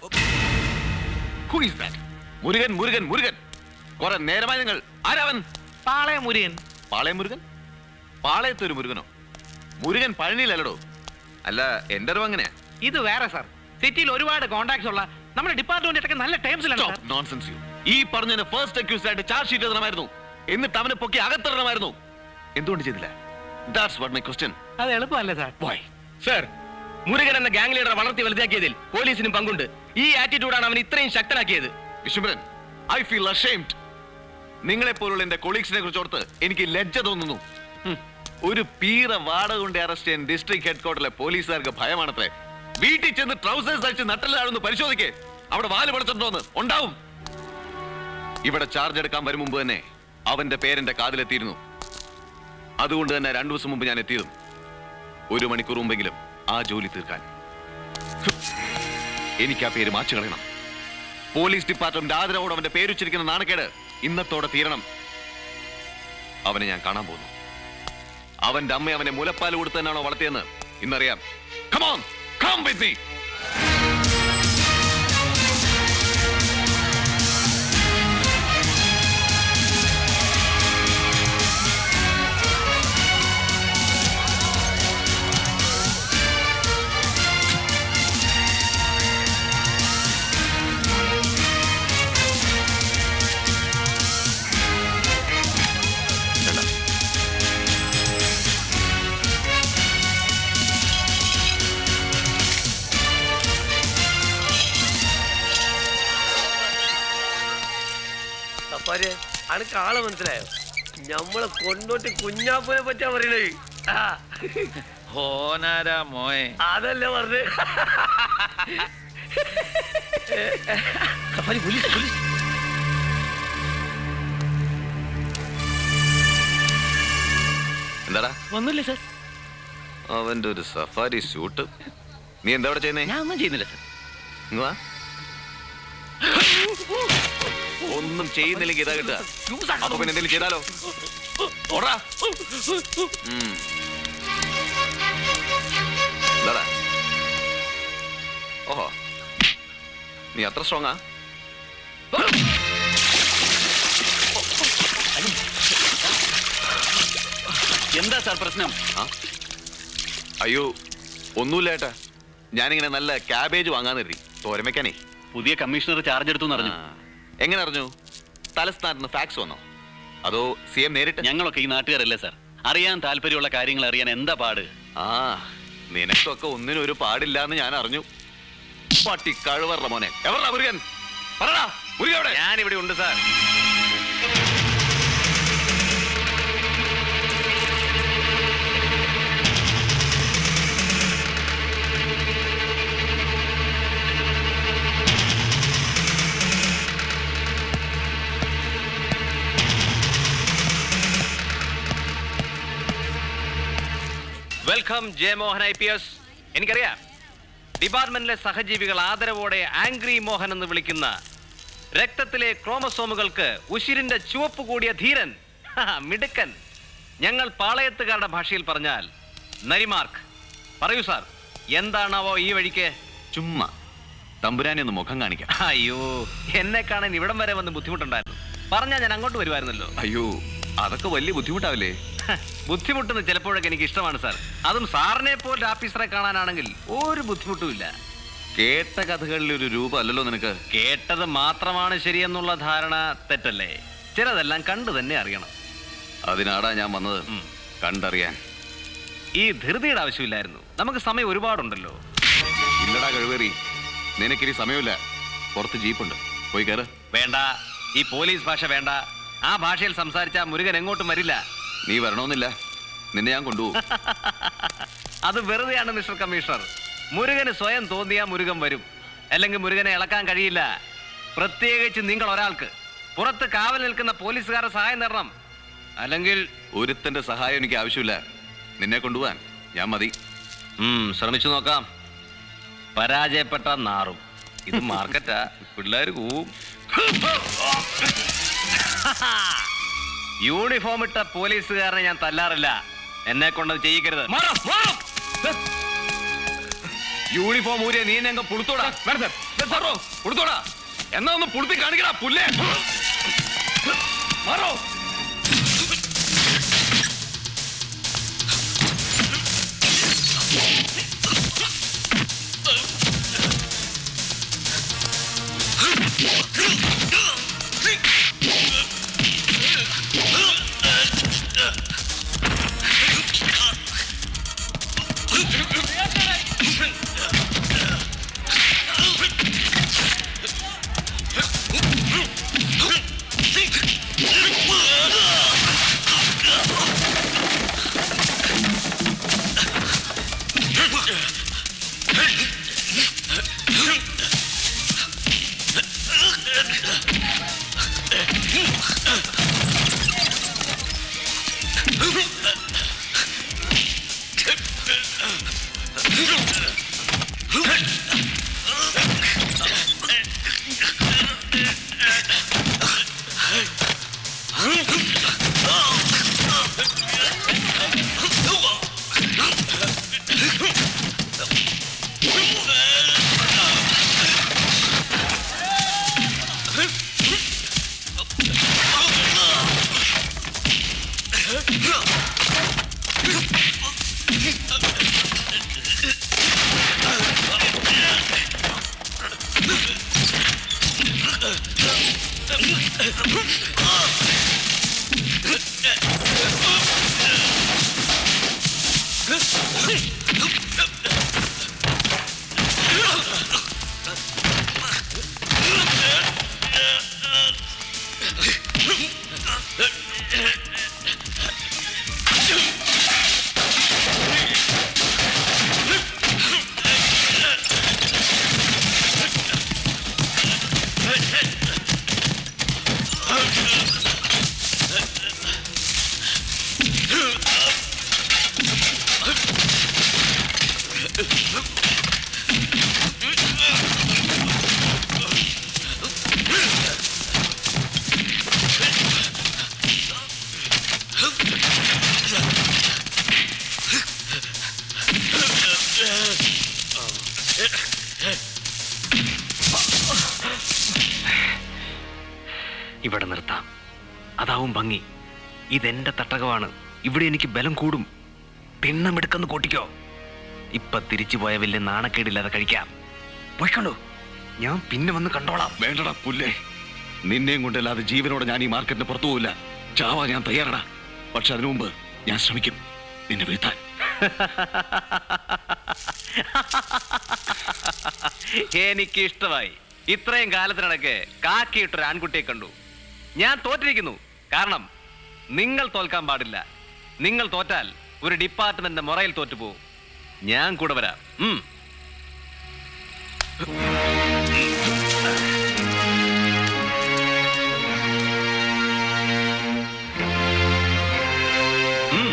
Who is that? Murugan Murugan Murugan കുറെ നേരമായി നിങ്ങൾ ആരാവൻ പാളയ മുരുകൻ പാളയം മുരുകൻ പാളയത്ത് ഒരു മുരുകനോ മുരുകൻ പഴനിയിലല്ലടോ അല്ല എന്റെ അറിവ് അങ്ങനെയാ ഇത് വേറെ സാർ സിറ്റിയിൽ ഒരുപാട് കോണ്ടാക്ട്സ് ഉള്ള നമ്മുടെ ഡിപ്പാർട്ട്മെന്റിലൊക്കെ നല്ല ടൈംസിലാണ് സാർ നോൺസെൻസ് യു ഈ പറഞ്ഞതിന് ഫസ്റ്റ് അക്യൂസ് ആയിട്ട് ചാർജ് ഷീറ്റ് എഴുതണമായിരുന്നു എന്നിട്ട് അവനെ പൊക്കി അകത്തിടണമായിരുന്നു എന്തുകൊണ്ട് ചെയ്തില്ല ദാറ്റ്സ് വാട്ട് മൈ ക്വസ്റ്റ്യൻ അത് എളുപ്പമല്ലേ സാർ സർ മുരുകൻ എന്ന ഗാങ് ലീഡറെ വളർത്തി വലുതാക്കിയതിൽ പോലീസിനും പങ്കുണ്ട് ഈ ആറ്റിറ്റ്യൂഡാണ് അവൻ ഇത്രയും ശക്തനാക്കിയത് വിശ്വംഭരൻ ഐ ഫീൽ അഷെയിംഡ് നിങ്ങളെ പോലുള്ള എന്റെ കൊളീഗ്സിനെ കുറിച്ച് ഓർത്ത് എനിക്ക് ലജ്ജ തോന്നുന്നു ഹും. ഒരു പീറ വാടക കൊണ്ട് അറസ്റ്റ് ചെയ്യാൻ ഡിസ്ട്രിക്ട് ഹെഡ്ക്വാർട്ടറിലെ പോലീസുകാർക്ക് ഭയമാണത്രേ വീട്ടിൽ ചെന്ന് ട്രൗസേഴ്സ് അടിച്ച് നട്ടലാണെന്ന് പരിശോധിക്കേ അവിടെ വാല് പടച്ചിട്ടുണ്ടോന്ന് ഉണ്ടാവും ഇവിടെ ചാർജ് എടുക്കാൻ വരും മുമ്പ് തന്നെ അവന്റെ പേരെന്റെ കാതിലെത്തിയിരുന്നു അതുകൊണ്ട് തന്നെ രണ്ടു ദിവസം മുമ്പ് ഞാൻ എത്തിയതും ഒരു മണിക്കൂർ മുമ്പെങ്കിലും ആ ജോലി തീർക്കാൻ ഹും. എനിക്ക് ആ പേര് മാച്ചു കളയണം പോലീസ് ഡിപ്പാർട്ട്മെന്റ് ആദരവോട് അവന്റെ പേരുച്ചരിക്കുന്ന നാണക്കേട് ഇന്നത്തോടെ തീരണം അവനെ ഞാൻ കാണാൻ പോകുന്നു അവന്റെ അമ്മ അവനെ മുലപ്പാൽ കൊടുത്ത് തന്നെയാണോ വളർത്തിയെന്ന് ഇന്നറിയാം കമോൺ കം വിത്ത് മീ അപ്പാര് അനക്ക് ആളെ മനസ്സിലായോ ഞമ്മളെ കൊണ്ടോട്ടി കുഞ്ഞാപ്പൂനെ പറ്റിയാ പറയണേ ആ. ഓനാരാ മോയെ അതല്ലേ പറഞ്ഞേ പോലീസ് പോലീസ് എന്താടാ ഒന്നുമില്ല സാർ അവന്റെ ഒരു സഫാരി സ്യൂട്ട് നീ എന്താ അവിടെ ചെയ്യുന്നേ ഞാൻ ഒന്നും ചെയ്യുന്നില്ല സാർ ഇങ്ങ് വാ. ഒന്നും ചെയ്യുന്നില്ലെങ്കിൽ ഇതാ കിട്ടുക അപ്പൊ പിന്നെ എന്തെങ്കിലും ചെയ്താലോ ഓടാ ഉം. എന്താടാ ഓഹോ നീ അത്ര സ്ട്രോങ്ങാ എന്താ സാർ പ്രശ്നം അയ്യോ ഒന്നുമില്ല ഏട്ടാ ഞാനിങ്ങനെ നല്ല ക്യാബേജ് വാങ്ങാൻ കരുതി തോരൻ വെക്കാനേ പുതിയ കമ്മീഷണർ ചാർജ് എടുത്തു അറിഞ്ഞു എങ്ങനെ അറിഞ്ഞു തലസ്ഥാനത്ത് ഫാക്സ് വന്നോ അതോ സി എം നേരിട്ട് ഞങ്ങളൊക്കെ ഈ നാട്ടുകാരല്ലേ സാർ അറിയാൻ താല്പര്യമുള്ള കാര്യങ്ങൾ അറിയാൻ എന്താ പാട് ആ നിനക്കൊക്കെ ഒന്നിനും ഒരു പാടില്ലാന്ന് ഞാൻ അറിഞ്ഞു പട്ടി കഴിവറ മോനെ എവറാ മുരുകൻ പറടാ മുരുകൻ എവിടെ ഞാൻ ഇവിടെ ഉണ്ട് sir welcome J Mohan I P S എനിക്കറിയാം ഡിപ്പാർട്ട്മെന്റിലെ സഹജീവികൾ ആദരവോടെ ആംഗ്രി മോഹൻ എന്ന് വിളിക്കുന്ന രക്തത്തിലെ ക്രോമസോമുകൾക്ക് ഉശിരിന്റെ ചുവപ്പ് കൂടിയ ധീരൻ ഹാ, മിടുക്കൻ ഞങ്ങൾ പാളയത്തുകാരുടെ ഭാഷയിൽ പറഞ്ഞാൽ നരിമാർക്ക് പറയൂ സാർ എന്താണാവോ ഈ വഴിക്ക് ചുമ്മാ തമ്പുരാനെ ഒന്ന് മുഖം കാണിക്കാം അയ്യോ എന്നെ കാണാൻ ഇവിടം വരെ വന്ന് ബുദ്ധിമുട്ടുണ്ടായിരുന്നു പറഞ്ഞാ ഞാൻ അങ്ങോട്ട് വരുമായിരുന്നല്ലോ അയ്യോ അതൊക്കെ വലിയ ബുദ്ധിമുട്ടാവില്ലേ ഹ, ബുദ്ധിമുട്ടുന്നത് ചിലപ്പോഴൊക്കെ എനിക്ക് ഇഷ്ടമാണ് സാർ അതും സാറിനെ പോലെ ഓഫീസറെ കാണാനാണെങ്കിൽ ഒരു ബുദ്ധിമുട്ടുമില്ല കേട്ട കഥകളിൽ ഒരു രൂപം അല്ലല്ലോ നിനക്ക് കേട്ടത് മാത്രമാണ് ശരിയെന്നുള്ള ധാരണ തെറ്റല്ലേ ചിലതെല്ലാം കണ്ടു തന്നെ അറിയണം അതിനാടാ ഞാൻ വന്നത് കണ്ടറിയാൻ ഈ ധൃതിയുടെ ആവശ്യമില്ലായിരുന്നു നമുക്ക് സമയം ഒരുപാടുണ്ടല്ലോ ഇല്ലടാ കഴിവേറി നിനക്കിനി സമയമില്ല പുറത്ത് ജീപ്പുണ്ട് പോയി കയറ് വേണ്ട ഈ പോലീസ് ഭാഷ വേണ്ട ആ ഭാഷയിൽ സംസാരിച്ച മുരുകൻ എങ്ങോട്ടും വരില്ല നീ വരണമെന്നില്ല നിന്നെ ഞാൻ കൊണ്ടുപോകും അത് വെറുതെയാണ് മിസ്റ്റർ കമ്മീഷണർ മുരുകന് സ്വയം തോന്നിയാ മുരുകൻ വരും അല്ലെങ്കിൽ മുരുകനെ ഇളക്കാൻ കഴിയില്ല പ്രത്യേകിച്ച് നിങ്ങൾ ഒരാൾക്ക് പുറത്ത് കാവൽ നിൽക്കുന്ന പോലീസുകാരുടെ സഹായം നേടണം അല്ലെങ്കിൽ ഒരുത്തന്റെ സഹായം എനിക്ക് ആവശ്യമില്ല നിന്നെ കൊണ്ടുപോവാൻ ഞാൻ മതി ശ്രമിച്ചു നോക്കാം പരാജയപ്പെട്ട നാറും ഇത് മാർക്കറ്റാ പിള്ളേർ കൂവും യൂണിഫോം ഇട്ട പോലീസുകാരനെ ഞാൻ തല്ലാറില്ല എന്നെ കൊണ്ട് ചെയ്യിക്കരുത് യൂണിഫോം ഊരിയ നീ എന്നെ അങ്ങ് പുളുത്തോടാ പുളുത്തോടാ എന്നാ ഒന്ന് പുളുത്തി കാണിക്കടാ പുല്ലേ മാറോ ഇവിടെ നിർത്താം അതാവും ഭംഗി ഇതെന്റെ തട്ടകമാണ് ഇവിടെ എനിക്ക് ബലം കൂടും തിണ്ണമെടുക്കെന്ന് കൂട്ടിക്കോ ഇപ്പൊ തിരിച്ചു പോയ വലിയ നാണക്കേടില്ലാതെ കഴിക്കാം പോയിക്കോളൂ ഞാൻ പിന്നെ വന്ന് കണ്ടോളാം വേണ്ടടാ പുല്ലേ നിന്നെയും കൊണ്ടല്ലാതെ ജീവനോടെ ഞാൻ ഈ മാർക്കറ്റിന് പുറത്തു പോവില്ല ചാവാ ഞാൻ തയ്യാറടാ പക്ഷെ അതിനു മുമ്പ് ഞാൻ ശ്രമിക്കും നിന്നെ വീഴ്ത്താൻ എനിക്ക് ഇഷ്ടമായി ഇത്രയും കാലത്തിനിടയ്ക്ക് കാക്കിയിട്ടൊരു ആൺകുട്ടിയെ കണ്ടു ഞാൻ തോറ്റിരിക്കുന്നു കാരണം നിങ്ങൾ തോൽക്കാൻ പാടില്ല നിങ്ങൾ തോറ്റാൽ ഒരു ഡിപ്പാർട്ട്മെന്റിന്റെ മുറയിൽ തോറ്റുപോകും ഞാൻ കൂടെ വരാം ഉം. ഉം.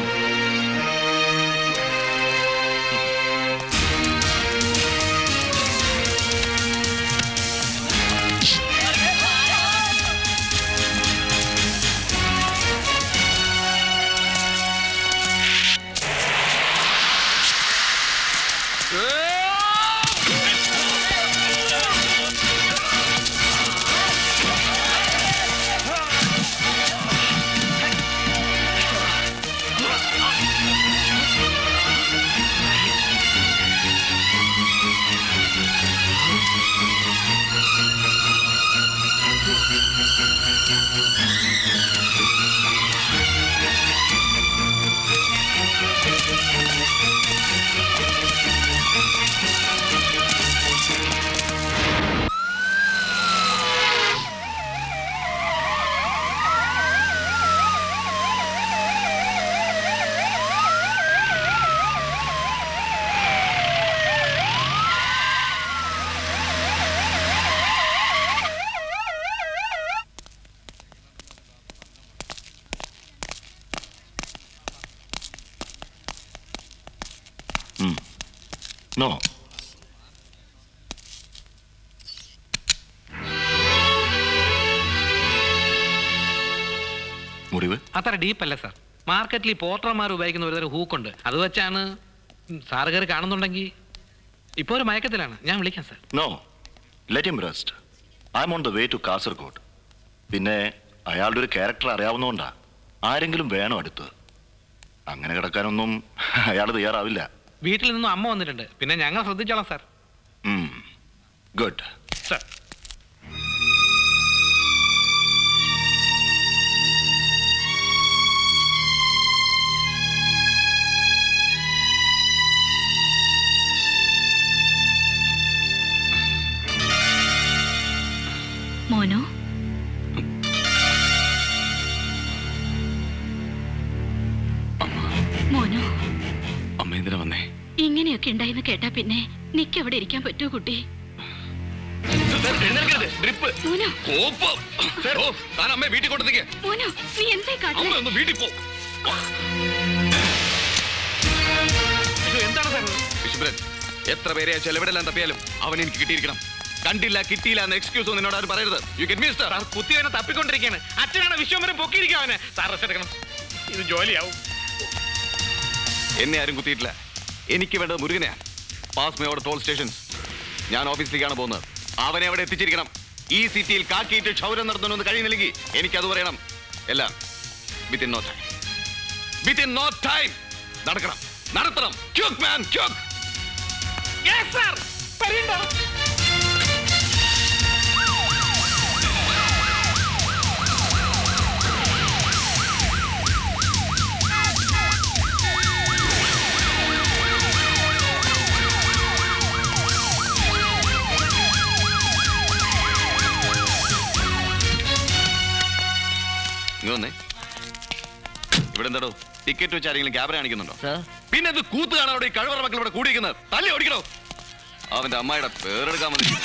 ഏ നോ മുറിവ് അത്ര ഡീപ്പ് അല്ല സാർ മാർക്കറ്റിൽ ഈ പോർട്ടർമാർ ഉപയോഗിക്കുന്ന ഒരുതരം ഹൂക്കുണ്ട് അത് വെച്ചാണ് സാറ് കയറി കാണുന്നുണ്ടെങ്കിൽ ഇപ്പോൾ ഒരു മയക്കത്തിലാണ് ഞാൻ വിളിക്കാം sir no let him rest I'm on the way to Kasaragod പിന്നെ അയാളുടെ ഒരു ക്യാരക്ടർ അറിയാവുന്നതുകൊണ്ടാ ആരെങ്കിലും വേണം അടുത്ത് അങ്ങനെ കിടക്കാനൊന്നും അയാൾ തയ്യാറാവില്ല വീട്ടിൽ നിന്നും അമ്മ വന്നിട്ടുണ്ട് പിന്നെ ഞങ്ങൾ ശ്രദ്ധിച്ചോളാം സാർ ഗുഡ് സാർ മോനോ മോനോ അമ്മ എന്തിനാ വന്നേ ഇങ്ങനെയൊക്കെ ഉണ്ടായിന്ന് കേട്ടാ പിന്നെ നിക്ക് അവിടെ ഇരിക്കാൻ പറ്റുമോ കുട്ടി ഡ്രിപ്പ് മോനോ കോപ്പം ഓ താൻ അമ്മയെ വീട്ടിൽ കൊണ്ടെത്തിക്കേ മോനോ നീ എന്തേ അമ്മ കാട്ടുന്നത് ഒന്ന് വീട്ടിൽ പോ എന്താണ് സാർ വിശുഭ്രൻ എത്ര പേരെ ചെലവിടെല്ലാം തപ്പിയാലും അവൻ എനിക്ക് കിട്ടിയിരിക്കണം കണ്ടില്ല കിട്ടിയില്ല എന്ന എക്സ്ക്യൂസ് ഒന്നും എന്നോട് ആരും പറയരുത് യു ഗെറ്റ് മിസ്റ്റർ സാർ കുത്തിയവനെ തപ്പിക്കൊണ്ടിരിക്കുകയാണ് അച്ഛനാണ് വിശ്വംബരം പൊക്കിയിരിക്കുക അവനെ സാർ റെസ്റ്റ് എടുക്കണം ഇത് ജോലിയാവും എന്നെ ആരും കുത്തിയിട്ടില്ല എനിക്ക് വേണ്ടത് മുരുകനെയാണ് pass me or toll stations ഞാൻ ഓഫീസിലേക്കാണ് പോകുന്നത് അവനെ അവിടെ എത്തിച്ചിരിക്കണം ഈ സിറ്റിയിൽ കാക്കിയിട്ട് ക്ഷൗരം നടത്തണമെന്ന് കഴിയുന്നില്ലെങ്കിൽ എനിക്കത് പറയണം എല്ലാം within no time within no time നടക്കണം നടത്തണം ക്യൂക്ക് മാൻ ക്യൂക്ക് സാർ പരിയുണ്ടോ ഇങ്ങ് വന്നേ ഇവിടെ എന്താടോ ടിക്കറ്റ് വെച്ച് ആരെങ്കിലും ക്യാമറ കാണിക്കുന്നുണ്ടോ പിന്നെ ഇത് കൂത്ത് കാണാൻ അവിടെ ഈ കഴിവറ മക്കൾ ഇവിടെ കൂടിയിരിക്കുന്നത് തല്ലി ഓടിക്കണോ അവന്റെ അമ്മായിയുടെ പേരെടുക്കാൻ വന്നിരിക്കും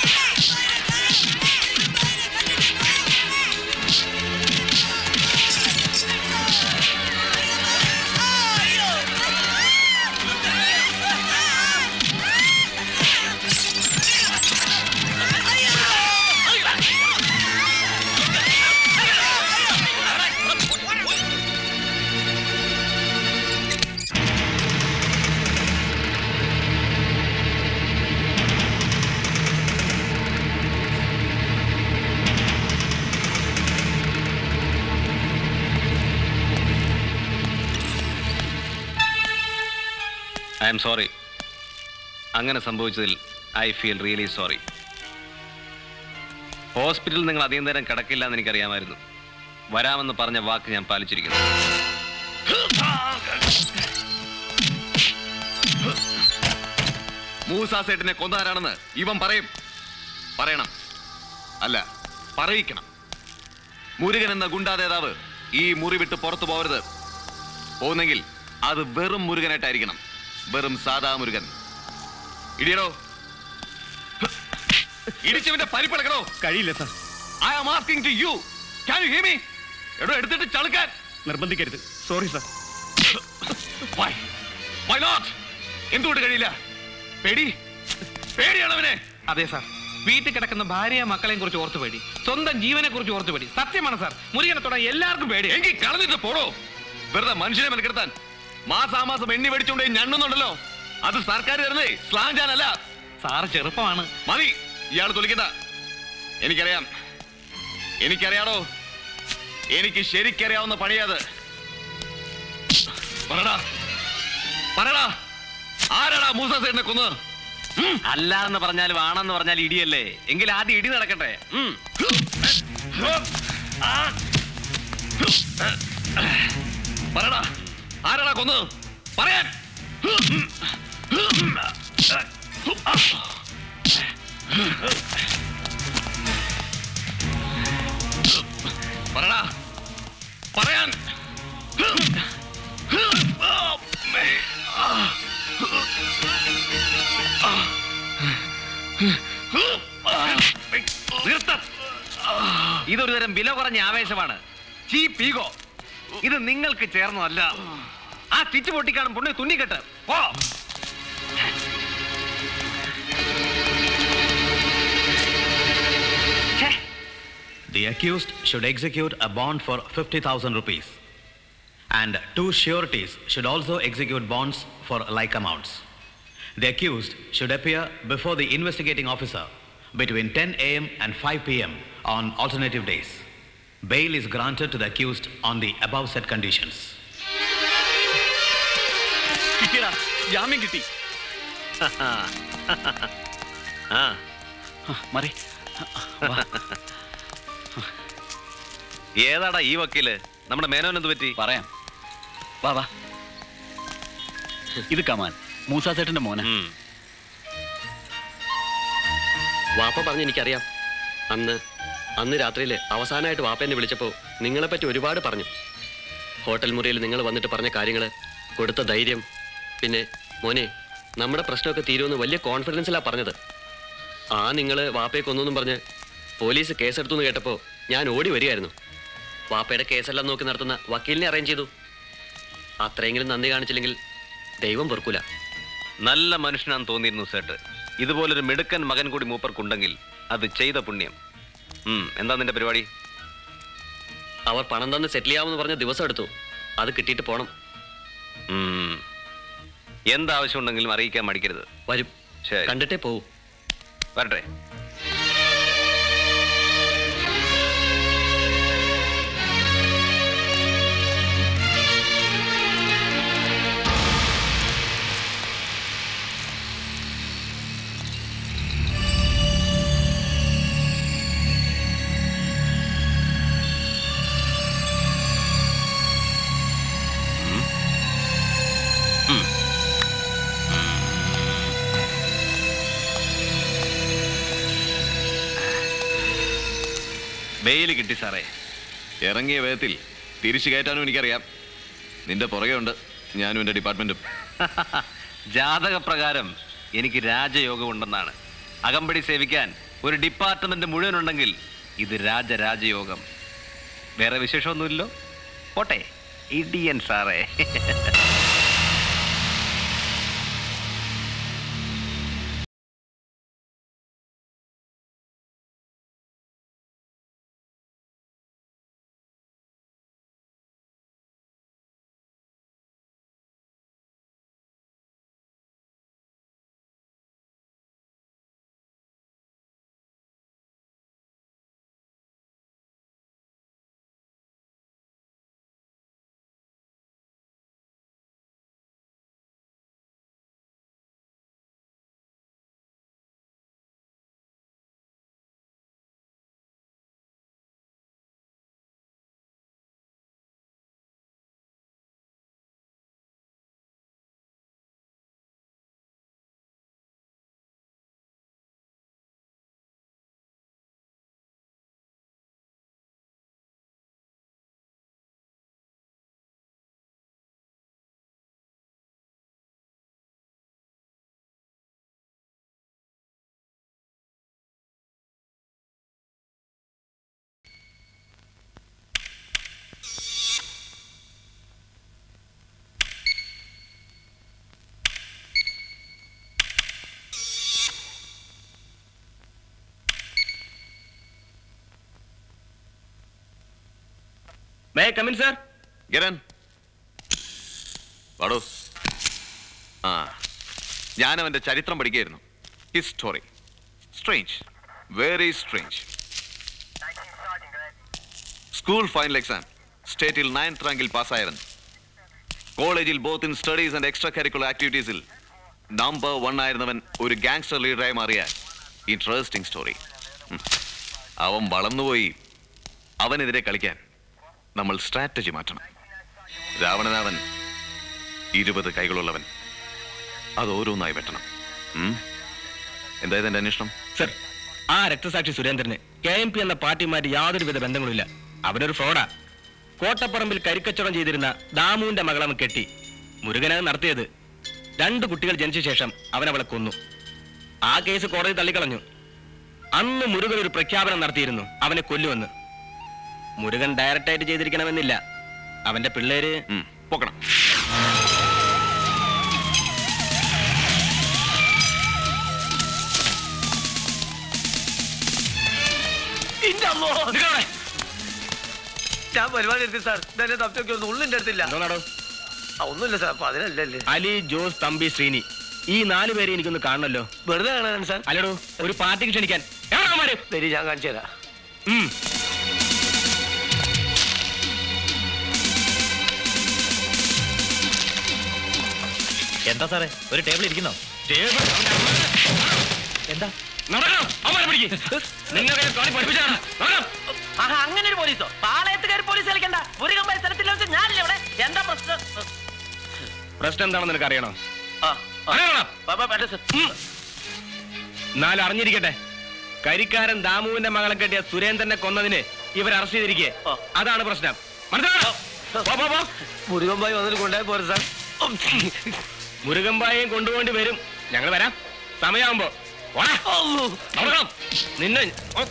ഐ എം സോറി അങ്ങനെ സംഭവിച്ചതിൽ ഐ ഫീൽ റിയലി സോറി ഹോസ്പിറ്റലിൽ നിങ്ങൾ അധികം നേരം കിടക്കില്ല എന്ന് എനിക്കറിയാമായിരുന്നു വരാമെന്ന് പറഞ്ഞ വാക്ക് ഞാൻ പാലിച്ചിരിക്കുന്നു മൂസാ സേട്ടിനെ കൊന്നാരാണെന്ന് ഇവൻ പറയും പറയണം അല്ല പറയിക്കണം മുരുകൻ എന്ന ഗുണ്ടാ നേതാവ് ഈ മുറി വിട്ട് പുറത്തു പോകരുത് പോകുന്നെങ്കിൽ അത് വെറും മുരുകനായിട്ടായിരിക്കണം വെറും സാധാ മുരുകൻ ഇടിയടോ ഇടിച്ചവന്റെ പരിപ്പിളക്കണോ കഴിയില്ല sir I am asking to you can you hear me എടോ എടുത്തിട്ട് ചളുക്കാൻ നിർബന്ധിക്കരുത് sorry sir why why not എന്തുകൊണ്ട് കഴിയില്ല പേടി പേടിയാണ് അവനെ അതെ സാർ വീട്ടിൽ കിടക്കുന്ന ഭാര്യയെ മക്കളെയും കുറിച്ച് ഓർത്തു പേടി സ്വന്തം ജീവനെ കുറിച്ച് ഓർത്തു പേടി സത്യമാണ് സാർ മുരുകനെ തൊടാൻ എല്ലാവർക്കും പേടി എങ്കിൽ കളഞ്ഞിട്ട് പോടോ വെറുതെ മനുഷ്യനെ മെനക്കെടുത്താൻ മാസാമാസം എണ്ണി മേടിച്ചുകൊണ്ട് ഞണ്ണുന്നുണ്ടല്ലോ അത് സർക്കാർ തരുന്നേ സ്ലാഞ്ചാനല്ല സാർ ചെറുപ്പമാണ് മതി ഇയാൾ തൊലിക്കണ്ട എനിക്കറിയാം എനിക്കറിയാടോ എനിക്ക് ശരിക്കറിയാവുന്ന പണിയത് പറടാ പറടാ ആരാടാ മൂസ സേടിനെ കൊന്നത് അല്ല എന്ന് പറഞ്ഞാലും ആണെന്ന് പറഞ്ഞാൽ ഇടിയല്ലേ എങ്കിൽ ആദ്യം ഇടി നടക്കട്ടെ ഉം. പറടാ ആരാടാ കൊന്നത് പറയാൻ പറടാ പറയാൻ നിർത്ത. ഇതൊരു തരം വില കുറഞ്ഞ ആവേശമാണ് ചീപ്പ് ഈഗോ ഇത് നിങ്ങൾക്ക് ചേർന്നതല്ല ആ സ്റ്റിച്ച് പൊട്ടിക്കാണും പുണ്ണി തുന്നിക്കെട്ട് പോ The accused should execute a bond for 50,000 rupees. And two sureties should also execute bonds for like amounts. The accused should appear before the investigating officer between 10 a.m. and 5 p.m. on alternative days. Bail is granted to the accused on the above set conditions. കിട്ടിയടാ ജാമ്യം കിട്ടി ആ മറി ഏതാടാ ഈ വക്കീല് നമ്മുടെ മേനോൻ എന്ത് പറ്റി പറയാം വാ വാ ഇത് കമാൽ മൂസാസേട്ടന്റെ മോനെ വാപ്പ പറഞ്ഞ് എനിക്കറിയാം അന്ന് അന്ന് രാത്രിയിൽ അവസാനമായിട്ട് വാപ്പ എന്നെ വിളിച്ചപ്പോൾ നിങ്ങളെപ്പറ്റി ഒരുപാട് പറഞ്ഞു ഹോട്ടൽ മുറിയിൽ നിങ്ങൾ വന്നിട്ട് പറഞ്ഞ കാര്യങ്ങൾ കൊടുത്ത ധൈര്യം പിന്നെ മോനെ നമ്മുടെ പ്രശ്നമൊക്കെ തീരുമെന്ന് വലിയ കോൺഫിഡൻസിലാണ് പറഞ്ഞത് ആ നിങ്ങൾ വാപ്പയെ കൊന്നൊന്നും പറഞ്ഞ് പോലീസ് കേസെടുത്തു എന്ന് കേട്ടപ്പോൾ ഞാൻ ഓടി വരികയായിരുന്നു വാപ്പയുടെ കേസെല്ലാം നോക്കി നടത്തുന്ന വക്കീലിനെ അറേഞ്ച് ചെയ്തു അത്രയെങ്കിലും നന്ദി കാണിച്ചില്ലെങ്കിൽ ദൈവം പൊറുക്കൂല നല്ല മനുഷ്യനാന്ന് തോന്നിയിരുന്നു സേട്ട് ഇതുപോലൊരു മിടുക്കൻ മകൻ കൂടി മൂപ്പർക്കുണ്ടെങ്കിൽ അത് ചെയ്ത പുണ്യം ഉം, എന്താ നിന്റെ പരിപാടി അവർ പണം തന്ന് സെറ്റിൽ ചെയ്യാമെന്ന് പറഞ്ഞ ദിവസം എടുത്തു അത് കിട്ടിയിട്ട് പോണം ഉം. എന്താവശ്യം ഉണ്ടെങ്കിലും അറിയിക്കാൻ മടിക്കരുത് വരും ശരി കണ്ടിട്ടേ പോവൂ വരട്ടെ ബെയിൽ കിട്ടി സാറേ ഇറങ്ങിയ വേഗത്തിൽ തിരിച്ചു കയറ്റാനും എനിക്കറിയാം നിന്റെ പുറകെ ഉണ്ട് ഞാനും എൻ്റെ ഡിപ്പാർട്ട്മെന്റും ജാതകപ്രകാരം എനിക്ക് രാജയോഗം ഉണ്ടെന്നാണ് അകമ്പടി സേവിക്കാൻ ഒരു ഡിപ്പാർട്ട്മെന്റ് മുഴുവൻ ഉണ്ടെങ്കിൽ ഇത് രാജരാജയോഗം വേറെ വിശേഷമൊന്നുമില്ലല്ലോ പോട്ടെ ഇടിയൻ സാറേ മേ കമിൻ സാർ ഗരൻ പാടോ ആ ഞാൻ അവന്റെ ചരിത്രം പഠിക്കുകയായിരുന്നു history strange very strange school final exam സ്റ്റേറ്റിൽ നയൻത് റാങ്കിൽ പാസ്സായവൻ കോളേജിൽ both in studies and extracurricular ആക്ടിവിറ്റീസിൽ നമ്പർ വൺ ആയിരുന്നവൻ ഒരു ഗാങ്സ്റ്റർ ലീഡറായി മാറിയ ഇൻട്രസ്റ്റിംഗ് സ്റ്റോറി അവൻ വളർന്നുപോയി അവനെതിരെ കളിക്കാൻ നമ്മൾ സ്ട്രാറ്റജി മാറ്റണം രാവണനാവൻ ഇരുപത് കൈകളുള്ളവൻ അത് ഓരോന്നായി വെട്ടണം ഉം? എന്തായത് എന്റെ അന്വേഷണം സർ ആ രക്തസാക്ഷി സുരേന്ദ്രന് കെ എം പി എന്ന പാർട്ടിയുമായിട്ട് യാതൊരുവിധ ബന്ധങ്ങളുമില്ല അവനൊരു ഫ്രോഡാ കോട്ടപ്പറമ്പിൽ കരിക്കച്ചവടം ചെയ്തിരുന്ന ദാമുവിന്റെ മകളവൻ കെട്ടി മുരുകനത് നടത്തിയത് രണ്ട് കുട്ടികൾ ജനിച്ച ശേഷം അവൻ അവളെ കൊന്നു ആ കേസ് കോടതി തള്ളിക്കളഞ്ഞു അന്ന് മുരുകൻ ഒരു പ്രഖ്യാപനം നടത്തിയിരുന്നു അവനെ കൊല്ലുമെന്ന് മുരുകൻ ഡയറക്റ്റായിട്ട് ചെയ്തിരിക്കണമെന്നില്ല അവന്റെ പിള്ളേര് പോക്കണം നിൽക്കണേ ഞാൻ പരിപാടി എടുത്തി സാർ ഇതെന്നെ തപ്പിയൊക്കെ ഒന്നും ഉള്ളിന്റെ അടുത്തില്ല ആ, ഒന്നുമില്ല സാർ അപ്പൊ അതിനല്ലേ അലി ജോസ് തമ്പി ശ്രീനി ഈ നാല് പേരെ എനിക്കൊന്ന് കാണണല്ലോ വെറുതെ കാണാൻ സാർ അല്ലടോ ഒരു പാർട്ടിക്ക് ക്ഷണിക്കാൻ ശരി ഞാൻ കാണിച്ചു തരാം ഉം. എന്താ സാറേ ഒരു ടേബിൾ ഇരിക്കുന്നോ എന്താ നടക്കണം അവന്മാരെ പിടിക്ക്. നിങ്ങളെ കളി പഠിപ്പിച്ചാണ് നടക്കണം ആഹാ അങ്ങനെ ഒരു പോലീസോ പാളയത്തുകാർ പോലീസ് കളിക്കണ്ട ഒരു കമ്പനി സ്ഥലത്തില്ല വെച്ച് ഞാനില്ല ഇവിടെ എന്താ പ്രശ്നം പ്രശ്നം എന്താണെന്ന് നിനക്ക് അറിയണോ ആ, അറിയണം ബാ, ബാ, വേണ്ട സാർ. എന്നാലും അറിഞ്ഞിരിക്കട്ടെ കരിക്കാരൻ ദാമുവിന്റെ മകളെ കെട്ടിയ സുരേന്ദ്രനെ കൊന്നതിന് ഇവർ അറസ്റ്റ് ചെയ്തിരിക്കെ അതാണ് പ്രശ്നം മനസ്സിലായോ പോ, പോ, പോ. മുരുകമ്പായി വന്നിട്ട് കൊണ്ടുപോയി പോരെ സാർ മുരുകമ്പായെയും കൊണ്ടുപോണ്ടി വരും ഞങ്ങൾ വരാം സമയമാകുമ്പോ വാടാ. നടക്കണം. നിന്നെ ഓ.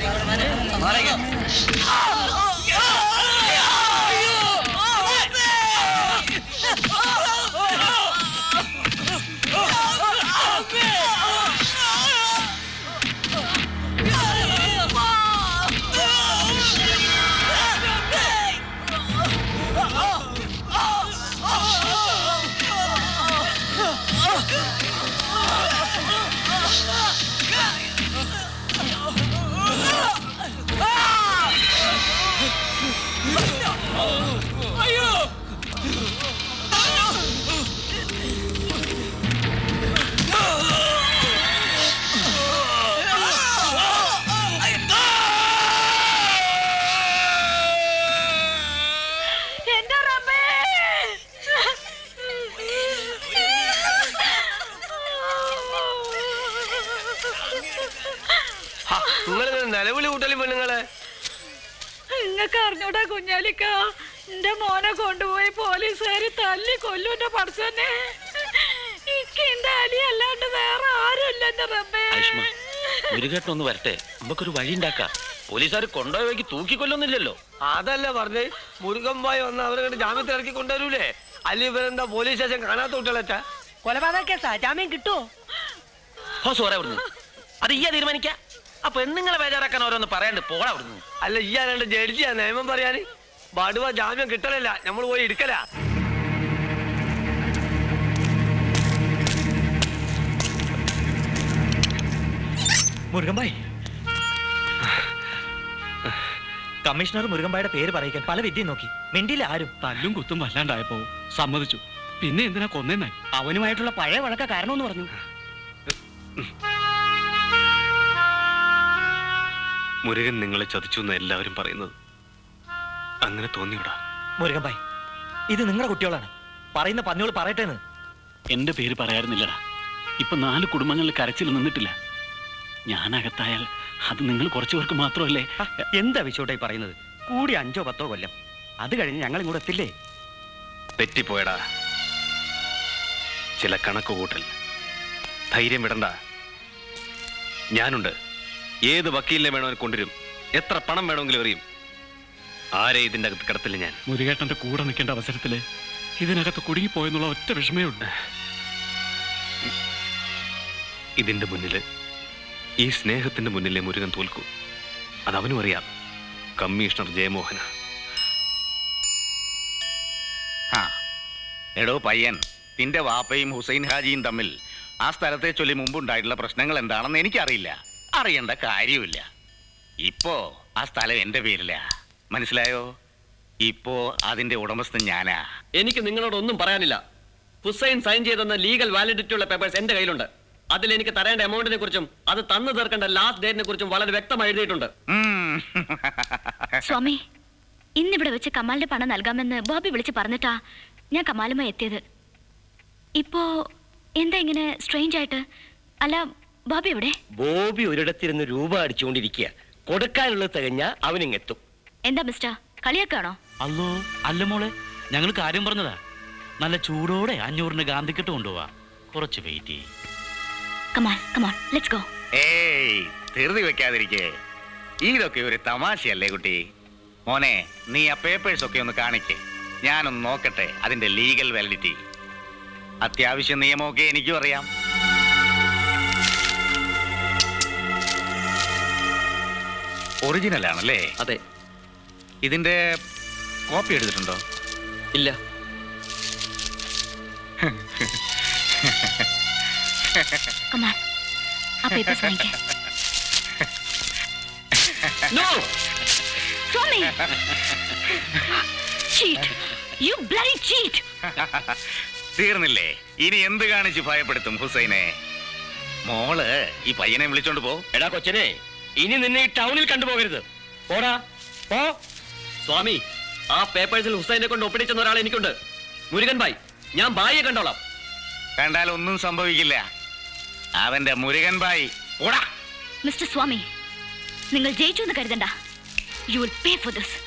എന്റെ റബ്ബേ നിങ്ങൾ നിലവിളി കൂട്ടലും പെണ്ണുങ്ങളെ നിങ്ങക്ക് അറിഞ്ഞൂടാ കുഞ്ഞാലിക്ക എന്റെ മോനെ കൊണ്ടുപോയി പോലീസുകാര് തല്ലി കൊല്ലുന്റെ പഠിച്ചന്നെ ഇക്ക് എന്റെ അലി അല്ലാണ്ട് വേറെ ആരുമില്ല എന്റെ റബ്ബേ ആയുഷ്മ മുരുകേട്ടൻ ഒന്ന് വരട്ടെ നമുക്കൊരു വഴി ഉണ്ടാക്കാം പോലീസുകാർ കൊണ്ടുപോയി വഴിക്ക് തൂക്കിക്കൊല്ലുന്നില്ലല്ലോ അതല്ല പറഞ്ഞേ മുരുകമ്പായി വന്ന് അവരെ കണ്ട് ജാമ്യത്തിൽ ഇറക്കി കൊണ്ടുവരൂലേ അല്ലെ ഇവരെന്താ പോലീസ് സ്റ്റേഷൻ കാണാത്ത കുട്ടികളച്ചാ കൊലപാതക കേസാ ജാമ്യം കിട്ടുമോ ഹോ സോറ അവിടുന്ന് അത് ഈ തീരുമാനിക്ക ആ പെണ്ണുങ്ങളെ ബേജാറാക്കാൻ ഓരോന്ന് പറയാണ്ട് പോടാ അവിടുന്ന് അല്ല ഈ ആരാണ്ട് ജഡ്ജിയാ നിയമം പറയാന് ബടുവ ജാമ്യം കിട്ടലില്ല നമ്മൾ പോയി എടുക്കല മുരുകമ്പായി കമ്മീഷണർ മുരുകമ്പായുടെ പേര് പറയിക്കാൻ പല വിദ്യയും നോക്കി മിണ്ടിയില്ല ആരും തല്ലും കുത്തും വല്ലാണ്ടായപ്പോ സമ്മതിച്ചു പിന്നെ എന്തിനാ കൊന്നേന്നായി അവനുമായിട്ടുള്ള പഴയ വഴക്ക കാരണമെന്ന് പറഞ്ഞു മുരുകൻ നിങ്ങളെ ചതിച്ചു എന്ന് എല്ലാവരും പറയുന്നത് അങ്ങനെ തോന്നിയോടാ മുരുകമ്പായി ഇത് നിങ്ങളുടെ കുട്ടികളാണ് പറയുന്ന പന്നിയോട് പറയട്ടേന്ന് എന്റെ പേര് പറയാറുന്നില്ലടാ ഇപ്പൊ നാല് കുടുംബങ്ങളിൽ കരച്ചിൽ നിന്നിട്ടില്ല ഞാൻ അകത്തായാൽ അത് നിങ്ങൾ കുറച്ചു പേർക്ക് മാത്രമല്ലേ എന്താ വിശോട്ടായി പറയുന്നത് കൂടി അഞ്ചോ പത്തോ കൊല്ലം അത് കഴിഞ്ഞ് ഞങ്ങൾ ഇങ്ങോട്ട് എത്തില്ലേ തെറ്റിപ്പോയടാ ചില കണക്ക് കൂട്ടൽ ധൈര്യം വിടണ്ട ഞാനുണ്ട് ഏത് വക്കീലിനെ വേണമെങ്കിലും കൊണ്ടുവരും എത്ര പണം വേണമെങ്കിലും എറിയും ആരെ ഇതിന്റെ അകത്ത് കിടത്തില്ല ഞാൻ മുരുകേട്ടന്റെ കൂടെ നിൽക്കേണ്ട അവസരത്തില് ഇതിനകത്ത് കുടുങ്ങിപ്പോയെന്നുള്ള ഒറ്റ വിഷമേ ഉണ്ട് ഇതിന്റെ മുന്നില് ഈ സ്നേഹത്തിന്റെ മുന്നിലെ മുരുകൻ തോൽക്കൂ അത് അവനും അറിയാം കമ്മീഷണർ ജയമോഹന ആ എടോ പയ്യൻ നിന്റെ വാപ്പയും ഹുസൈൻ ഹാജിയും തമ്മിൽ ആ സ്ഥലത്തെ ചൊല്ലി മുമ്പുണ്ടായിട്ടുള്ള പ്രശ്നങ്ങൾ എന്താണെന്ന് എനിക്കറിയില്ല അറിയേണ്ട കാര്യമില്ല ഇപ്പോ ആ സ്ഥലം എന്റെ പേരിലാ മനസ്സിലായോ ഇപ്പോ അതിന്റെ ഉടമസ്ഥൻ ഞാനാ എനിക്ക് നിങ്ങളോടൊന്നും പറയാനില്ല ഹുസൈൻ സൈൻ ചെയ്തെന്ന ലീഗൽ വാലിഡിറ്റി ഉള്ള പേപ്പേഴ്സ് എന്റെ കയ്യിലുണ്ട് അതിൽ എനിക്ക് തരേണ്ട എമൗണ്ടിനെ കുറിച്ചും അത് തന്നു തീർക്കേണ്ട ലാസ്റ്റ് ഡേറ്റിനെ കുറിച്ചും വളരെ വ്യക്തമായി എഴുതിയിട്ടുണ്ട് സ്വാമി ഇന്നിവിടെ വെച്ച് കമാലിന്റെ പണം നൽകാമെന്ന് ബോബി വിളിച്ച് പറഞ്ഞിട്ടാ ഞാൻ കമാലുമായി എത്തിയത് ഇപ്പോ എന്താ ഇങ്ങനെ സ്ട്രെയിഞ്ച് ആയിട്ട് അല്ല ബോബി എവിടെ ബോബി ഒരിടത്തിരുന്ന് രൂപ അടിച്ചുകൊണ്ടിരിക്കുക കൊടുക്കാനുള്ളത് തികഞ്ഞ അവനിങ്ങെത്തും എന്താ മിസ്റ്റർ കളിയാക്കാണോ അല്ലോ അല്ല മോളെ ഞങ്ങൾ കാര്യം പറഞ്ഞതാ നല്ല ചൂടോടെ അഞ്ഞൂറിന് ഗാന്ധിക്കെട്ട് കൊണ്ടുപോവാ കുറച്ച് വെയിറ്റ് ചെയ്യും കമാൽ കമാൺ ലെറ്റ്സ് ഗോ ഏയ് ധൃതി വെക്കാതിരിക്കേ ഇതൊക്കെ ഒരു തമാശയല്ലേ കുട്ടി മോനെ നീ ആ പേപ്പേഴ്സ് ഒക്കെ ഒന്ന് കാണിക്കേ ഞാനൊന്ന് നോക്കട്ടെ അതിന്റെ ലീഗൽ വാലിഡിറ്റി അത്യാവശ്യം നിയമമൊക്കെ എനിക്കും അറിയാം ഒറിജിനൽ ആണല്ലേ അതെ ഇതിന്റെ കോപ്പി എടുത്തിട്ടുണ്ടോ ഇല്ല കമാൻ ആ പേപ്പേഴ്സ് വാങ്ങിക്കേ no Swami cheat you bloody cheat തീർന്നില്ലേ ഇനി എന്ത് കാണിച്ച് ഭയപ്പെടുത്തും ഹുസൈനെ മോള് ഈ പയ്യനെ വിളിച്ചോണ്ട് പോ എടാ കൊച്ചനെ ഇനി നിന്നെ ഈ ടൗണിൽ കണ്ടുപോകരുത് പോടാ പോ സ്വാമി ആ പേപ്പേഴ്സിൽ ഹുസൈനെ കൊണ്ട് ഒപ്പിടിച്ചെന്ന ഒരാൾ എനിക്കുണ്ട് മുരുകൻ ബായ് ഞാൻ ബായിയെ കണ്ടോളാം കണ്ടാൽ ഒന്നും സംഭവിക്കില്ല അവന്റെ മുരുകൻ ബായി ഓടാ മിസ്റ്റർ സ്വാമി നിങ്ങൾ ജയിച്ചു എന്ന് കരുതണ്ട you will pay for this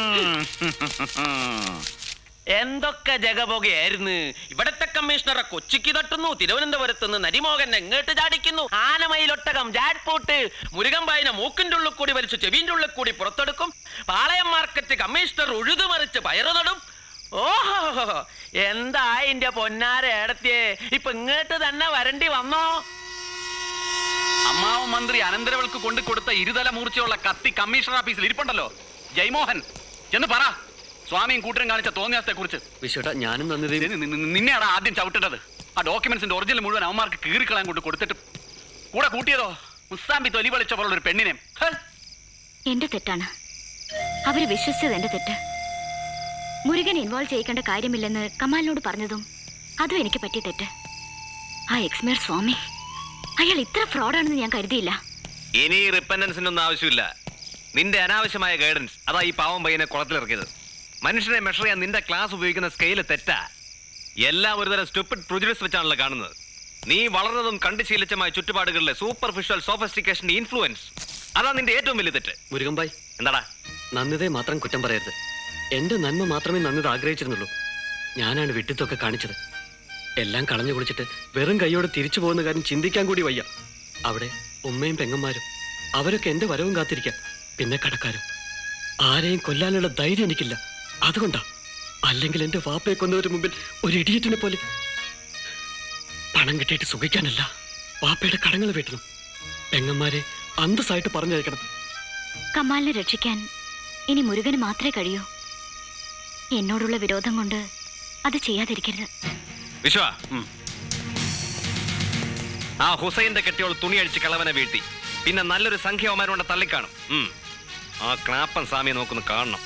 എന്തൊക്കെ ജഗപുകയായിരുന്നു ഇവിടത്തെ കമ്മീഷണറെ കൊച്ചിക്ക് തട്ടുന്നു തിരുവനന്തപുരത്ത് നിന്ന് നരിമോഹൻ എങ്ങോട്ട് ചാടിക്കുന്നു ആനമയിലൊട്ടകം ജാഡ്പോട്ട് മുരുകമ്പായിനെ മൂക്കിന്റെ ഉള്ളിൽ കൂടി വലിച്ചു ചെവിന്റെ ഉള്ളിൽ കൂടി പുറത്തെടുക്കും പാളയം മാർക്കറ്റ് കമ്മീഷണർ ഉഴുതുമറിച്ച് പയറു നടും ഓഹോ എന്താ എന്റെ പൊന്നാര ഏടത്തിയെ ഇപ്പൊ ഇങ്ങോട്ട് തന്നെ വരണ്ടി വന്നോ അമ്മാവ മന്ത്രി അനന്തരവൾക്ക് കൊണ്ടു കൊടുത്ത ഇരുതല മൂർച്ചയുള്ള കത്തി കമ്മീഷണർ ഓഫീസിൽ ഇരിപ്പുണ്ടല്ലോ ജയ്മോഹൻ ചെന്ന് പറ സ്വാമിയും കൂട്ടരും കാണിച്ച തോന്നിയാസത്തെ കുറിച്ച് വിശ്വട്ട ഞാനും നന്ദി നിന്നെയാണ് ആദ്യം ചവിട്ടേണ്ടത് ആ ഡോക്യുമെന്റ്സിന്റെ ഒറിജിനൽ മുഴുവൻ അവന്മാർക്ക് കീറിക്കളയാൻ കൊണ്ട് കൊടുത്തിട്ട് കൂടെ കൂട്ടിയതോ മുസ്താമ്പി തൊലി വലിച്ച പോലുള്ള ഒരു പെണ്ണിനെ ഹ്! എന്റെ തെറ്റാണ് അവര് വിശ്വസിച്ചത് എന്റെ തെറ്റ് മുരുകൻ ഇൻവോൾവ് ചെയ്യിക്കേണ്ട കാര്യമില്ലെന്ന് കമാലിനോട് പറഞ്ഞതും അതും എനിക്ക് പറ്റിയ തെറ്റ് ആ എക്സ്മേർ സ്വാമി അയാൾ ഇത്ര ഫ്രോഡാണെന്ന് ഞാൻ കരുതിയില്ല ഇനി റിപ്പൻഡൻസിന്റെ ഒന്നും ആവശ്യമില്ല നിന്റെ അനാവശ്യമായ ഗൈഡൻസ് അതാ ഈ പാവം പയ്യനെ കുളത്തിലിറക്കിയത് മനുഷ്യനെ മെഷർ ചെയ്യാൻ നിന്റെ ക്ലാസ് ഉപയോഗിക്കുന്ന സ്കെയില് തെറ്റാ എല്ലാം ഒരുതരം സ്റ്റുപ്പിഡ് പ്രുജുഡിസ് വെച്ചാണല്ലോ കാണുന്നത് നീ വളർന്നതും കണ്ടു ശീലിച്ചമായ ചുറ്റുപാടുകളിലെ സൂപ്പർഫിഷ്യൽ സോഫിസ്റ്റിക്കേഷന്റെ ഇൻഫ്ലുവൻസ് അതാ നിന്റെ ഏറ്റവും വലിയ തെറ്റ് മുരുകൻ ബായ് എന്താടാ നന്ദിതയെ മാത്രം കുറ്റം പറയരുത് എന്റെ നന്മ മാത്രമേ നന്ദിത ആഗ്രഹിച്ചിരുന്നുള്ളൂ ഞാനാണ് വിട്ടിത്തൊക്കെ കാണിച്ചത് എല്ലാം കളഞ്ഞു കുളിച്ചിട്ട് വെറും കൈയോടെ തിരിച്ചു പോകുന്ന കാര്യം ചിന്തിക്കാൻ കൂടി വയ്യ അവിടെ ഉമ്മയും പെങ്ങന്മാരും അവരൊക്കെ എന്റെ വരവും കാത്തിരിക്കാം പിന്നെ കടക്കാരും ആരെയും കൊല്ലാനുള്ള ധൈര്യം എനിക്കില്ല അതുകൊണ്ടാ അല്ലെങ്കിൽ എന്റെ വാപ്പയെ കൊന്നവരുടെ മുമ്പിൽ ഒരു ഇടിയറ്റിനെ പോലെ പണം കിട്ടിയിട്ട് സുഖിക്കാനല്ല വാപ്പയുടെ കടങ്ങൾ വീട്ടണം പെങ്ങന്മാരെ അന്തസ്സായിട്ട് പറഞ്ഞയക്കണം കമാലിനെ രക്ഷിക്കാൻ ഇനി മുരുകന് മാത്രമേ കഴിയൂ എന്നോടുള്ള വിരോധം കൊണ്ട് അത് ചെയ്യാതിരിക്കരുത് വിശ്വ ആ ഹുസൈന്റെ കെട്ടിയോൾ തുണി അഴിച്ച് കളവനെ വീട്ടി പിന്നെ നല്ലൊരു സംഖ്യ അവന്മാരുകൊണ്ട് തള്ളിക്കാണും ഉം. ആ ക്ലാപ്പൻ സ്വാമിയെ നോക്കുന്നു കാണണം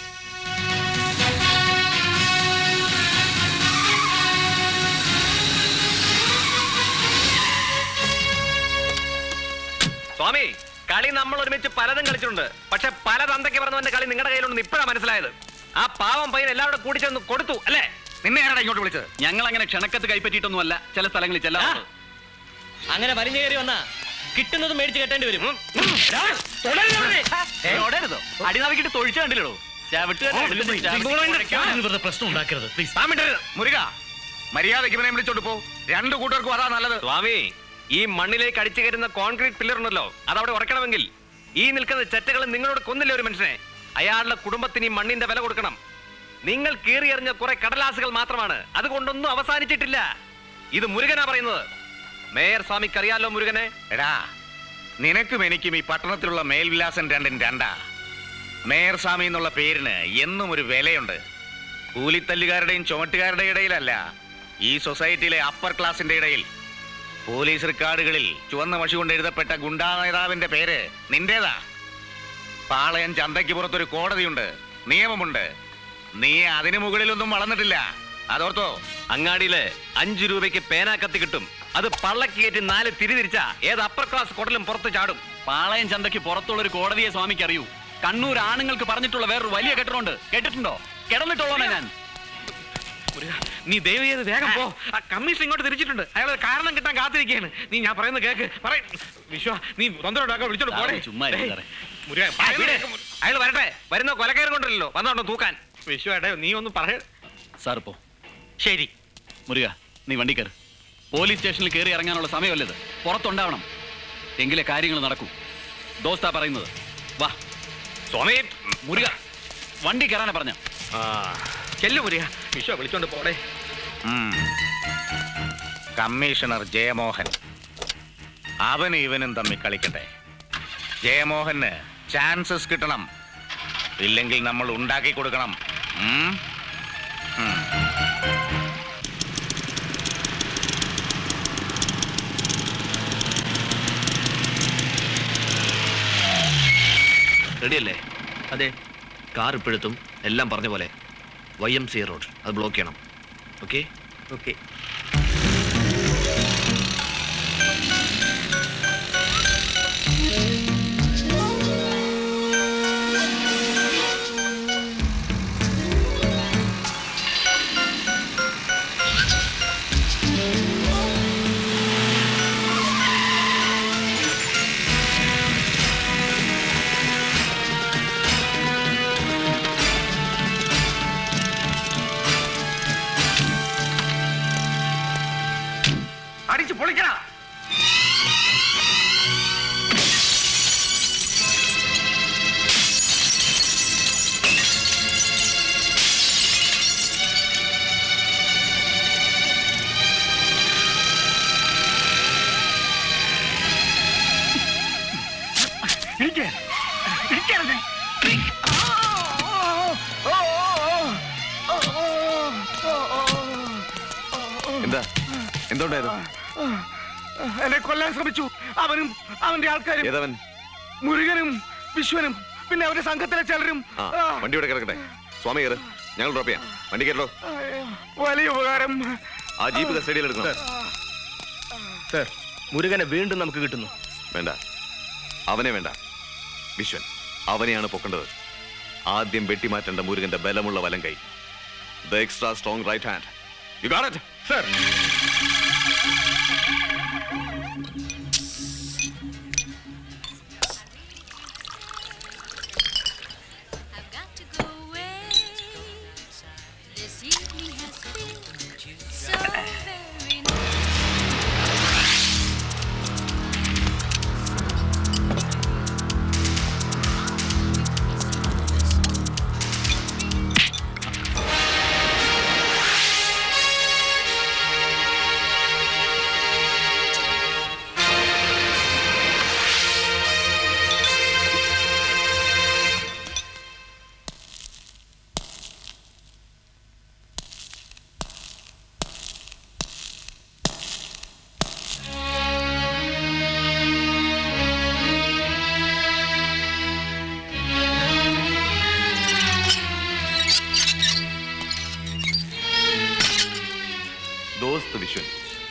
സ്വാമി കളി നമ്മൾ ഒരുമിച്ച് പലതും കളിച്ചിട്ടുണ്ട് പക്ഷെ പല തന്തയ്ക്ക് പറഞ്ഞവന്റെ കളി നിങ്ങളുടെ കയ്യിലുണ്ടെന്ന് ഇപ്പോഴാണ് മനസ്സിലായത് ആ പാവം പയ്യൻ എല്ലാവരും കൂടി ചെന്ന് കൊടുത്തു അല്ലേ നിന്നെ ആരാടാ ഇങ്ങോട്ട് വിളിച്ചത് ഞങ്ങൾ അങ്ങനെ ക്ഷണക്കത്ത് കൈപ്പറ്റിയിട്ടൊന്നുമല്ല ചില സ്ഥലങ്ങളിൽ ചെല്ലാറുള്ളത് അങ്ങനെ വലിഞ്ഞു കയറി വന്നാ കിട്ടുന്നത് മേടിച്ച് കെട്ടേണ്ടി വരും തുടരുതോ അടിനാവിക്കിട്ട് തൊഴിച്ചു കണ്ടില്ലടോ പ്രശ്നം ഉണ്ടാക്കരുത് പ്ലീസ് മുരുക മര്യാദയ്ക്ക് ഇവനെ വിളിച്ചോണ്ട് പോ രണ്ടു കൂട്ടർക്കും അതാ നല്ലത് സ്വാമി ഈ മണ്ണിലേക്ക് അടിച്ചു കയറുന്ന കോൺക്രീറ്റ് പില്ലർ ഉണ്ടല്ലോ അതവിടെ ഉറക്കണമെങ്കിൽ ഈ നിൽക്കുന്ന ചെറ്റകൾ നിങ്ങളോട് കൊന്നില്ല ഒരു മനുഷ്യനെ അയാളുടെ കുടുംബത്തിന് ഈ മണ്ണിന്റെ വില കൊടുക്കണം നിങ്ങൾ കീറിയെറിഞ്ഞ കുറെ കടലാസുകൾ മാത്രമാണ് അതുകൊണ്ടൊന്നും അവസാനിച്ചിട്ടില്ല ഇത് മുരുകനാ പറയുന്നത് മേയർ സ്വാമിക്ക് അറിയാലോ മുരുകനെ എടാ നിനക്കും എനിക്കും ഈ പട്ടണത്തിലുള്ള മേൽവിലാസം രണ്ടും രണ്ടാ മേയർ സ്വാമി എന്നുള്ള പേരിന് എന്നും ഒരു വിലയുണ്ട് കൂലിത്തല്ലുകാരുടെയും ചുമട്ടുകാരുടെ ഇടയിലല്ല ഈ സൊസൈറ്റിയിലെ അപ്പർ ക്ലാസിന്റെ ഇടയിൽ പോലീസ് റെക്കോർഡുകളിൽ ചുവന്ന മഷി കൊണ്ട് എഴുതപ്പെട്ട ഗുണ്ടാ നേതാവിന്റെ പേര് നിന്റേതാ പാളയം ചന്തയ്ക്ക് പുറത്തൊരു കോടതിയുണ്ട് നിയമമുണ്ട് നീ അതിനു മുകളിലൊന്നും വളർന്നിട്ടില്ല അതോർത്തോ അങ്ങാടിയില് അഞ്ചു രൂപയ്ക്ക് പേനാ കത്തി കിട്ടും അത് പള്ളക്ക് കയറ്റി നാല് തിരിതിരിച്ച ഏത് അപ്പർ ക്ലാസ് കുടലും പുറത്ത് ചാടും പാളയം ചന്തയ്ക്ക് പുറത്തുള്ള ഒരു കോടതിയെ സ്വാമിക്ക് അറിയൂ കണ്ണൂർ ആണുങ്ങൾക്ക് പറഞ്ഞിട്ടുള്ള വേറൊരു വലിയ കെട്ടിടമുണ്ട് കേട്ടിട്ടുണ്ടോ കിടന്നിട്ടുള്ളോണ ഞാൻ നീ ദയവ് ചെയ്ത് വേഗം പോ ആ കമ്മീഷൻ ഇങ്ങോട്ട് തിരിച്ചിട്ടുണ്ട് അയാൾ ഒരു കാരണം കിട്ടാൻ കാത്തിരിക്കുകയാണ് നീ ഞാൻ പറയുന്നത് കേക്ക് പറയ വിശ്വ നീ തൊന്തരോടാക്കാൻ വിളിച്ചോണ്ട് പോടെ ചുമ്മാ ഇരുന്ന് സാറേ. മുരുക, ആ, വിട്. അയാൾ വരട്ടെ വരുന്ന കൊലക്കയർ കൊണ്ടല്ലോ വന്നോണ്ടോ തൂക്കാൻ വിശ്വ ഏട്ടാ നീ ഒന്ന് പറയ സാർ പോ ശരി മുരുക നീ വണ്ടി കയറ് പോലീസ് സ്റ്റേഷനിൽ കയറി ഇറങ്ങാനുള്ള സമയമല്ലത് പുറത്തുണ്ടാവണം എങ്കിലേ കാര്യങ്ങൾ നടക്കൂ ദോസ്താ പറയുന്നത് വാ സ്വാമി മുരുക വണ്ടി കയറാനാ പറഞ്ഞ ചെല്ലു മുരുക വിശ്വ വിളിച്ചോണ്ട് പോടെ ഉം. കമ്മീഷണർ ജയമോഹൻ അവനും ഇവനും തമ്മിൽ കളിക്കട്ടെ ജയമോഹന് ചാൻസസ് കിട്ടണം ഇല്ലെങ്കിൽ നമ്മൾ ഉണ്ടാക്കി കൊടുക്കണം ഉം? ഉം. റെഡിയല്ലേ അതെ കാർ ഇപ്പോഴെത്തും എല്ലാം പറഞ്ഞ പോലെ വൈ എം സി റോഡ് അത് ബ്ലോക്ക് ചെയ്യണം ഓക്കെ ഓക്കെ അടിച്ചു പൊളിക്കണ എനിക്ക് എനിക്കറിഞ്ഞേ എന്താ എന്തുണ്ടായത് എന്നെ കൊല്ലാൻ ശ്രമിച്ചു അവനും അവന്റെ ആൾക്കാരും ഏതവൻ മുരുകനും വിശ്വനും പിന്നെ അവരുടെ സംഘത്തിലെ ചിലരും ആ ആ, വണ്ടി ഇവിടെ കിടക്കട്ടെ സ്വാമി കയറ് ഞങ്ങൾ ഡ്രോപ്പ് ചെയ്യാം വണ്ടി കയറോ അയ്യോ, വലിയ ഉപകാരം ആ ജീപ്പ് കസ്റ്റഡിയിൽ എടുക്കണം സർ മുരുകനെ വീണ്ടും നമുക്ക് കിട്ടുന്നു വേണ്ട അവനെ വേണ്ട വിശ്വൻ അവനെയാണ് പൊക്കേണ്ടത് ആദ്യം വെട്ടിമാറ്റേണ്ട മുരുകന്റെ ബലമുള്ള വലം കൈ the extra strong right hand you got it sir This evening has been so very ദോസ്ത് വിശ്വൻ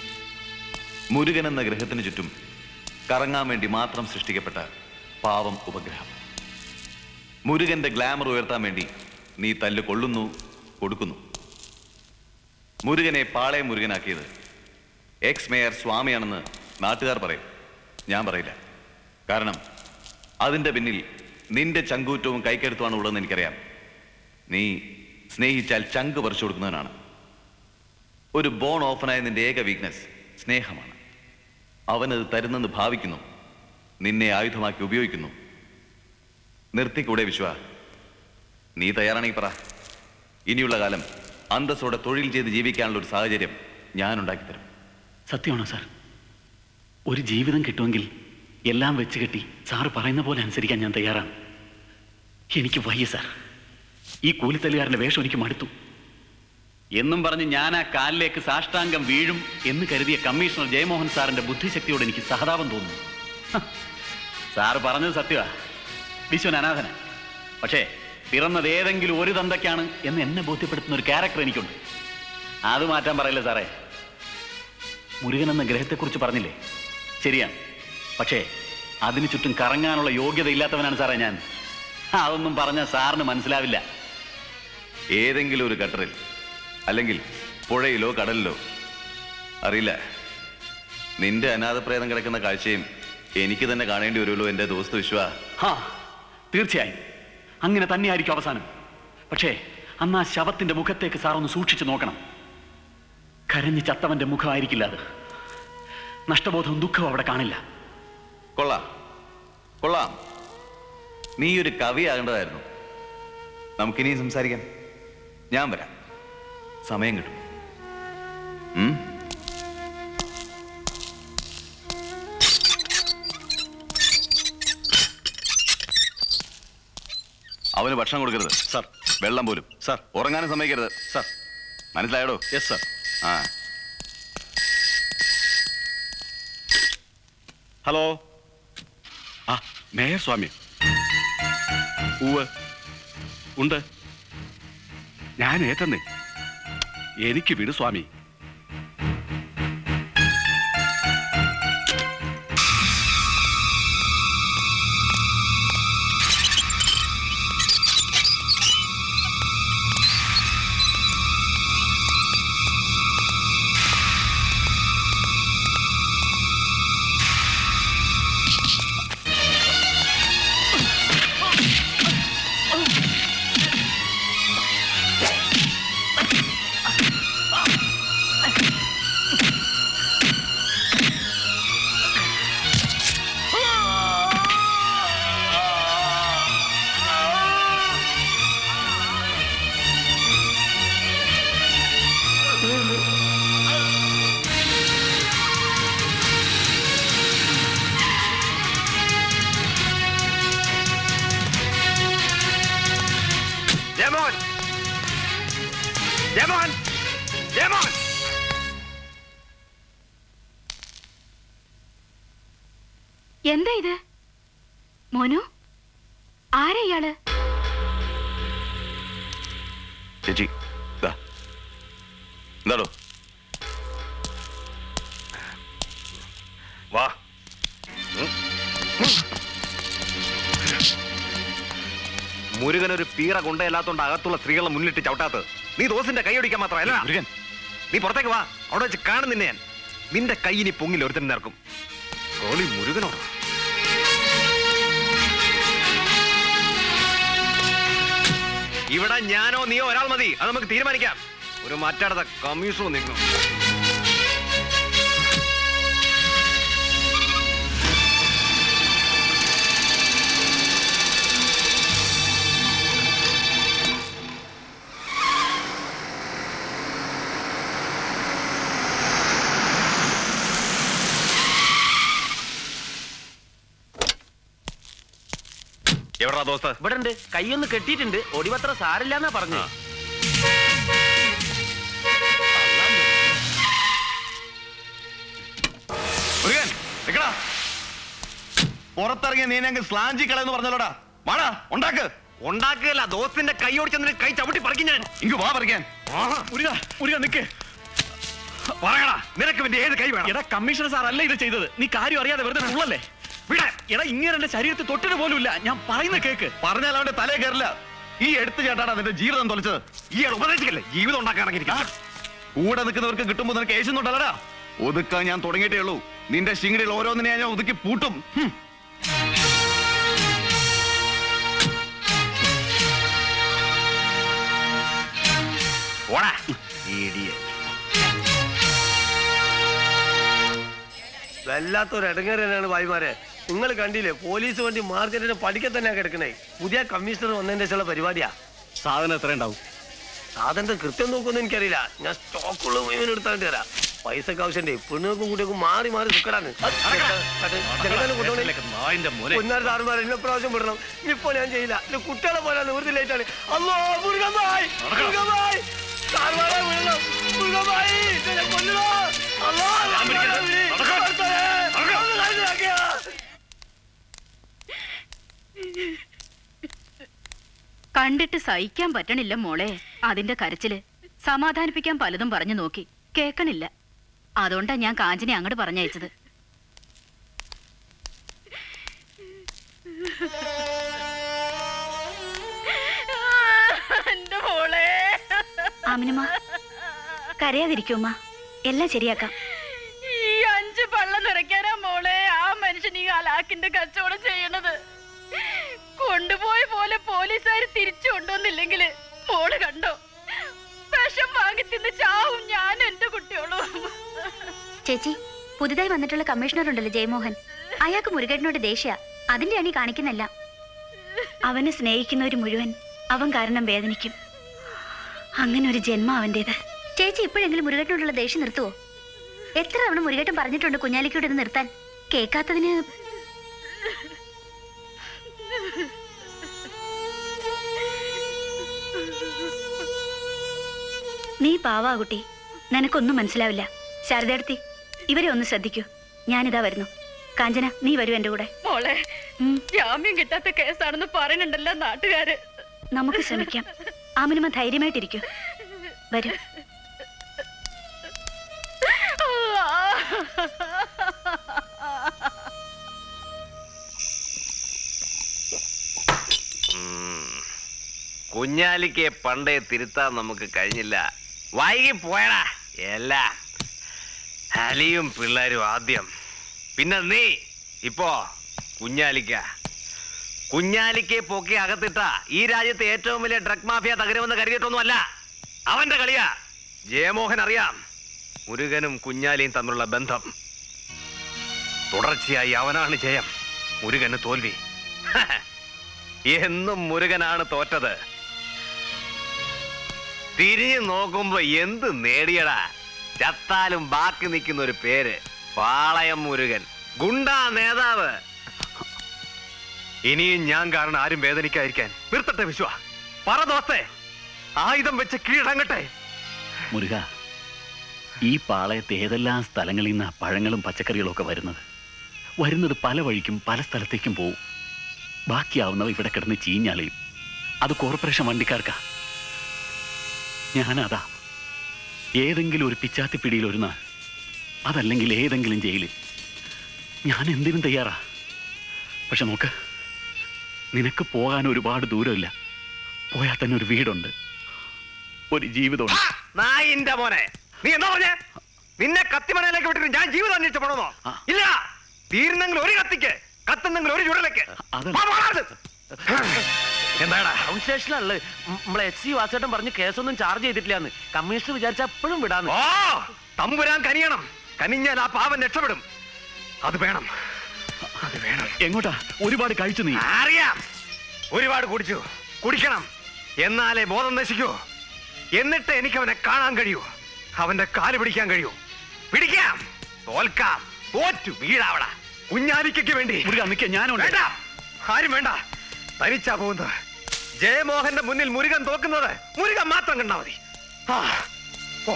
മുരുകൻ എന്ന ഗ്രഹത്തിന് ചുറ്റും കറങ്ങാൻ വേണ്ടി മാത്രം സൃഷ്ടിക്കപ്പെട്ട പാവം ഉപഗ്രഹം മുരുകന്റെ ഗ്ലാമർ ഉയർത്താൻ വേണ്ടി നീ തല്ല് കൊള്ളുന്നു കൊടുക്കുന്നു മുരുകനെ പാളയം മുരുകനാക്കിയത് എക്സ് മേയർ സ്വാമിയാണെന്ന് നാട്ടുകാർ പറയും ഞാൻ പറയില്ല കാരണം അതിൻ്റെ പിന്നിൽ നിന്റെ ചങ്കൂറ്റവും കൈക്കെടുത്തുമാണ് ഉള്ളതെന്ന് എനിക്കറിയാം നീ സ്നേഹിച്ചാൽ ചങ്ക് പറിച്ചു കൊടുക്കുന്നവനാണ് ഒരു ബോൺ ഓഫനായ നിന്റെ ഏക വീക്ക്നെസ് സ്നേഹമാണ് അവനത് തരുന്നെന്ന് ഭാവിക്കുന്നു നിന്നെ ആയുധമാക്കി ഉപയോഗിക്കുന്നു നിർത്തിക്കൂടെ വിശ്വ നീ തയ്യാറാണെങ്കിൽ പറ ഇനിയുള്ള കാലം അന്തസ്സോടെ തൊഴിൽ ചെയ്ത് ജീവിക്കാനുള്ള ഒരു സാഹചര്യം ഞാൻ ഉണ്ടാക്കി തരും സത്യമാണോ സാർ ഒരു ജീവിതം കിട്ടുമെങ്കിൽ എല്ലാം വെച്ച് കെട്ടി സാറ് പറയുന്ന പോലെ അനുസരിക്കാൻ ഞാൻ തയ്യാറാണ് എനിക്ക് വയ്യ സാർ ഈ കൂലിത്തല്ലുകാരൻ്റെ വേഷം എനിക്ക് മടുത്തു എന്നും പറഞ്ഞ് ഞാൻ ആ കാലിലേക്ക് സാഷ്ടാംഗം വീഴും എന്ന് കരുതിയ കമ്മീഷണർ ജയമോഹൻ സാറിന്റെ ബുദ്ധിശക്തിയോട് എനിക്ക് സഹതാപം തോന്നുന്നു ഹ, സാറ് പറഞ്ഞത് സത്യമാ വിശ്വൻ അനാഥന പക്ഷേ പിറന്നത് ഏതെങ്കിലും ഒരു തന്തയ്ക്കാണ് എന്ന് എന്നെ ബോധ്യപ്പെടുത്തുന്ന ഒരു ക്യാരക്ടർ എനിക്കുണ്ട് അത് മാറ്റാൻ പറയില്ല സാറേ മുരുകൻ എന്ന ഗ്രഹത്തെക്കുറിച്ച് പറഞ്ഞില്ലേ ശരിയാണ് പക്ഷേ അതിനു ചുറ്റും കറങ്ങാനുള്ള യോഗ്യത ഇല്ലാത്തവനാണ് സാറേ ഞാൻ അതൊന്നും പറഞ്ഞാൽ സാറിന് മനസ്സിലാവില്ല ഏതെങ്കിലും ഒരു ഗട്ടറിൽ അല്ലെങ്കിൽ പുഴയിലോ കടലിലോ അറിയില്ല നിന്റെ അനാഥപ്രേതം കിടക്കുന്ന കാഴ്ചയും എനിക്ക് തന്നെ കാണേണ്ടി വരുമല്ലോ എൻ്റെ ദോസ്ത് വിശ്വ ഹാ തീർച്ചയായും അങ്ങനെ തന്നെയായിരിക്കും അവസാനം പക്ഷേ അന്ന് ആ ശവത്തിന്റെ മുഖത്തേക്ക് സാർ ഒന്ന് സൂക്ഷിച്ചു നോക്കണം കരഞ്ഞ് ചത്തവന്റെ മുഖമായിരിക്കില്ല അത് നഷ്ടബോധവും ദുഃഖവും അവിടെ കാണില്ല കൊള്ളാം കൊള്ളാം നീ ഒരു കവിയാകേണ്ടതായിരുന്നു നമുക്കിനി സംസാരിക്കാം ഞാൻ വരാം സമയം കിട്ടും ഉം? അവന് ഭക്ഷണം കൊടുക്കരുത് സാർ വെള്ളം പോലും സർ ഉറങ്ങാനും സമ്മതിക്കരുത് സർ മനസ്സിലായടോ യെസ് സർ ആ ഹലോ ആ മേയർ സ്വാമി ഉവ് ഉണ്ട് ഞാൻ ഏറ്റന്നേ എനിക്ക് വിടു സ്വാമി ജയമോഹൻ ജയമോഹൻ ജയമോഹൻ എന്താ ഇത് മോനു ആരാ ഇയാള് ചേച്ചി ദാ എന്താടോ വാ മുരുകൻ ഒരു പീറ കൊണ്ടല്ലാത്തോണ്ട് അകത്തുള്ള സ്ത്രീകളെ മുന്നിട്ട് ചവിട്ടാത്തത് നീ ദോസിന്റെ കൈ ഒടിക്കാൻ മാത്രമല്ല മുരുകൻ നീ പുറത്തേക്ക് വാ അവിടെ വെച്ച് കാണും നിന്നെ ഞാൻ നിന്റെ കൈ ഇനി പൊങ്ങിൽ ഒരുത്തൻ നേർക്കും കോളി മുരുകനോ ഇവിടെ ഞാനോ നീയോ ഒരാൾ മതി അത് നമുക്ക് തീരുമാനിക്കാം ഒരു മറ്റടുത്ത കമ്മീഷണർ നിൽക്കണം എവിടാ ദോസ്ത് ഇവിടെ ഉണ്ട് കൈയൊന്ന് കെട്ടിയിട്ടുണ്ട് ഒടിവത്ര സാരില്ലാന്നാ പറഞ്ഞു മുരുകൻ നിക്കടാ പുറത്തിറങ്ങിയ നീ അങ്ങ് സ്ലാഞ്ചി കളയെന്ന് പറഞ്ഞല്ലോടാ വാടാ ഉണ്ടാക്ക് ഉണ്ടാക്കുകയല്ല ദോസ്തിന്റെ കൈ ഓടിച്ചെന്നിട്ട് കൈ ചവിട്ടി പറിക്കും ഞാൻ ഇങ്ങ് വാ പറിക്കാൻ മുരുക മുരുക നിക്ക് പറയടാ നിനക്ക് വേണ്ടി ഏത് കൈ വേണം എടാ കമ്മീഷണർ സാർ അല്ല ഇത് ചെയ്തത് നീ കാര്യം അറിയാതെ വെറുതെ ഉള്ളല്ലേ വിടെ എടാ ഇങ്ങനെ എന്റെ ശരീരത്തിൽ തൊട്ടിട്ട് പോലും ഇല്ല ഞാൻ പറയുന്ന കേക്ക് പറഞ്ഞാൽ അവന്റെ തലേ കയറില്ല ഈ എടുത്തു ചേട്ടാടാ നിന്റെ ജീവിതം തൊലച്ചത് ഈ ഉപദേശിക്കല്ലേ ജീവിതം ഉണ്ടാക്കാണെങ്കിൽ കൂടെ നിൽക്കുന്നവർക്ക് കിട്ടുമ്പോ നിനക്ക് ഏശുന്നുണ്ടല്ലടാ ഒതുക്കാൻ ഞാൻ തുടങ്ങിയിട്ടേ ഉള്ളൂ നിന്റെ ശിങ്കിടിയിൽ ഓരോന്നിനെ ഞാൻ ഒതുക്കി പൂട്ടും ഹും. ഓടാ ഇടിയൻ വല്ലാത്തൊരു ഇടങ്ങേറ് തന്നെയാണ് ഭായിമാരെ നിങ്ങൾ കണ്ടില്ലേ പോലീസ് വണ്ടി മാർക്കറ്റിന്റെ പടിക്കെ തന്നെയാ കിടക്കണേ പുതിയ കമ്മീഷണർ വന്നതിന്റെ ചില പരിപാടിയാ സാധനം എത്ര ഉണ്ടാവും സാധനത്തെ കൃത്യം നോക്കുമെന്ന് എനിക്കറിയില്ല ഞാൻ സ്റ്റോക്കുള്ള മുഴുവൻ എടുത്താണ്ട് തരാം പൈസക്ക് ആവശ്യണ്ടേ പെണ്ണുങ്ങൾക്കും കുട്ടികൾക്കും മാറി മാറി നിൽക്കടാണ് പൊന്നാർ സാറുമാർ എന്നെ പ്രാവശ്യം വിടണം ഇനിയിപ്പോ ഞാൻ ചെയ്യില്ല എന്റെ കുട്ടികളെ പോലെ നിവൃത്തി ലേറ്റാണ് അല്ലോ മുരുകമ്പായി മുരുകമ്പായി സാറുമാരെ വിടണം മുരുകമ്പായി എന്നെ കൊല്ലണോ അല്ലോ സാറുമാരെ വിളി. ഭർത്താവേ, ഒന്ന് കഴിഞ്ഞാക്കിയാ. കണ്ടിട്ട് സഹിക്കാൻ പറ്റണില്ല മോളെ അതിന്റെ കരച്ചില് സമാധാനിപ്പിക്കാൻ പലതും പറഞ്ഞു നോക്കി കേക്കണില്ല അതുകൊണ്ടാ ഞാൻ കാഞ്ചനെ അങ്ങോട്ട് പറഞ്ഞയച്ചത് എന്റെ മോളെ ആമിനമ്മ കരയാതിരിക്കുമ്മ എല്ലാം ശരിയാക്കാം ഈ അഞ്ച് പള്ളം നിറയ്ക്കാനാ മോളെ ആ മനുഷ്യൻ ഈ അലാക്കിന്റെ കച്ചവടം ചെയ്യണത് കൊണ്ടുപോയ പോലെ പോലീസുകാർ തിരിച്ചു കൊണ്ടുവന്നില്ലെങ്കില് മോള് കണ്ടോ വിഷം വാങ്ങി തിന്ന് ചാവും ഞാൻ എന്റെ കുട്ടിയോളും ചേച്ചി പുതുതായി വന്നിട്ടുള്ള കമ്മീഷണർ ഉണ്ടല്ലോ ജയമോഹൻ അയാൾക്ക് മുരുകേട്ടനോട് ദേഷ്യ അതിന്റെയാണ് ഈ കാണിക്കുന്നല്ല അവനെ സ്നേഹിക്കുന്നവര് മുഴുവൻ അവൻ കാരണം വേദനിക്കും അങ്ങനെ ഒരു ജന്മം അവൻ്റെത് ചേച്ചി ഇപ്പോഴെങ്കിലും മുരുകേട്ടനോടുള്ള ദേഷ്യം നിർത്തുവോ എത്ര തവണ മുരുകേട്ടൻ പറഞ്ഞിട്ടുണ്ട് കുഞ്ഞാലിക്കൂടെ ഇത് നിർത്താൻ കേൾക്കാത്തതിന് നീ പാവാ കുട്ടി നിനക്കൊന്നും മനസ്സിലാവില്ല ശാരദയെടുത്തി ഇവരെ ഒന്ന് ശ്രദ്ധിക്കൂ ഞാനിതാ വരുന്നു കാഞ്ചന നീ വരൂ എന്റെ കൂടെ മോളെ ജാമ്യം കിട്ടാത്ത കേസാണെന്ന് പറയുന്നുണ്ടല്ലോ നാട്ടുകാര് നമുക്ക് ശ്രമിക്കാം ആമിനുമ ധൈര്യമായിട്ടിരിക്കൂ വരൂ കുഞ്ഞാലിക്ക് പണ്ടേ തിരുത്താൻ നമുക്ക് കഴിഞ്ഞില്ല വൈകി പോയടാ എല്ലാം അലിയും പിള്ളേരും ആദ്യം പിന്നെ നീ ഇപ്പോ കുഞ്ഞാലിക്ക കുഞ്ഞാലിക്കെ പൊക്കി അകത്തിട്ട ഈ രാജ്യത്തെ ഏറ്റവും വലിയ ഡ്രഗ് മാഫിയ തകരുമെന്ന് കരുതിയിട്ടൊന്നുമല്ല അവന്റെ കളിയാ ജയമോഹൻ അറിയാം മുരുകനും കുഞ്ഞാലിയും തമ്മിലുള്ള ബന്ധം തുടർച്ചയായി അവനാണ് ജയം മുരുകന് തോൽവി എന്നും മുരുകനാണ് തോറ്റത് തിരിഞ്ഞു നോക്കുമ്പോ എന്ത് നേടിയടാ ചത്താലും ബാക്കി നിൽക്കുന്ന ഒരു പേര് പാളയം മുരുകൻ ഗുണ്ടാ നേതാവ് ഇനിയും ഞാൻ കാരണം ആരും വേദനിക്കാതിരിക്കാൻ നിർത്തട്ടെ വിശ്വ പറ ദോസ്തേ ആയുധം വെച്ച് കീഴടങ്ങട്ടെ മുരുക ഈ പാളയത്ത് ഏതെല്ലാം സ്ഥലങ്ങളിൽ നിന്നാ പഴങ്ങളും പച്ചക്കറികളും ഒക്കെ വരുന്നത് വരുന്നത് പല വഴിക്കും പല സ്ഥലത്തേക്കും പോവും ബാക്കിയാവുന്നവ ഇവിടെ കിടന്ന് ചീഞ്ഞാളിയും അത് കോർപ്പറേഷൻ വണ്ടിക്കാർക്കാ ഞാനതാ ഏതെങ്കിലും ഒരു പിച്ചാത്തി പിടിയിൽ ഒരു നാൾ അതല്ലെങ്കിൽ ഏതെങ്കിലും ജയിലിൽ ഞാൻ എന്തിനും തയ്യാറാ പക്ഷെ നോക്ക് നിനക്ക് പോകാൻ ഒരുപാട് ദൂരമില്ല പോയാൽ തന്നെ ഒരു വീടുണ്ട് ഒരു ജീവിതമുണ്ട് നായിന്റെ മോനെ നീ എന്താ പറഞ്ഞേ നിന്നെ കത്തിമണയിലേക്ക് വിട്ടിട്ട് ഞാൻ ജീവിതം അന്വേഷിച്ച് പോണോ ഇല്ല തീരുന്നെങ്കിൽ ഒരു കത്തിക്ക് കത്തുന്നെങ്കിൽ ഒരു ചുടലേക്ക് എന്താടാ ടൗൺ സ്റ്റേഷനിലുള്ള നമ്മളെ എച്ച് സി വാസേട്ടൻ പറഞ്ഞ് കേസൊന്നും ചാർജ് ചെയ്തിട്ടില്ലാന്ന് കമ്മീഷണർ വിചാരിച്ച എപ്പോഴും വിടാന്ന് ഓ തമ്പുരാൻ കനിയണം കനിഞ്ഞാൽ ആ പാവൻ രക്ഷപ്പെടും അത് വേണം അത് വേണം എങ്ങോട്ടാ ഒരുപാട് കഴിച്ചു നീ അറിയാം ഒരുപാട് കുടിച്ചു കുടിക്കണം എന്നാലേ ബോധം നശിക്കൂ എന്നിട്ട് എനിക്ക് അവനെ കാണാൻ കഴിയൂ അവന്റെ കാല് പിടിക്കാൻ കഴിയൂ പിടിക്കാം തോൽക്കാം തോറ്റു വീഴാവട കുഞ്ഞാലിക്കയ്ക്ക് വേണ്ടി ഞാനുണ്ട് വേണ്ട ആരും വേണ്ട തനിച്ചാ പോകുന്നത് ജയമോഹന്റെ മുന്നിൽ മുരുകൻ തോക്കുന്നത് മുരുകൻ മാത്രം കണ്ടാ മതി ആ, ഓ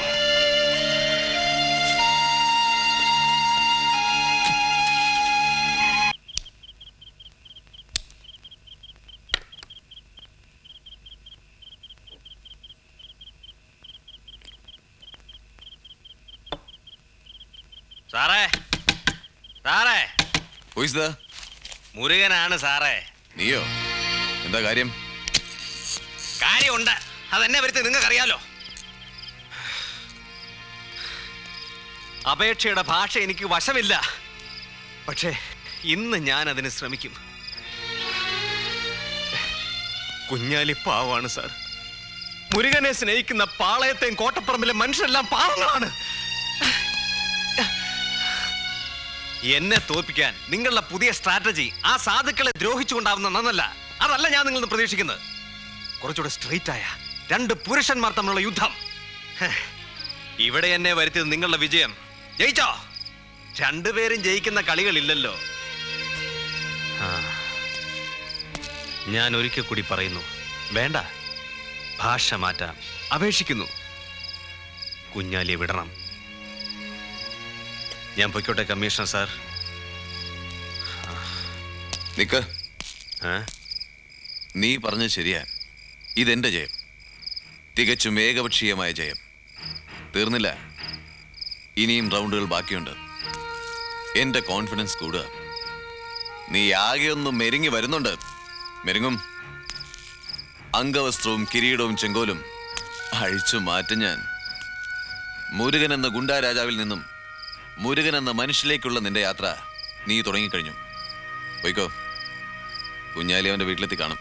സാറേ സാറേ ഹൂയിസ് മുരുകനാണ് സാറേ നീയോ എന്താ കാര്യം കാര്യമുണ്ട് അതെന്നെ വരുത്തി നിങ്ങൾക്കറിയാലോ അപേക്ഷയുടെ ഭാഷ എനിക്ക് വശമില്ല പക്ഷേ ഇന്ന് ഞാൻ അതിന് ശ്രമിക്കും കുഞ്ഞാലി പാവാണ് സാർ മുരുകനെ സ്നേഹിക്കുന്ന പാളയത്തെയും കോട്ടപ്പറമ്പിലെ മനുഷ്യരെല്ലാം പാവങ്ങളാണ് എന്നെ തോൽപ്പിക്കാൻ നിങ്ങളുടെ പുതിയ സ്ട്രാറ്റജി ആ സാധുക്കളെ ദ്രോഹിച്ചുകൊണ്ടാവുന്ന നന്നല്ല അതല്ല ഞാൻ നിങ്ങളിൽ നിന്ന് പ്രതീക്ഷിക്കുന്നത് കുറച്ചുകൂടെ സ്ട്രെയിറ്റ് ആയ രണ്ട് പുരുഷന്മാർ തമ്മിലുള്ള യുദ്ധം ഹേ, ഇവിടെ എന്നെ വരുത്തിയത് നിങ്ങളുടെ വിജയം ജയിച്ചോ രണ്ടുപേരും ജയിക്കുന്ന കളികളില്ലല്ലോ ആ. ഞാൻ ഒരിക്കൽ കൂടി പറയുന്നു വേണ്ട ഭാഷ മാറ്റാം അപേക്ഷിക്കുന്നു കുഞ്ഞാലിയെ വിടണം ഞാൻ പൊയ്ക്കോട്ടെ കമ്മീഷണർ സാർ നിക്ക് നീ പറഞ്ഞത് ശരിയാ ഇതെന്റെ ജയം തികച്ചും ഏകപക്ഷീയമായ ജയം തീർന്നില്ല ഇനിയും റൗണ്ടുകൾ ബാക്കിയുണ്ട് എന്റെ കോൺഫിഡൻസ് കൂടുക നീ ആകെ ഒന്ന് മെരുങ്ങി വരുന്നുണ്ട് മെരുങ്ങും അംഗവസ്ത്രവും കിരീടവും ചെങ്കോലും അഴിച്ചു മാറ്റും ഞാൻ മുരുകൻ എന്ന ഗുണ്ടാ രാജാവിൽ നിന്നും മുരുകൻ എന്ന മനുഷ്യലേക്കുള്ള നിന്റെ യാത്ര നീ തുടങ്ങിക്കഴിഞ്ഞു പോയിക്കോ കുഞ്ഞാലി അവന്റെ വീട്ടിലെത്തി കാണും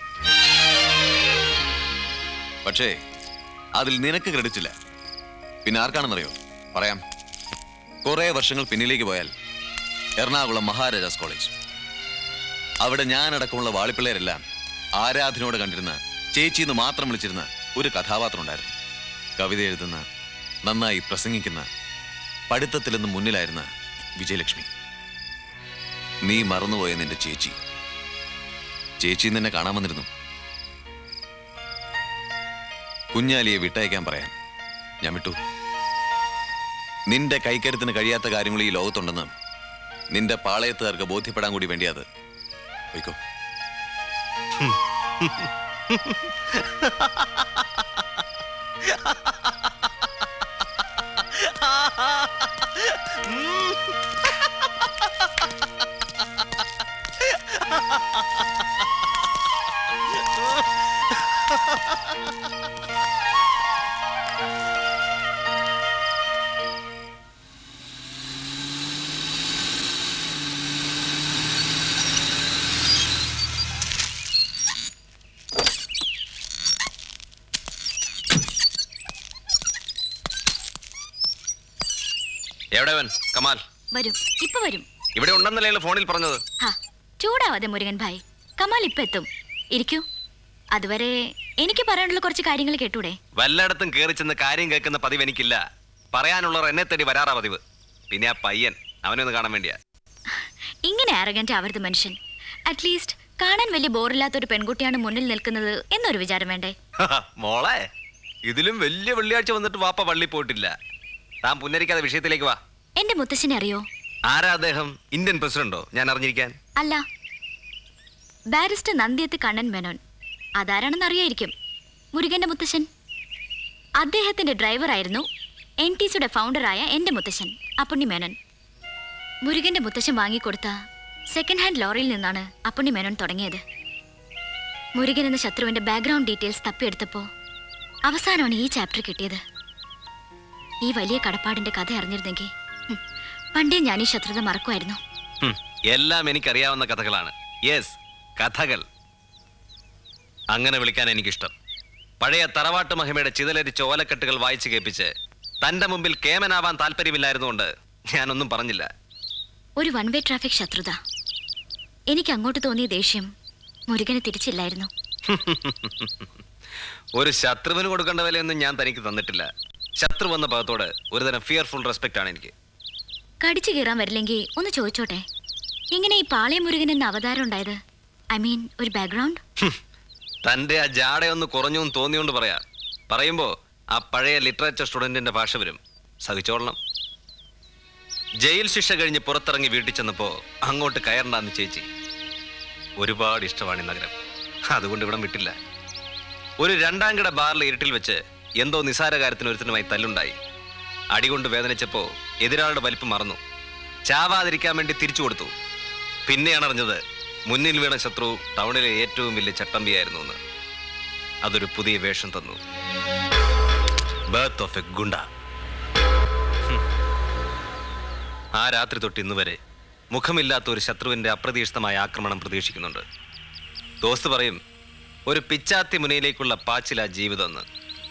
പക്ഷേ അതിൽ നിനക്ക് ക്രെഡിറ്റ് ഇല്ല പിന്നെ ആർക്കാണെന്നറിയോ പറയാം കുറെ വർഷങ്ങൾ പിന്നിലേക്ക് പോയാൽ എറണാകുളം മഹാരാജാസ് കോളേജ് അവിടെ ഞാനടക്കമുള്ള വാളിപ്പിള്ളേരെല്ലാം ആരാധനയോടെ കണ്ടിരുന്ന ചേച്ചി എന്ന് മാത്രം വിളിച്ചിരുന്ന ഒരു കഥാപാത്രം ഉണ്ടായിരുന്നു കവിത എഴുതുന്ന നന്നായി പ്രസംഗിക്കുന്ന പഠിത്തത്തിൽ നിന്ന് മുന്നിലായിരുന്ന വിജയലക്ഷ്മി നീ മറന്നുപോയ നിന്റെ ചേച്ചി ചേച്ചി നിന്നെ കാണാൻ വന്നിരുന്നു കുഞ്ഞാലിയെ വിട്ടയക്കാൻ പറയാൻ ഞാൻ വിട്ടു നിന്റെ കൈക്കരുത്തിന് കഴിയാത്ത കാര്യങ്ങൾ ഈ ലോകത്തുണ്ടെന്ന് നിന്റെ പാളയത്തുകാർക്ക് ബോധ്യപ്പെടാൻ കൂടി വേണ്ടിയത് പോയിക്കോ എവിടെവൻ കമാൽ വരും ഇപ്പൊ വരും ഇവിടെ ഉണ്ടെന്നല്ലേ ഫോണിൽ പറഞ്ഞത് ഹാ ചൂടാവാതെ മുരുകൻ ഭായ് കമാൽ ഇപ്പൊ എത്തും ഇരിക്കൂ അതുവരെ എനിക്ക് പറയാനുള്ള കുറച്ച് കാര്യങ്ങൾ കേട്ടൂടെ വല്ലയിടത്തും കയറി ചെന്ന് കാര്യം കേൾക്കുന്ന പതിവ് എനിക്കില്ല പറയാനുള്ളവർ എന്നെ തേടി വരാറാ പതിവ് പിന്നെ ആ പയ്യൻ അവനെ ഒന്ന് കാണാൻ വേണ്ടിയാ ഇങ്ങനെ ആരഗന്റ് ആവരുത് മനുഷ്യൻ അറ്റ്ലീസ്റ്റ് കാണാൻ വലിയ ബോറില്ലാത്ത ഒരു പെൺകുട്ടിയാണ് മുന്നിൽ നിൽക്കുന്നത് എന്നൊരു വിചാരം വേണ്ടേ മോളെ ഇതിലും വലിയ വെള്ളിയാഴ്ച വന്നിട്ട് വാപ്പ പള്ളി പോയിട്ടില്ല താൻ പുന്നരിക്കാതെ വിഷയത്തിലേക്ക് വാ എന്റെ മുത്തശ്ശനെ അറിയോ ആരാ അദ്ദേഹം ഇന്ത്യൻ പ്രസിഡന്റോ ഞാൻ അറിഞ്ഞിരിക്കാൻ അല്ല ബാരിസ്റ്റർ നന്ദിയത്ത് കണ്ണൻ മേനോൻ അതാരാണെന്ന് അറിയായിരിക്കും മുരുകന്റെ മുത്തശ്ശൻ അദ്ദേഹത്തിന്റെ ഡ്രൈവറായിരുന്നു എൻ ടി സിയുടെ ഫൗണ്ടറായ എന്റെ മുത്തശ്ശൻ അപ്പുണ്ണി മേനോൻ മുരുകന്റെ മുത്തശ്ശൻ വാങ്ങിക്കൊടുത്ത സെക്കൻഡ് ഹാൻഡ് ലോറിയിൽ നിന്നാണ് അപ്പുണ്ണി മേനോൻ തുടങ്ങിയത് മുരുകൻ എന്ന ശത്രുവിന്റെ ബാക്ക്ഗ്രൗണ്ട് ഡീറ്റെയിൽസ് തപ്പിയെടുത്തപ്പോൾ അവസാനമാണ് ഈ ചാപ്റ്റർ കിട്ടിയത് ഈ വലിയ കടപ്പാടിന്റെ കഥ അറിഞ്ഞിരുന്നെങ്കിൽ ഹും, പണ്ടേ ഞാൻ ഈ ശത്രുത മറക്കുമായിരുന്നു ഹും, എല്ലാം എനിക്കറിയാവുന്ന കഥകളാണ് യെസ് കഥകൾ അങ്ങനെ വിളിക്കാൻ എനിക്കിഷ്ടം പഴയ തറവാട്ട് മഹിമയുടെ ചിതലരിച്ച ഓലക്കെട്ടുകൾ വായിച്ചു കേൾപ്പിച്ച് തന്റെ മുമ്പിൽ കേമനാവാൻ താല്പര്യമില്ലായിരുന്നുകൊണ്ട് ഞാനൊന്നും പറഞ്ഞില്ല ഒരു വൺ വേ ട്രാഫിക് ശത്രുത എനിക്ക് അങ്ങോട്ട് തോന്നിയ ദേഷ്യം മുരുകന് തിരിച്ചില്ലായിരുന്നു ഒരു ശത്രുവിന് കൊടുക്കേണ്ട വിലയൊന്നും ഞാൻ തനിക്ക് തന്നിട്ടില്ല ശത്രു വന്ന ഭാഗത്തോട് ഒരുതരം ഫിയർഫുൾ റെസ്പെക്ട് ആണ് എനിക്ക് കടിച്ചു കീറാൻ വരില്ലെങ്കിൽ ഒന്ന് ചോദിച്ചോട്ടെ ഇങ്ങനെ ഈ പാളയം മുരുകൻ എന്ന അവതാരം ഉണ്ടായത് ഐ മീൻ ഒരു ബാക്ക്ഗ്രൗണ്ട് തന്റെ ആ ജാടയൊന്ന് കുറഞ്ഞു എന്ന് തോന്നിയോണ്ട് പറയാ പറയുമ്പോ ആ പഴയ ലിറ്ററേച്ചർ സ്റ്റുഡന്റിന്റെ ഭാഷ വരും സഹിച്ചോളണം ജയിൽ ശിക്ഷ കഴിഞ്ഞ് പുറത്തിറങ്ങി വീട്ടിൽ ചെന്നപ്പോ അങ്ങോട്ട് കയറണ്ടെന്ന് ചേച്ചി ഒരുപാട് ഇഷ്ടമാണ് ഈ നഗരം അതുകൊണ്ട് ഇവിടം വിട്ടില്ല ഒരു രണ്ടാം കിട ബാറിൽ ഇരുട്ടിൽ വെച്ച് എന്തോ നിസാര കാര്യത്തിന് ഒരുത്തനുമായി തല്ലുണ്ടായി അടികൊണ്ട് വേദനിച്ചപ്പോ എതിരാളുടെ വലിപ്പം മറന്നു ചാവാതിരിക്കാൻ വേണ്ടി തിരിച്ചു കൊടുത്തു പിന്നെയാണ് അറിഞ്ഞത് മുന്നിൽ വീണ ശത്രു ടൗണിലെ ഏറ്റവും വലിയ ചട്ടമ്പിയായിരുന്നു എന്ന് അതൊരു പുതിയ വേഷം തന്നു birth of a goonda hmm. ആ രാത്രി തൊട്ട് ഇന്ന് വരെ മുഖമില്ലാത്ത ഒരു ശത്രുവിന്റെ അപ്രതീക്ഷിതമായ ആക്രമണം പ്രതീക്ഷിക്കുന്നുണ്ട് ദോസ്ത് പറയും ഒരു പിച്ചാത്തി മുനയിലേക്കുള്ള പാച്ചില ജീവിതം എന്ന്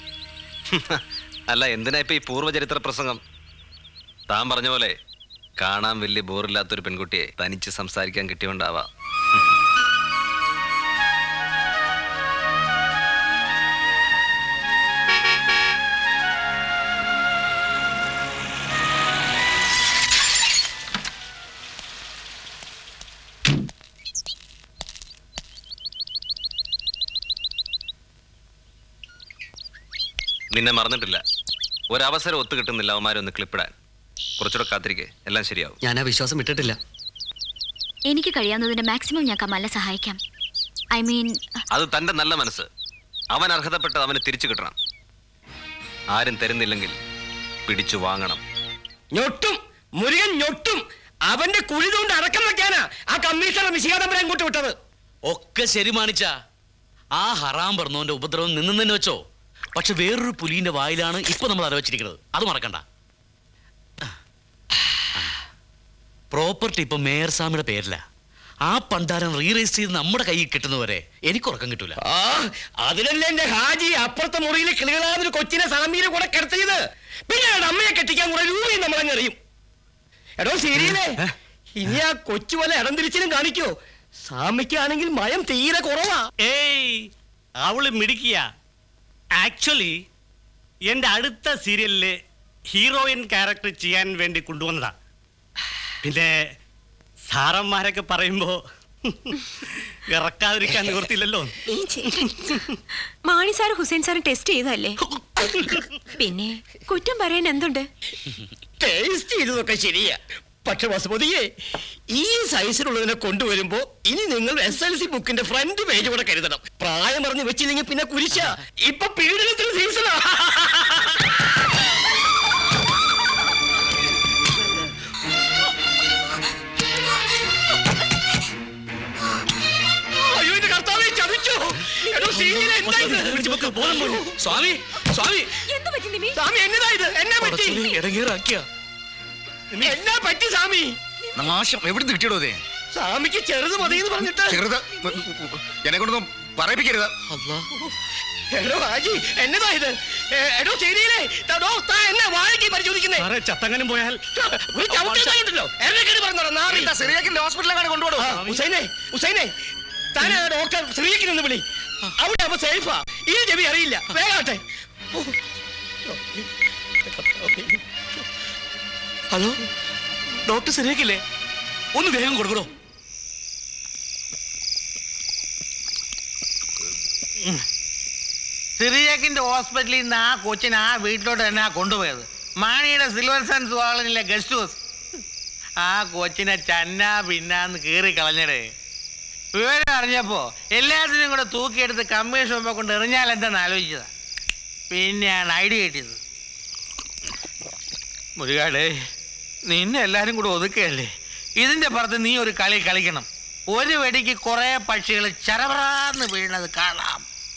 അല്ല എന്തിനാ ഇപ്പൊ ഈ പൂർവ്വചരിത്ര പ്രസംഗം താൻ പറഞ്ഞ പോലെ കാണാൻ വലിയ ബോറില്ലാത്തൊരു പെൺകുട്ടിയെ തനിച്ച് സംസാരിക്കാൻ കിട്ടിയോണ്ടാവാം നിന്നെ മറന്നിട്ടില്ല ഒരവസരം ഒത്തു കിട്ടുന്നില്ല അവന്മാരൊന്ന് ക്ലിപ്പിടാൻ കുറച്ചുകൂടെ കാത്തിരിക്കെ എല്ലാം ശരിയാവും ഞാൻ ആ വിശ്വാസം വിട്ടിട്ടില്ല എനിക്ക് കഴിയാവുന്നതിന്റെ മാക്സിമം ഞാൻ കമാലിനെ സഹായിക്കാം ഐ മീൻ അത് തന്റെ നല്ല മനസ്സ് അവൻ അർഹതപ്പെട്ടത് അവന് തിരിച്ചു കിട്ടണം ആരും തരുന്നില്ലെങ്കിൽ പിടിച്ചു വാങ്ങണം ഞൊട്ടും മുരുകൻ ഞൊട്ടും അവന്റെ കുഴി കൊണ്ട് അടക്കം വെക്കാനാ ആ കമ്മീഷണർ നിശികാതമ്പരം അങ്ങോട്ട് വിട്ടത് ഒക്കെ ശരി മാണിച്ച ആ ഹറാം പറഞ്ഞോന്റെ ഉപദ്രവം നിന്ന് തന്നെ വെച്ചോ പക്ഷെ വേറൊരു പുലിന്റെ വായിലാണ് ഇപ്പൊ നമ്മൾ അരവച്ചിരിക്കുന്നത് അത് മറക്കണ്ട പ്രോപ്പർട്ടി ഇപ്പൊ മേയർ സ്വാമിയുടെ പേരില ആ പണ്ടാരം റീ രജിസ്റ്റർ ചെയ്ത് നമ്മുടെ കയ്യിൽ കിട്ടുന്നവരെ എനിക്ക് ഉറക്കം കിട്ടൂല ആ അതിനല്ലേ എന്റെ ഹാജി അപ്പുറത്തെ മുറിയിൽ കിളികളാതൊരു കൊച്ചിനെ സാമീനെ കൂടെ കിടത്തിയത് പിന്നെ അവരുടെ അമ്മയെ കെട്ടിക്കാൻ കൂടെ രൂപയും നമ്മളങ്ങ് അറിയും എടോ ശരിയല്ലേ ഇനി ആ കൊച്ചു പോലെ ഇടം തിരിച്ചിലും കാണിക്കോ സാമിക്കാണെങ്കിൽ മയം തീരെ കുറവാ ഏയ് അവള് മിടുക്കിയ ആക്ച്വലി എൻ്റെ അടുത്ത സീരിയലില് ഹീറോയിൻ ക്യാരക്ടർ ചെയ്യാൻ വേണ്ടി കൊണ്ടുവന്നതാ പിന്നെ സാറന്മാരൊക്കെ പറയുമ്പോൾ ഇറക്കാതിരിക്കാൻ നിവർത്തില്ലല്ലോ ഈ ചേട്ടൻ. Mani sir Hussain sir test ചെയ്തല്ലേ പിന്നെ കുറ്റം പറയാൻ എന്തുണ്ട് ടേസ്റ്റ് ചെയ്തതൊക്കെ ശരിയാ പക്ഷെ വസുമതിയെ ഈ സൈസിലുള്ളതിനെ കൊണ്ടുവരുമ്പോ ഇനി നിങ്ങൾ എസ് എൽ സി ബുക്കിന്റെ ഫ്രണ്ട് പേജ് കൂടെ കരുതണം പ്രായം പറഞ്ഞ് വെച്ചില്ലെങ്കിൽ പിന്നെ കുരിശ ഇപ്പൊ പീഡനത്തിന് സീസണാ അയ്യോ എന്റെ കർത്താവെ ചതിച്ചോ എടോ സീനിയർ എന്താ ഇത് സ്വാമി സ്വാമി സ്വാമി എന്നതാ ഇത് എന്നാ പറ്റി ഇടങ്ങേറാക്കിയ എന്നാ പറ്റി സ്വാമി നാശം എവിടുന്ന് കിട്ടിയടോ ഇതേ സ്വാമിക്ക് ചെറുത് മതി എന്ന് പറഞ്ഞിട്ട് ചെറുത് എന്നെ കൊണ്ടൊന്നും പറയിപ്പിക്കരുത് എടോ ഹാജി എന്നതാ ഇത് ഏ, എടോ ശരിയില്ലേ തടോ താ എന്നെ വാഴയ്ക്ക് പരിശോധിക്കുന്നേ സാറേ ചത്തങ്ങനും പോയാൽ ഒരു ചവിട്ടുണ്ടല്ലോ എന്നെ പറഞ്ഞോ നാറി സിറിയാക്കിന്റെ ഹോസ്പിറ്റലിലാണ് കൊണ്ടുപോടോ ഹുസൈനെ ഹുസൈനെ താനാ ഡോക്ടർ സിറിയക്കിനൊന്ന് വിളി അവിടെ ആവുമ്പോ സേഫാ ഈ ചെവി അറിയില്ല വേഗാട്ടെ ഹലോ ഡോക്ടർ ശരിയാക്കില്ലേ ഒന്ന് വേഗം കൊടുക്കണോ സിറിയക്കിന്റെ ഹോസ്പിറ്റലിൽ നിന്ന് ആ കൊച്ചിനെ ആ വീട്ടിലോട്ട് തന്നെ കൊണ്ടുപോയത് മാണിയുടെ സിൽവർ സൺസ് കോളനിലെ ഗസ്റ്റ് ഹൗസ് ആ കൊച്ചിനെ ചന്ന പിന്നാന്ന് കീറി കളഞ്ഞടേ വിവരം അറിഞ്ഞപ്പോ എല്ലാത്തിനും കൂടെ തൂക്കിയെടുത്ത് കമ്മീഷൻ മുമ്പ് കൊണ്ട് എറിഞ്ഞാൽ എന്താന്ന് ആലോചിച്ചതാ പിന്നെയാണ് ഐഡിയ കിട്ടിയത് മുരുകാടേ നിന്നെ എല്ലാരും കൂടെ ഒതുക്കുകയല്ലേ ഇതിന്റെ പുറത്ത് നീ ഒരു കളി കളിക്കണം ഒരു വെടിക്ക് കുറെ പക്ഷികൾ ചരവറാന്ന് വീഴുന്നത് കാണാം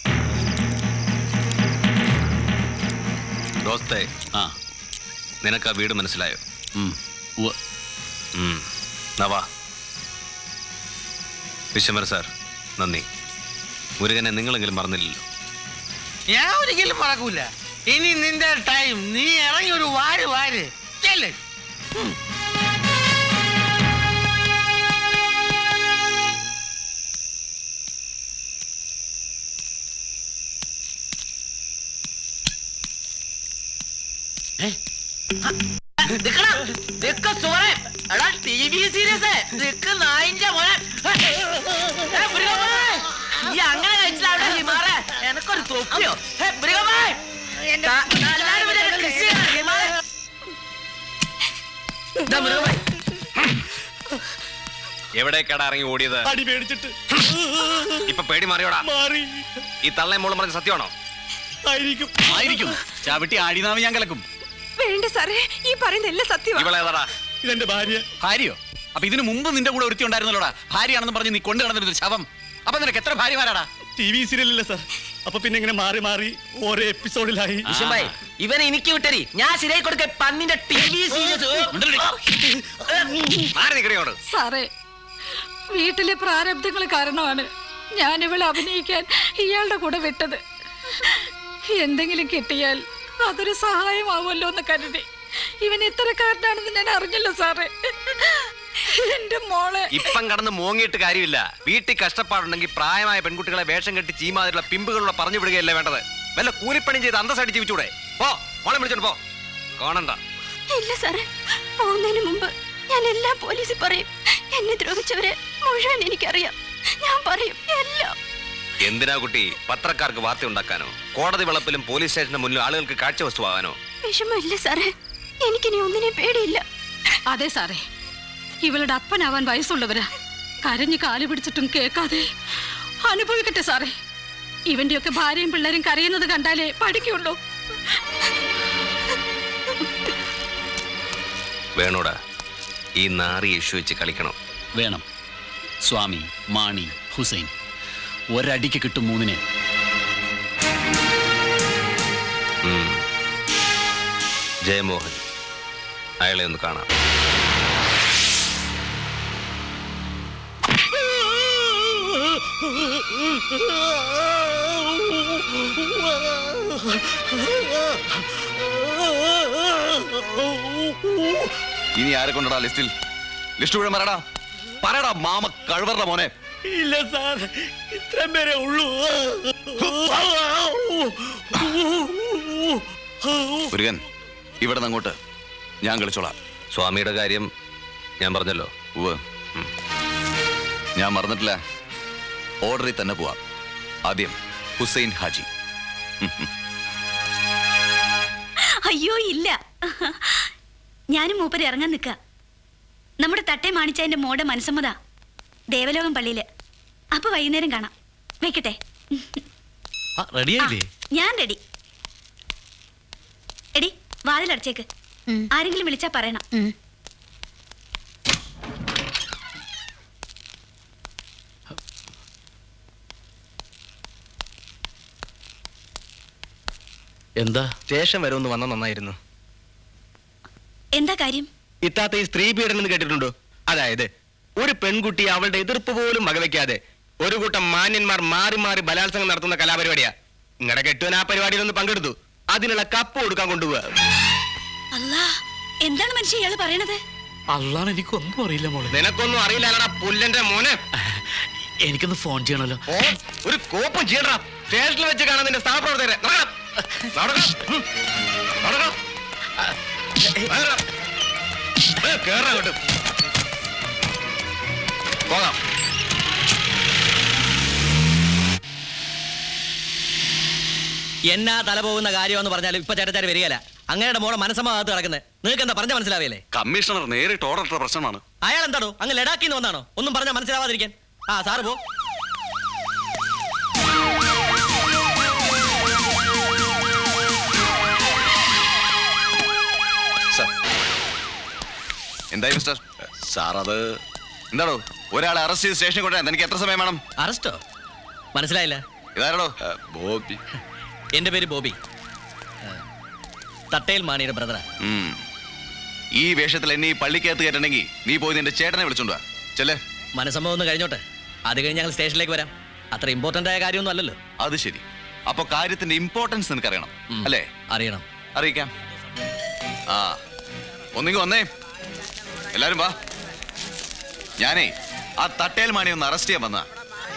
ദോസ്തേ ആ നിനക്ക് ആ വീട് മനസ്സിലായോ ഉം. ഉം. നവാ വിശ്വമർ സാർ നന്ദി മുരുകനെ നിങ്ങളെങ്കിലും മറന്നില്ലല്ലോ ഞാൻ ഒരിക്കലും മറക്കൂല ഇനി നിന്റെ ടൈം നീ ഇറങ്ങി ഒരു വാര് വാര് ചെല്ല് ഉം. നിക്കടാ, നിക്ക് സുമനെ. എടാ, TV series. നിക്ക് നായിന്റെ മോനെ. ഏ, മൃഗമേ. ഈ അങ്ങനെ കഴിച്ചില്ല അവിടെ ഹിമാറെ എനക്കൊരു തൊപ്പിയോ ഏ, മൃഗമേ. ത- എല്ലാരും ഇവിടെ kiss ചെയ്യണം, ഹിമാറെ. ദാ മൃഗമേ. എവിടേക്കാടാ ഇറങ്ങി ഓടിയത് അടി പേടിച്ചിട്ട് ഇപ്പൊ പേടി മാറിയോടാ മാറി ഈ തള്ളയും മോളും പറഞ്ഞ സത്യമാണോ ആയിരിക്കും ആയിരിക്കും ചവിട്ടി ആടിനാവ് ഞാൻ കലക്കും വേണ്ട സാറേ ഈ പറയുന്ന എല്ലാം സത്യമാണ് ഇവളേതാടാ ഇതെന്റെ ഭാര്യ ഭാര്യയോ അപ്പൊ ഇതിനു മുമ്പ് നിന്റെ കൂടെ ഒരുത്തി ഉണ്ടായിരുന്നല്ലോടാ ഭാര്യയാണെന്ന് പറഞ്ഞ് നീ കൊണ്ടു കിടന്നിരുന്ന ശവം അപ്പൊ നിനക്ക് എത്ര ഭാര്യമാരാടാ ടി വി സീരിയലല്ലേ സാർ അപ്പൊ പിന്നെ ഇങ്ങനെ മാറി മാറി ഓരോ എപ്പിസോഡിലായി വിഷുമ്പായി, ഇവനെ എനിക്ക് വിട്ടരി ഞാൻ ശരിയായി കൊടുക്ക പന്നിന്റെ ടി വി മാറി നിൽക്കണോട് സാറേ വീട്ടിലെ പ്രാരബ്ധങ്ങൾ കാരണമാണ് ഞാൻ ഇവളെ അഭിനയിക്കാൻ ഇയാളുടെ കൂടെ വിട്ടത് എന്തെങ്കിലും കിട്ടിയാൽ അതൊരു സഹായമാവുമല്ലോ എന്ന് കരുതി ഇവൻ ഇത്തരക്കാരനാണെന്ന് ഞാൻ അറിഞ്ഞില്ല സാറേ എന്റെ മോളെ ഇപ്പം കടന്ന് മോങ്ങിയിട്ട് കാര്യമില്ല വീട്ടിൽ കഷ്ടപ്പാടുണ്ടെങ്കിൽ പ്രായമായ പെൺകുട്ടികളെ വേഷം കെട്ടി ചീമാതിരിയുള്ള പിമ്പുകളുള്ള പറഞ്ഞു വിടുകയല്ലേ വേണ്ടത് വല്ല കൂലിപ്പണി ചെയ്ത് അന്തസ്സടിച്ച് ജീവിച്ചൂടെ പോ മോളെ വിളിച്ചോണ്ട് പോ കാണണ്ട ഇല്ല സാറേ പോകുന്നതിന് മുമ്പ് ഞാൻ എല്ലാ പോലീസിൽ പറയും എന്നെ ദ്രോഹിച്ചവരെ മുഴുവൻ എനിക്കറിയാം ഞാൻ പറയും എല്ലാം എന്തിനാ കുട്ടി പത്രക്കാർക്ക് വാർത്ത ഉണ്ടാക്കാനോ കോടതി വളപ്പിലും പോലീസ് സ്റ്റേഷന് മുന്നിൽ ആളുകൾക്ക് കാഴ്ച വസ്തുവാകാനോ വിഷമമില്ല സാറേ എനിക്കിനി ഒന്നിനെ പേടിയില്ല അതെ സാറേ ഇവളുടെ അപ്പനാവാൻ വയസ്സുള്ളവരാ കരഞ്ഞു കാല് പിടിച്ചിട്ടും കേൾക്കാതെ അനുഭവിക്കട്ടെ സാറേ ഇവന്റെയൊക്കെ ഭാര്യയും പിള്ളേരും കരയുന്നത് കണ്ടാലേ പഠിക്കുള്ളൂ വേണോടാ ഈ നാറി യേശു വെച്ച് കളിക്കണം വേണം സ്വാമി മാണി ഹുസൈൻ ഒരടിക്ക് കിട്ടും മൂന്നിനെ ഉം. ജയമോഹൻ അയാളെ ഒന്ന് കാണാം ഇനി ആരെ കൊണ്ടടാ ലിസ്റ്റിൽ ലിസ്റ്റ് മുഴുവൻ പറയടാ പറയടാ മാമ കഴുവറുടെ മോനെ ഇല്ല സാർ ഇത്രയും പേരെ ഉള്ളൂ മുരുകൻ ഇവിടെ നിന്ന് അങ്ങോട്ട് ഞാൻ കളിച്ചോളാം സ്വാമിയുടെ കാര്യം ഞാൻ പറഞ്ഞല്ലോ ഉവ്വ് ഞാൻ മറന്നിട്ടില്ല ഓർഡറിൽ തന്നെ പോവാം ആദ്യം ഹുസൈൻ ഹാജി അയ്യോ ഇല്ല ഞാനും മൂപ്പര് ഇറങ്ങാൻ നിക്ക നമ്മുടെ തട്ടേ മാണിച്ചതിന്റെ മോടെ മനസ്സമ്മത ദേവലോകം പള്ളിയില് അപ്പൊ വൈകുന്നേരം കാണാം വെക്കട്ടെ റെഡിയായില്ലേ ഞാൻ റെഡി എടി വാതിലടച്ചേക്ക് ആരെങ്കിലും വിളിച്ചാ പറയണം എന്താ സ്റ്റേഷൻ വരെ ഒന്ന് വന്ന നന്നായിരുന്നു എന്താ കാര്യം ഇത്താത്ത ഈ സ്ത്രീ പീഡനം എന്ന് കേട്ടിട്ടുണ്ടോ അതായത് ഒരു പെൺകുട്ടി അവളുടെ എതിർപ്പ് പോലും വകവെക്കാതെ ഒരു കൂട്ടം മാന്യന്മാർ മാറി മാറി ബലാത്സംഗം നടത്തുന്ന കലാപരിപാടിയാ നിങ്ങളുടെ കെട്ടുവൻ ആ പരിപാടിയിൽ ഒന്ന് പങ്കെടുത്തു അതിനുള്ള കപ്പ് കൊടുക്കാൻ കൊണ്ടുപോവുക അല്ലാ എന്താണ് മനുഷ്യ ഇയാള് പറയണത് അള്ളാണ് എനിക്കൊന്നും അറിയില്ല മോളെ നിനക്കൊന്നും അറിയില്ലടാ പുല്ലന്റെ മോനെ എനിക്കൊന്ന് ഫോൺ ചെയ്യണല്ലോ ഓ ഒരു കോപ്പം ചെയ്യടാ സ്റ്റേഷനിൽ വെച്ച് കാണാൻ നിന്റെ സ്ഥാപപ്രവർത്തകരെ നടക്കണം. നടക്കണം. ഉം. നടക്കണം. നടക്കണം. ഏ, കേറാ അങ്ങോട്ട്. പോകാം എന്നാ തല പോകുന്ന കാര്യമെന്ന് പറഞ്ഞാലും ഇപ്പൊ ചേട്ടച്ചാര് വരികയല്ല അങ്ങയുടെ മോടെ മനസ്സമാകത്ത് കിടക്കുന്നത് നിങ്ങൾക്ക് എന്താ പറഞ്ഞ മനസ്സിലാവില്ലേ കമ്മീഷണർ നേരിട്ട് ഓർഡർ ഇട്ട പ്രശ്നമാണ് അയാൾ എന്താണോ അങ്ങ് ലഡാക്കിൽ നിന്ന് വന്നാണോ ഒന്നും പറഞ്ഞാൽ മനസ്സിലാവാതിരിക്കാൻ ആ സാറ് പോ സാർ എന്തായി മിസ്റ്റർ സാർ അത് എന്താണോ ഒരാളെ അറസ്റ്റ് ചെയ്ത് സ്റ്റേഷനിൽ കൊണ്ടുവരാൻ എനിക്ക് എത്ര സമയം വേണം അറസ്റ്റോ മനസ്സിലായില്ല ഇതാരടോ ബോബി എന്റെ പേര് ബോബി ആ, തട്ടേൽ മാണിയുടെ ബ്രദറാ ഉം. ഈ വേഷത്തിൽ എന്നെ ഈ പള്ളിക്കകത്ത് കയറ്റണമെങ്കിൽ നീ പോയി നിന്റെ ചേട്ടനെ വിളിച്ചോണ്ട് വാ ചെല്ലേ മനസ്സമ്മതം ഒന്ന് കഴിഞ്ഞോട്ടെ അത് കഴിഞ്ഞ് ഞങ്ങൾ സ്റ്റേഷനിലേക്ക് വരാം അത്ര ഇമ്പോർട്ടന്റ് ആയ കാര്യമൊന്നും അല്ലല്ലോ അത് ശരി അപ്പൊ കാര്യത്തിന്റെ ഇമ്പോർട്ടൻസ് നിനക്ക് അറിയണം അല്ലേ അറിയണം അറിയിക്കാം ആ ഒന്നിങ്ങി വന്നേ എല്ലാരും വാ ഞാനേ ആ തട്ടേൽ മാണി ഒന്ന് അറസ്റ്റ് ചെയ്യാൻ വന്ന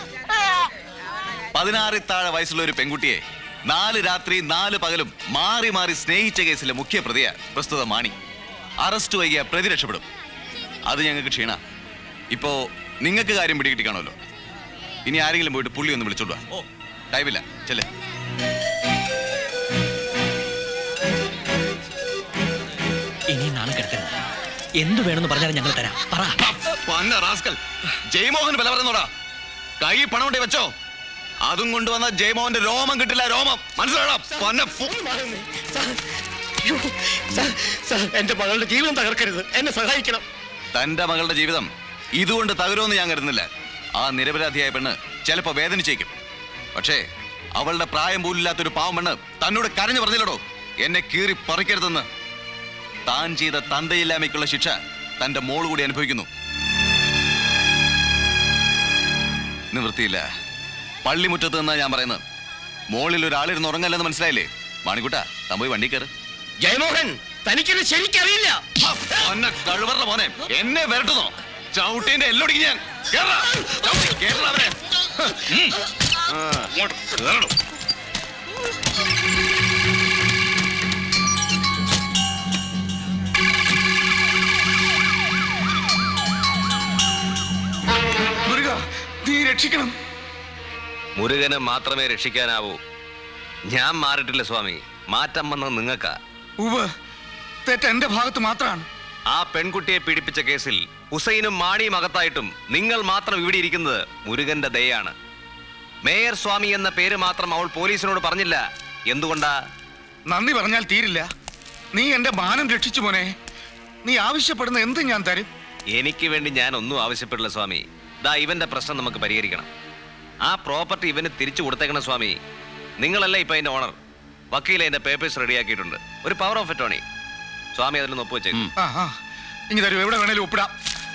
പതിനാറിൽ താഴെ വയസ്സുള്ള ഒരു പെൺകുട്ടിയെ നാല് രാത്രി നാല് പകലും മാറി മാറി സ്നേഹിച്ച കേസിലെ മുഖ്യ പ്രതിയ പ്രസ്തുത മാണി അറസ്റ്റ് വൈകിയ പ്രതി രക്ഷപ്പെടും അത് ഞങ്ങൾക്ക് ക്ഷീണ ഇപ്പോ നിങ്ങൾക്ക് കാര്യം പിടികിട്ടി കാണുമല്ലോ ഇനി ആരെങ്കിലും പോയിട്ട് പുള്ളി ഒന്ന് വിളിച്ചോണ്ട് വാ ഓ ടൈമില്ല ചെല്ലേ ഇനി നാളെ കിടക്കരുത് എന്ത് വേണമെന്ന് പറഞ്ഞാലും ഞങ്ങൾ തരാം പറ പന്ന റാസ്കൽ ജയ്മോഹൻ വില പറയുന്നോടാ കൈ പണം കൊണ്ട് വെച്ചോ അതും കൊണ്ടുവന്ന ജയ്മോഹന്റെ രോമം കിട്ടില്ല രോമം മനസ്സിലാടാ പന്ന ഫു- എന്റെ മകളുടെ ജീവിതം തകർക്കരുത് എന്നെ സഹായിക്കണം തന്റെ മകളുടെ ജീവിതം ഇതുകൊണ്ട് തകരുമെന്ന് ഞാൻ കരുതുന്നില്ല ആ നിരപരാധിയായ പെണ്ണ് ചിലപ്പോ വേദനിച്ചേക്കും പക്ഷേ അവളുടെ പ്രായം പോലില്ലാത്തൊരു പാവം പെണ്ണ് തന്നോട് കരഞ്ഞു പറഞ്ഞില്ലടോ എന്നെ കീറി പറിക്കരുതെന്ന് താൻ ചെയ്ത തന്തയില്ലായ്മയ്ക്കുള്ള ശിക്ഷ തന്റെ മോൾ കൂടി അനുഭവിക്കുന്നു നിവൃത്തിയില്ല പള്ളിമുറ്റത്ത് നിന്നാ ഞാൻ പറയുന്നത് മോളിൽ ഒരാളിരുന്ന് ഉറങ്ങല്ലെന്ന് മനസ്സിലായില്ലേ മാണിക്കുട്ട താൻ പോയി വണ്ടി കയറ് ജയമോഹൻ തനിക്കത് ശരിക്കറിയില്ല കഴിവറ മോനെ എന്നെ വരട്ടുന്നോ ചവിട്ടീന്റെ എല്ലൊടിക്ക് ഞാൻ കേറടാ. ചവിട്ടി, കേറടാ അവനെ. ഉം. ആ, അങ്ങോട്ട് കേറടോ. മുരുക നീ രക്ഷിക്കണം മുരുകനെ മാത്രമേ രക്ഷിക്കാനാവൂ ഞാൻ മാറിയിട്ടില്ല സ്വാമി മാറ്റം വന്നത് നിങ്ങൾക്കാ ഉവ് തെറ്റ് എന്റെ ഭാഗത്ത് മാത്രമാണ് ആ പെൺകുട്ടിയെ പീഡിപ്പിച്ച കേസിൽ ഹുസൈനും മാണിയും അകത്തായിട്ടും നിങ്ങൾ മാത്രം ഇവിടെ ഇരിക്കുന്നത് മുരുകന്റെ ദയാണ് മേയർ സ്വാമി എന്ന പേര് മാത്രം അവൾ പോലീസിനോട് പറഞ്ഞില്ല എന്തുകൊണ്ടാ നന്ദി പറഞ്ഞാൽ തീരില്ല നീ എന്റെ മാനം രക്ഷിച്ചു മോനെ നീ ആവശ്യപ്പെടുന്ന എന്ത് ഞാൻ തരും എനിക്ക് വേണ്ടി ഞാൻ ഒന്നും ആവശ്യപ്പെടില്ല സ്വാമി ദാ ഇവന്റെ പ്രശ്നം നമുക്ക് പരിഹരിക്കണം ആ പ്രോപ്പർട്ടി ഇവന് തിരിച്ചു കൊടുത്തേക്കണം സ്വാമി നിങ്ങളല്ല ഇപ്പൊ അതിന്റെ ഓണർ വക്കീൽ അതിന്റെ പേപ്പേഴ്സ് റെഡിയാക്കിയിട്ടുണ്ട് ഒരു പവർ ഓഫ് അറ്റോണി സ്വാമി അതിൽ ഒപ്പ് വെച്ചേക്കും ആ ആ ഇനി തരൂ എവിടെ വേണേലും ഒപ്പിടാം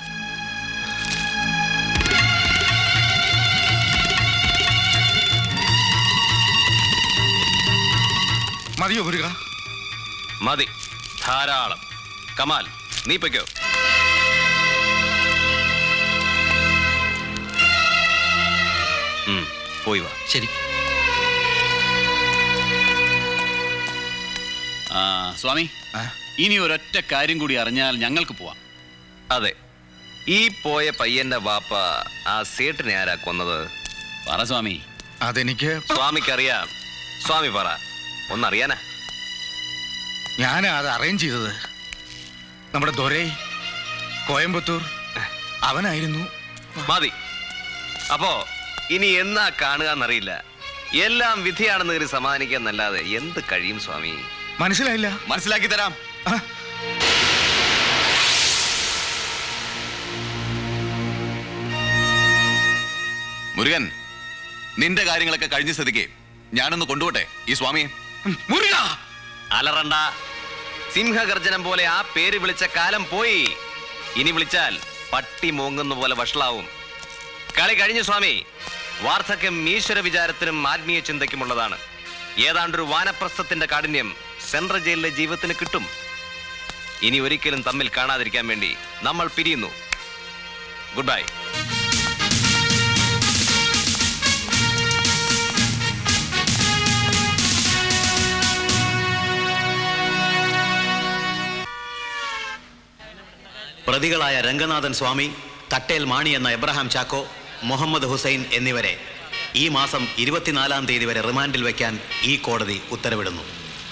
മതിയോ മുരുക മതി ധാരാളം കമാൽ നീ പൊയ്ക്കോ ഉം, പോയി വാ ശരി ആ, സ്വാമി ഇനി ഒരൊറ്റ കാര്യം കൂടി അറിഞ്ഞാൽ ഞങ്ങൾക്ക് പോവാം അതെ ഈ പോയ പയ്യന്റെ ബാപ്പ ആ സേട്ടിനെ ആരാ കൊന്നത് പറ സ്വാമി അതെനിക്ക് സ്വാമിക്കറിയാം സ്വാമി പറ ഒന്നറിയാനാ ഞാൻ അത് അറേഞ്ച് ചെയ്തത് നമ്മുടെ ദൊരൈ കോയമ്പത്തൂർ അവനായിരുന്നു മതി അപ്പോ ഇനി എന്നാ കാണുക എന്നറിയില്ല എല്ലാം വിധിയാണെന്ന് കയറി സമാധാനിക്കാന്നല്ലാതെ എന്ത് കഴിയും സ്വാമി മനസ്സിലായില്ല മനസ്സിലാക്കി തരാം മുരുകൻ നിന്റെ കാര്യങ്ങളൊക്കെ കഴിഞ്ഞ സ്ഥിതിക്ക് ഞാനൊന്ന് കൊണ്ടുപോട്ടെ ഈ സ്വാമിയെ മുരുക അലറണ്ട സിംഹഗർജനം പോലെ ആ പേര് വിളിച്ച കാലം പോയി ഇനി വിളിച്ചാൽ പട്ടി മോങ്ങുന്ന പോലെ വഷളാവും കളി കഴിഞ്ഞു സ്വാമി വാർദ്ധക്യം ഈശ്വര വിചാരത്തിനും ആത്മീയ ചിന്തയ്ക്കുമുള്ളതാണ് ഏതാണ്ടൊരു വാനപ്രസ്ഥത്തിന്റെ കാഠിന്യം സെൻട്രൽ ജയിലിലെ ജീവിതത്തിന് കിട്ടും ഇനി ഒരിക്കലും തമ്മിൽ കാണാതിരിക്കാൻ വേണ്ടി നമ്മൾ പിരിയുന്നു ഗുഡ് ബൈ പ്രതികളായ രംഗനാഥൻ സ്വാമി തട്ടേൽ മാണി എന്ന എബ്രഹാം ചാക്കോ മുഹമ്മദ് ഹുസൈൻ എന്നിവരെ ഈ മാസം ഇരുപത്തിനാലാം തീയതി വരെ റിമാൻഡിൽ വയ്ക്കാൻ ഈ കോടതി ഉത്തരവിടുന്നു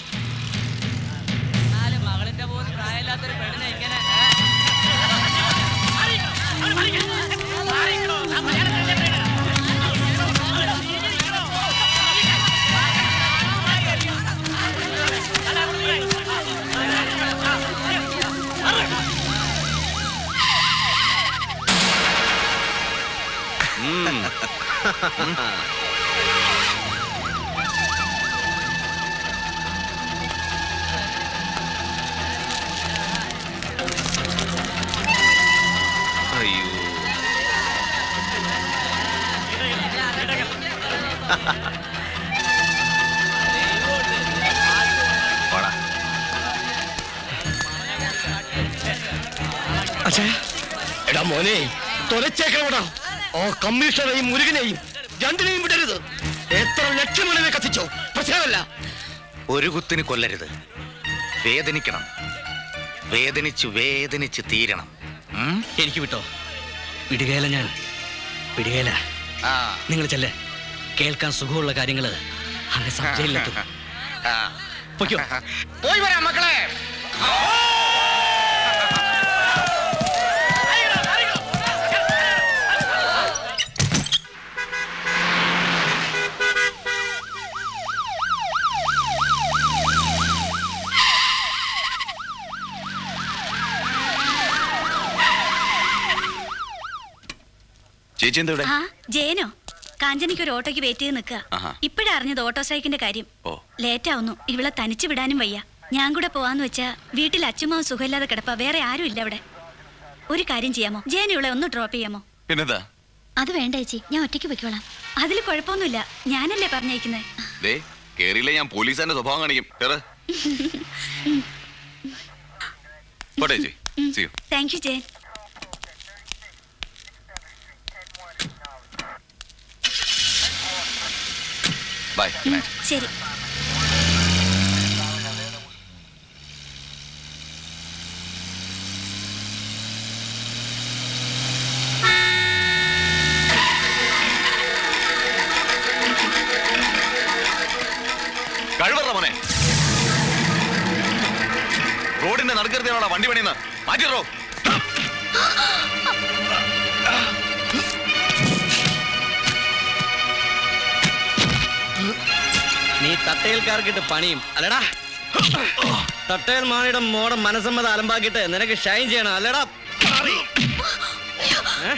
അയ്യോ പോടാ അച്ഛാ എടാ മോനെ തൊലച്ചേക്കണോടാ ഓ കമ്മീഷണറെയും മുരുകനെയും രണ്ടിനെയും വിടരുത് എത്ര ലക്ഷമണവെ കത്തിച്ചോ പ്രശ്നമല്ല ഒരു കുത്തിന് കൊല്ലരുത് വേദനിക്കണം വേദനിച്ച് വേദനിച്ച് തീരണം ഉം? എനിക്ക് വിട്ടോ വിടുകയില്ല ഞാൻ വിടുകയില്ല നിങ്ങൾ ചെല്ലേ കേൾക്കാൻ സുഖമുള്ള കാര്യങ്ങള് അങ്ങ് സംശയമില്ലെത്തും പൊയ്ക്കോ പോയി വരാം മക്കളെ ചേച്ചി എന്താ ഇവിടെ ആ ജയനോ കാഞ്ചനയ്ക്ക് ഒരു ഓട്ടോയ്ക്ക് വെയിറ്റ് ചെയ്ത് നിൽക്കുക ആഹാ. ഇപ്പോഴാ അറിഞ്ഞത് ഓട്ടോ സ്ട്രൈക്കിന്റെ കാര്യം ഓ ലേറ്റ് ആവുന്നു ഇവളെ തനിച്ച് വിടാനും വയ്യ ഞാൻ കൂടെ പോവാന്ന് വെച്ചാ വീട്ടിൽ അച്ഛമാവും സുഖമില്ലാതെ കിടപ്പ വേറെ ആരും ഇല്ല അവിടെ ഒരു കാര്യം ചെയ്യാമോ ജയൻ ഇവളെ ഒന്ന് ഡ്രോപ്പ് ചെയ്യാമോ പിന്നെന്താ അത് വേണ്ട ചേച്ചി ഞാൻ ഒറ്റയ്ക്ക് പൊയ്ക്കോളാം അതിൽ കുഴപ്പമൊന്നുമില്ല ഞാനല്ലേ പറഞ്ഞയക്കുന്നത് ദേ കേറിയില്ലേ ഞാൻ പോലീസുകാരന്റെ സ്വഭാവം കാണിക്കും കേറ് പോട്ടെ ചേച്ചി See you. Thank you Jayan Bye. Good night. ശരി കഴിവറ മോനെ റോഡിന്റെ നടുക്കരുത്തിയാണോ വണ്ടി പണിയുന്ന മാറ്റിറോ നീ തട്ടയൽക്കാർക്കിട്ട് പണിയും അല്ലടാ തട്ടയൽ മാണിയുടെ മോടെ മനസ്സമ്മത അലമ്പാക്കിയിട്ട് നിനക്ക് ഷൈൻ ചെയ്യണം അല്ലടാ ഏ?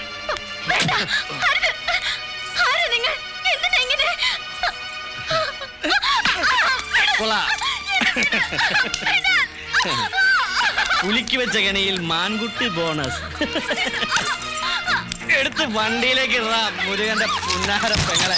ആരാ നിങ്ങൾ എന്തിനാ ഇങ്ങനെ കൊള്ളാം. പുലിക്ക് വെച്ച കണിയിൽ മാൻകുട്ടി ബോണസ് എടുത്ത് വണ്ടിയിലേക്ക് ഇടാ മുരുകന്റെ പുന്നാര പെങ്ങളെ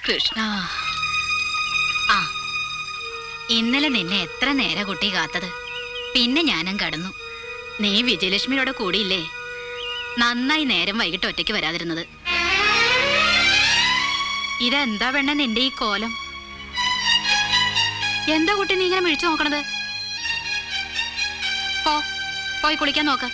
കൃഷ്ണ ആ ഇന്നലെ നിന്നെ എത്ര നേര കുട്ടി കാത്തത് പിന്നെ ഞാനും കടന്നു നീ വിജയലക്ഷ്മിയോടെ കൂടിയില്ലേ നന്നായി നേരം വൈകിട്ട് ഒറ്റയ്ക്ക് വരാതിരുന്നത് ഇതെന്താ വേണ്ട നിന്റെ ഈ കോലം എന്താ കുട്ടി നീ ഇങ്ങനെ മിഴിച്ചു നോക്കണത് പോ പോയി കുളിക്കാൻ നോക്ക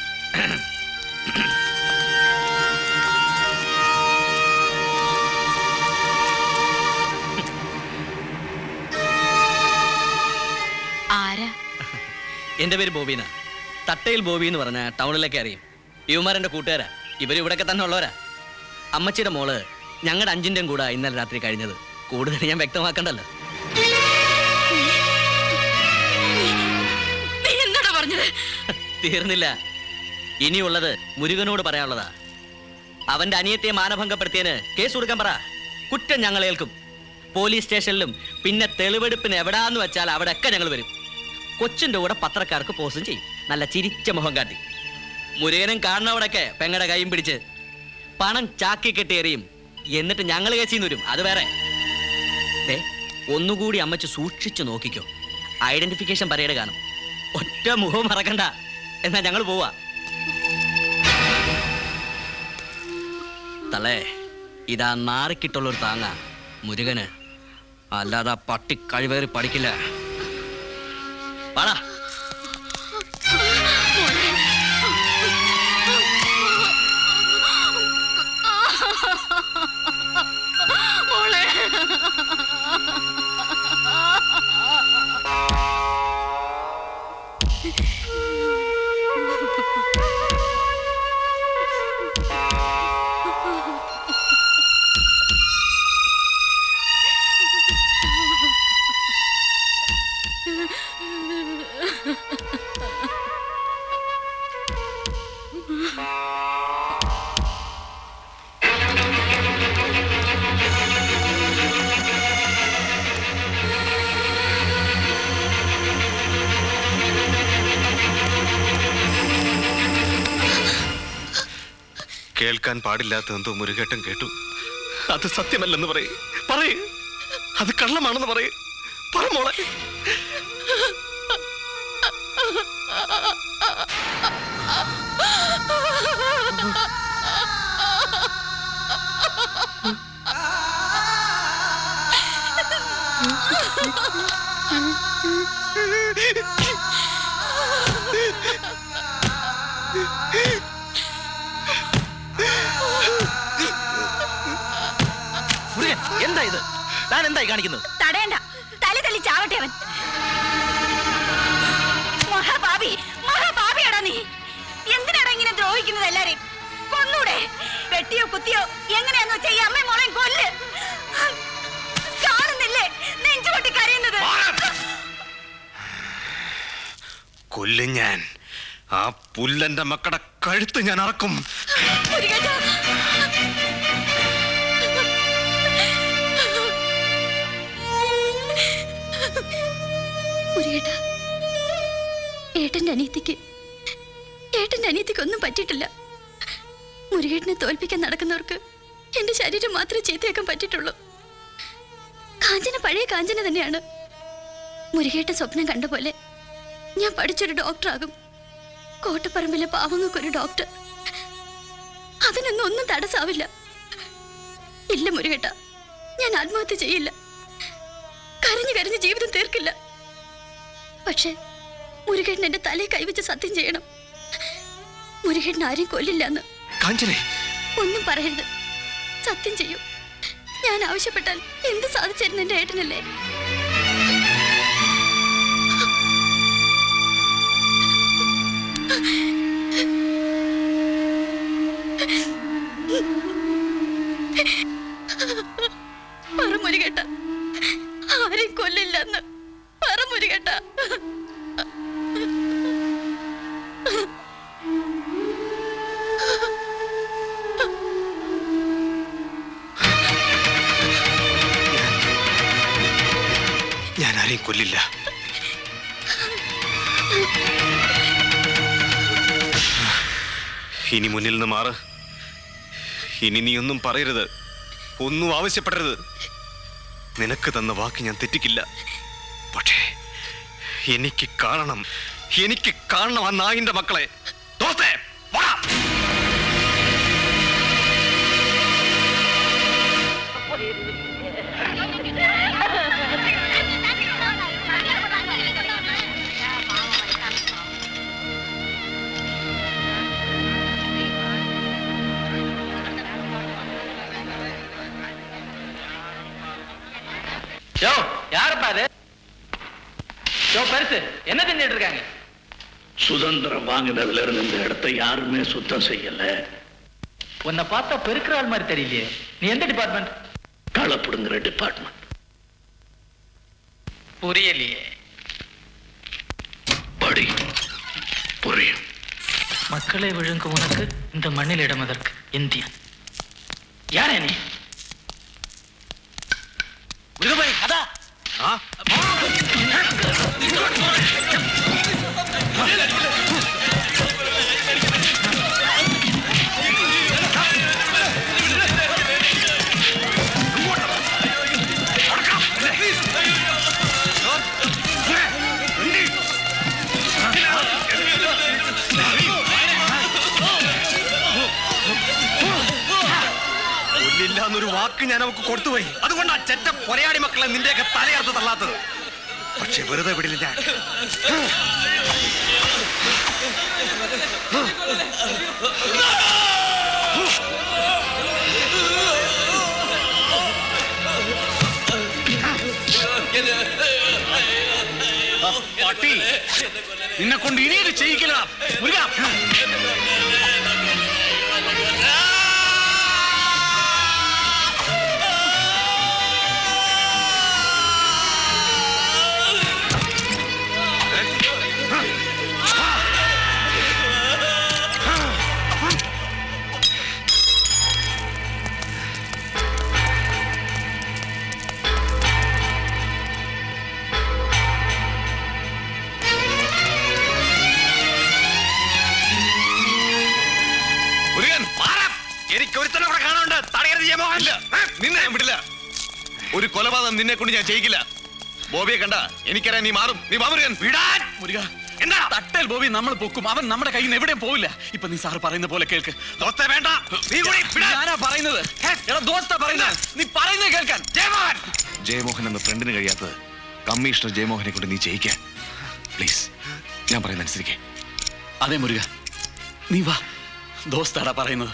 ആരാ എന്റെ പേര് ബോബീന തട്ടയിൽ ബോബി എന്ന് പറഞ്ഞ ടൗണിലേക്ക് അറിയും ഇവന്മാരെന്റെ കൂട്ടുകാരാ ഇവർ ഇവിടെയൊക്കെ തന്നെ ഉള്ളവരാ അമ്മച്ചിയുടെ മോള് ഞങ്ങളുടെ അഞ്ചിന്റെയും കൂടെ ഇന്നലെ രാത്രി കഴിഞ്ഞത് കൂടുതൽ ഞാൻ വ്യക്തമാക്കണ്ടല്ലോ നീ എന്താടാ പറഞ്ഞത് തീർന്നില്ല ഇനിയുള്ളത് മുരുകനോട് പറയാനുള്ളതാ അവന്റെ അനിയത്തെ മാനഭംഗപ്പെടുത്തിയതിന് കേസ് കൊടുക്കാൻ പറ കുറ്റം ഞങ്ങൾ ഏൽക്കും പോലീസ് സ്റ്റേഷനിലും പിന്നെ തെളിവെടുപ്പിന് എവിടാന്ന് വെച്ചാൽ അവിടെയൊക്കെ ഞങ്ങൾ വരും കൊച്ചിന്റെ കൂടെ പത്രക്കാർക്ക് പോസ്റ്റും ചെയ്യും നല്ല ചിരിച്ച മുഖം കാട്ടി മുരുകനും കാണുന്നവിടൊക്കെ പെങ്ങടെ കൈയും പിടിച്ച് പണം ചാക്കി കെട്ടി എറിയും എന്നിട്ട് ഞങ്ങൾ കേസിന്ന് വരും അത് വേറെ ദേ, ഒന്നുകൂടി അമ്മച്ച് സൂക്ഷിച്ചു നോക്കിക്കോ ഐഡന്റിഫിക്കേഷൻ പരേഡ് കാണും ഒറ്റ മുഖവും മറക്കണ്ട എന്നാ ഞങ്ങൾ പോവാ തലേ ഇതാ നാറിക്കിട്ടുള്ള ഒരു താങ്ങ മുരുകന് അല്ലാതെ ആ പട്ടി കഴിവേറി പഠിക്കില്ല പാടാ മോളെ കേൾക്കാൻ പാടില്ലാത്തതെന്തോ മുരുകേട്ടൻ കേട്ടു അത് സത്യമല്ലെന്ന് പറയേ പറയേ അത് കള്ളമാണെന്ന് പറയേ പറ മോളെ മുരുകൻ എന്താ ഇത് താൻ എന്തായി കാണിക്കുന്നത് തടയണ്ട തല തല്ലി ചാവട്ടെ അവൻ മഹാപാപി മഹാപാപിയാടാ നീ എന്തിനാടാ ഇങ്ങനെ ദ്രോഹിക്കുന്നത് എല്ലാരെയും കൊന്നൂടെ വെട്ടിയോ കുത്തിയോ എങ്ങനെയാന്ന് വെച്ചാ ഈ അമ്മയും മോളെയും കൊല്ല് കാണുന്നില്ലേ നെഞ്ചുപൊട്ടി കരയുന്നത് കൊല്ലും ഞാൻ ആ പുല്ലന്റെ മക്കളുടെ കഴുത്ത് ഞാൻ അറക്കും മുരുകേട്ടാ. മുരുകേട്ടാ ഏട്ടന്റെ അനിയത്തിക്ക് ഏട്ടന്റെ അനിയത്തിക്ക് ഒന്നും പറ്റിയിട്ടില്ല മുരുകേട്ടനെ തോൽപ്പിക്കാൻ നടക്കുന്നവർക്ക് എന്റെ ശരീരം മാത്രമേ ചീത്തയാക്കാൻ പറ്റിയിട്ടുള്ളൂ കാഞ്ചന പഴയ കാഞ്ചന തന്നെയാണ് മുരുകേട്ടൻ സ്വപ്നം കണ്ട പോലെ ഞാൻ പഠിച്ചൊരു ഡോക്ടറാകും കോട്ടപ്പറമ്പിലെ പാവങ്ങൾക്കൊരു ഡോക്ടർ അതിനൊന്നും ഒന്നും തടസ്സാവില്ല ഇല്ല മുരുകേട്ട ഞാൻ ആത്മഹത്യ ചെയ്യില്ല കരഞ്ഞു കരഞ്ഞ് ജീവിതം തീർക്കില്ല പക്ഷേ മുരുകേട്ടൻ എന്റെ തലയിൽ കൈവച്ച് സത്യം ചെയ്യണം മുരുകേട്ടൻ ആരെയും കൊല്ലില്ല എന്ന് കാഞ്ചനെ ഒന്നും പറയരുത് സത്യം ചെയ്യൂ ഞാൻ ആവശ്യപ്പെട്ടാൽ എന്ത് സാധിച്ചിരുന്നു എന്റെ ഏട്ടനല്ലേ പറ മുരുകേട്ട ആരെയും കൊല്ലില്ലെന്ന് പറ മുരുകേട്ട ഞാൻ ആരെയും കൊല്ലില്ല ഇനി മുന്നിൽ നിന്ന് മാറ് ഇനി നീ ഒന്നും പറയരുത് ഒന്നും ആവശ്യപ്പെടരുത് നിനക്ക് തന്ന വാക്ക് ഞാൻ തെറ്റിക്കില്ല പക്ഷേ എനിക്ക് കാണണം എനിക്ക് കാണണം ആ നായിന്റെ മക്കളെ ദോസ്തേ വാ யோ யாருப்பா அது யோ பெருசு என்ன தின்னுட்டு இருக்காங்க சுதந்திரம் வாங்கினதுல இருந்து இந்த இடத்தை யாருமே சுத்தம் செய்யல உன்னை பார்த்தா பெருக்கிற ஆள் மாதிரி தெரியலையே நீ எந்த டிபார்ட்மெண்ட் களப்பிடுங்கிற டிபார்ட்மெண்ட் புரியலையே படி புரியும் மக்களை விழுங்கும் உனக்கு இந்த மண்ணில் இடம் எதற்கு இந்தியன் யாரே நீ മുരുകൻ അതാ കൊല്ലില്ല എന്നൊരു വാക്ക് ഞാൻ അവക്ക് കൊടുത്തുപോയി അതുകൊണ്ടാ ചെറ്റ പൊരയാടി മക്കളെ നിന്റെയൊക്കെ തലയർത്ത് തള്ളാത്തത് പക്ഷെ വെറുതെ വിടില്ല ഞാൻ പട്ടി നിന്നെ കൊണ്ട് ഇനി ഇത് ചെയ്യിക്കില്ല മുരുക മുരുകൻ മാറാ. എനിക്ക് ഒരുത്തനെ കൂടെ കാണാനുണ്ട് തടയരുത് ജയമോഹൻ നിന്നെ ഞാൻ വിടില്ല ഒരു കൊലപാതകം നിന്നെ കൊണ്ട് ഞാൻ ചെയ്യിക്കില്ല ബോബിയെ കണ്ട എനിക്കറിയാം നീ മാറും നീ വാ മുരുകൻ വിടാൻ മുരുക എന്താ തട്ടൽ ബോബി നമ്മൾ പൊക്കും അവൻ നമ്മുടെ കയ്യിൽ നിന്ന് എവിടെയും പോവില്ല ഇപ്പൊ നീ സാർ പറയുന്ന പോലെ കേൾക്ക് ദോസ്തേ വേണ്ട നീ കൂടി വിടാൻ. ഞാനാ പറയുന്നത് എടാ ദോസ്ത പറയുന്നത് നീ പറയുന്നത് കേൾക്കാൻ ജയമോഹൻ ജയമോഹൻ എന്ന ഫ്രണ്ടിന് കഴിയാത്തത് കമ്മീഷണർ ജയമോഹനെ കൊണ്ട് നീ ചെയ്യിക്കാൻ പ്ലീസ് ഞാൻ പറയുന്ന അനുസരിക്കേ അതെ മുരുക നീ വാ ദോസ്താടാ പറയുന്നത്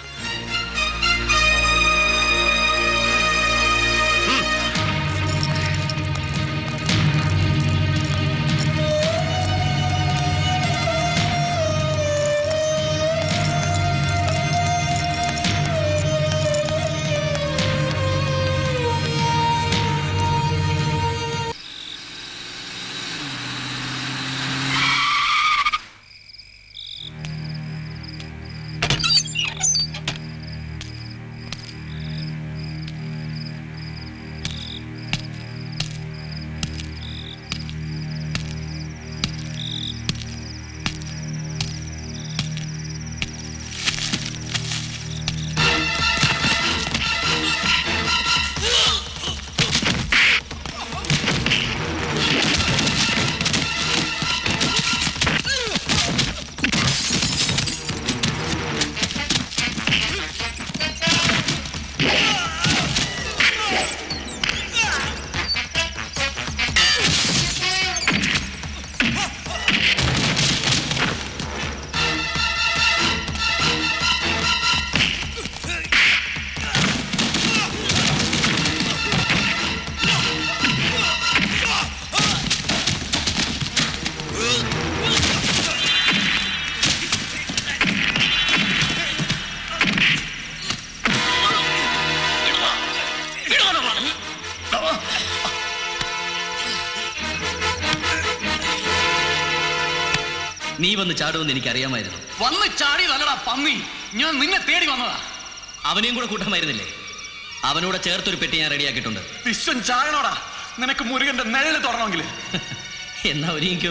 നീ വന്ന് ചാടുമെന്ന് എനിക്കറിയാമായിരുന്നു വന്ന് ചാടി നല്ലടാ പന്നി ഞാൻ നിന്നെ തേടി വന്നതാ അവനെയും കൂടെ കൂട്ടാമായിരുന്നില്ലേ അവനോട് ചേർത്തൊരു പെട്ടി ഞാൻ റെഡിയാക്കിയിട്ടുണ്ട് വിശ്വൻ ചാകണോടാ നിനക്ക് മുരുകന്റെ നിഴല് തുറണമെങ്കിൽ എന്നാ ഒരുങ്ങിക്കോ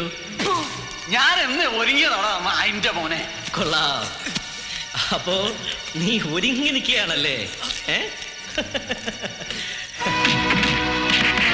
ഞാൻ എന്ന് ഒരുങ്ങിയതോടാ അതിന്റെ മോനെ കൊള്ളാം അപ്പോ നീ ഒരുങ്ങി നിൽക്കുകയാണല്ലേ ഏ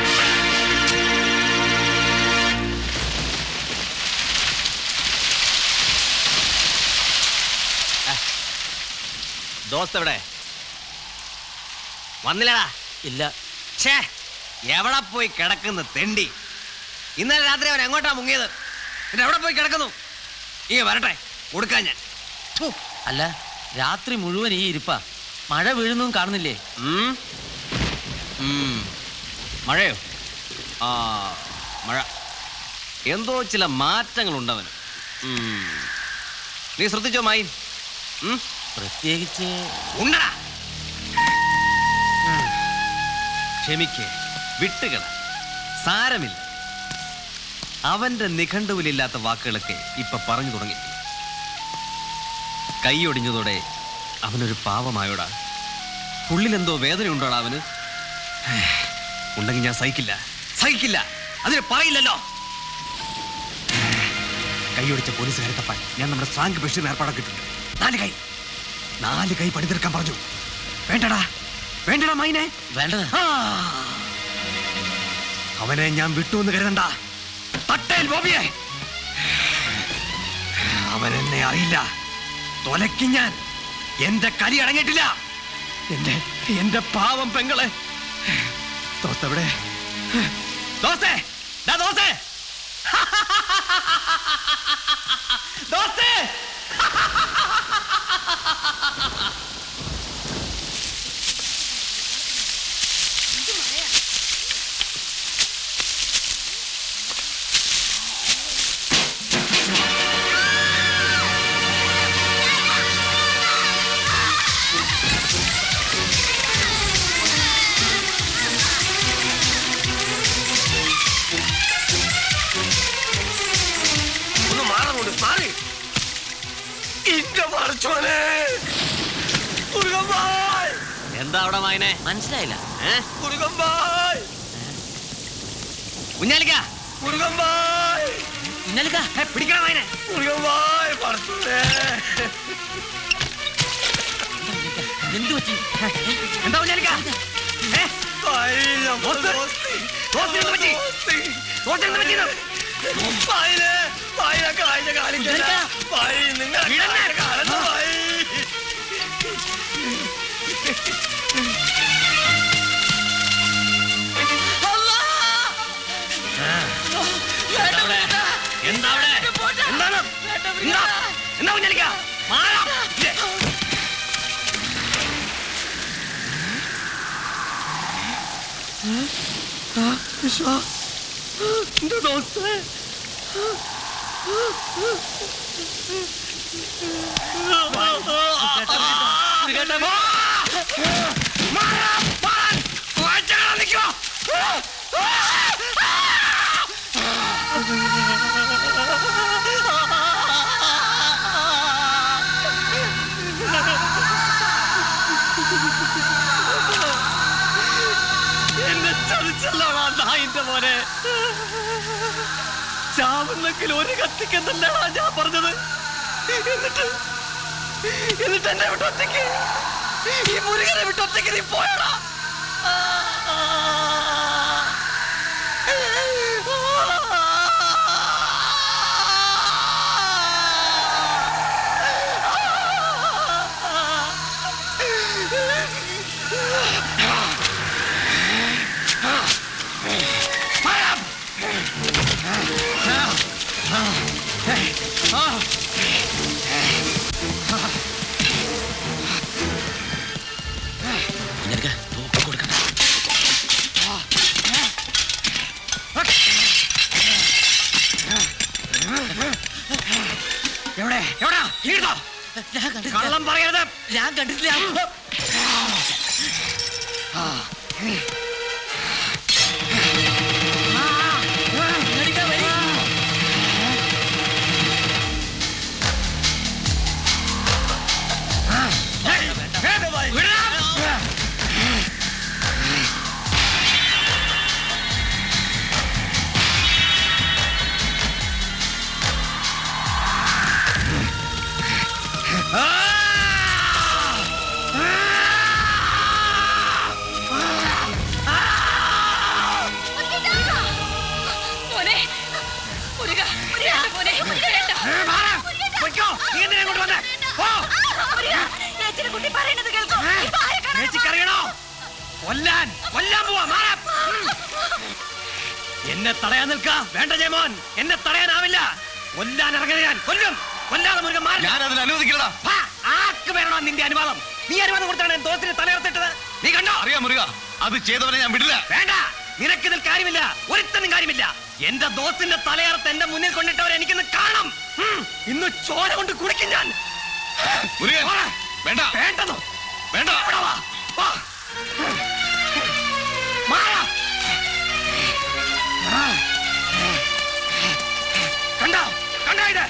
ദോസ്ത് എവിടെ വന്നില്ലടാ ഇല്ല ഛേ എവിടെ പോയി കിടക്കുന്നു തെണ്ടി ഇന്നലെ രാത്രി അവൻ എങ്ങോട്ടാ മുങ്ങിയത് പിന്നെ എവിടെ പോയി കിടക്കുന്നു ഈ വരട്ടെ കൊടുക്കാൻ ഞാൻ ഥു. അല്ല രാത്രി മുഴുവൻ ഈ ഇരിപ്പാ മഴ വീഴുന്നും കാണുന്നില്ലേ ഉം. ഉം. മഴയോ ആ മഴ എന്തോ ചില മാറ്റങ്ങളുണ്ടവന് ഉം. നീ ശ്രദ്ധിച്ചോ മായി പ്രത്യേകിച്ച് ഉണ്ടടാ ക്ഷമിക്കേ വിട്ടുകള സാരമില്ല അവന്റെ നിഘണ്ടുവിലില്ലാത്ത വാക്കുകളൊക്കെ ഇപ്പൊ പറഞ്ഞു തുടങ്ങി കൈയൊടിഞ്ഞതോടെ അവനൊരു പാവമായോടാ ഉള്ളിലെന്തോ വേദനയുണ്ടോടാ അവന് ഉണ്ടെങ്കിൽ ഞാൻ സഹിക്കില്ല സഹിക്കില്ല അതിന് പറയില്ലല്ലോ കൈയൊടിച്ച പോലീസുകാരെ തപ്പാൻ ഞാൻ നമ്മുടെ സ്ട്രാങ്ക് ബഷീർ ഏർപ്പാടാക്കിയിട്ടുണ്ട് നാല് കൈ നാല് കൈ പണിതീർക്കാൻ പറഞ്ഞു വേണ്ടടാ വേണ്ടടാ മൈനെ വേണ്ടത് ആ. അവനെ ഞാൻ വിട്ടു എന്ന് കരുതണ്ട തട്ടേൽ ബോബിയെ അവൻ എന്നെ അറിയില്ല തൊലയ്ക്കും ഞാൻ എന്റെ കരി അടങ്ങിയിട്ടില്ല എന്റെ എന്റെ പാവം പെങ്ങളെ ദോസ്ത എവിടെ ദോസ്തേ ദാ ദോസ്തേ ദോസ്തേ ഒന്ന് മാറങ്ങോട്ട് മാറി ഇന്റെ മറച്ചോനെ മുരുകമ്പായ് എന്താ അവിടെ മായനെ മനസ്സിലായില്ല മുരുകമ്പായ് കുഞ്ഞാലിക്ക മുരുകമ്പായ് കുഞ്ഞാലിക്ക പിടിക്കണ മായനെ മുരുകമ്പായ് പറച്ചോനെ എന്തു പറ്റി എന്താ കുഞ്ഞാലിക്ക ഏ? ഭായ്, നമ്മുടെ ദോസ്ത്? ദോസ്തി. ദോസ്ത് എന്ത് പറ്റി? ദോസ്തി. ദോസ്ത് എന്ത് പറ്റിയത്? ഭായിനെ, ഭായിനെ കാഴ്ച കാണിക്കണ്ട. ഭായ്, നിങ്ങളെ കാഴ്ച കാണണ്ട, ഭായ്. എന്താ അവിടെ? എന്താ അവിടെ? എന്താണ്? എന്താ? എന്താ കുഞ്ഞാലിക്ക? മാറാം. ഇല്ലേ? വിശ്വ എന്റെ ദോസ്തേ എന്നെ ചതിച്ചല്ലോടാ നായിന്റെ മോനെ ചാവുന്നെങ്കിൽ ഒരു കത്തിക്കെന്നല്ലടാ ഞാൻ പറഞ്ഞത് എന്നിട്ട് എന്നിട്ട് എന്നെ വിട്ടൊറ്റയ്ക്ക് ഈ മുരുകനെ വിട്ടൊറ്റയ്ക്ക് നീ പോയടാ എവിടെ എവിടാ ഇങ്ങോട്ടോ കള്ളം പറയരുത് ഞാൻ കണ്ടിട്ടില്ല ആ കൊല്ലാൻ കൊല്ലാൻ പോവാ മാറാ ഉം. എന്നെ തടയാൻ നിൽക്ക വേണ്ട ജയമോൻ എന്നെ തടയാനാവില്ല കൊല്ലാൻ ഇറങ്ങണ ഞാൻ കൊല്ലും കൊല്ലാതെ മുരുകൻ മാറി ഞാൻ അതിന് അനുവദിക്കില്ലടാ ഹാ, ആർക്ക് വേണോ നിന്റെ അനുവാദം നീ അനുവാദം കൊടുത്താണ് ഞാൻ ദോസ്തിന് തലയർത്തിട്ടത് നീ കണ്ടോ അറിയാം മുരുക അത് ചെയ്തവനെ ഞാൻ വിടില്ല വേണ്ട നിനക്ക് ഇതിൽ കാര്യമില്ല ഒരുത്തനും കാര്യമില്ല എന്റെ ദോസ്തിന്റെ തലയർത്ത് എന്റെ മുന്നിൽ കൊണ്ടിട്ടവരെ എനിക്കിന്ന് കാണണം ഉം, ഇന്ന് ചോര കൊണ്ട് കുടിക്കും ഞാൻ മുരുകൻ പോടാ. വേണ്ട വേണ്ടെന്നോ വേണ്ട ഇവിടെ വാ. വാ. മാറാ. ആ. കണ്ടോ കണ്ടോ ഇത്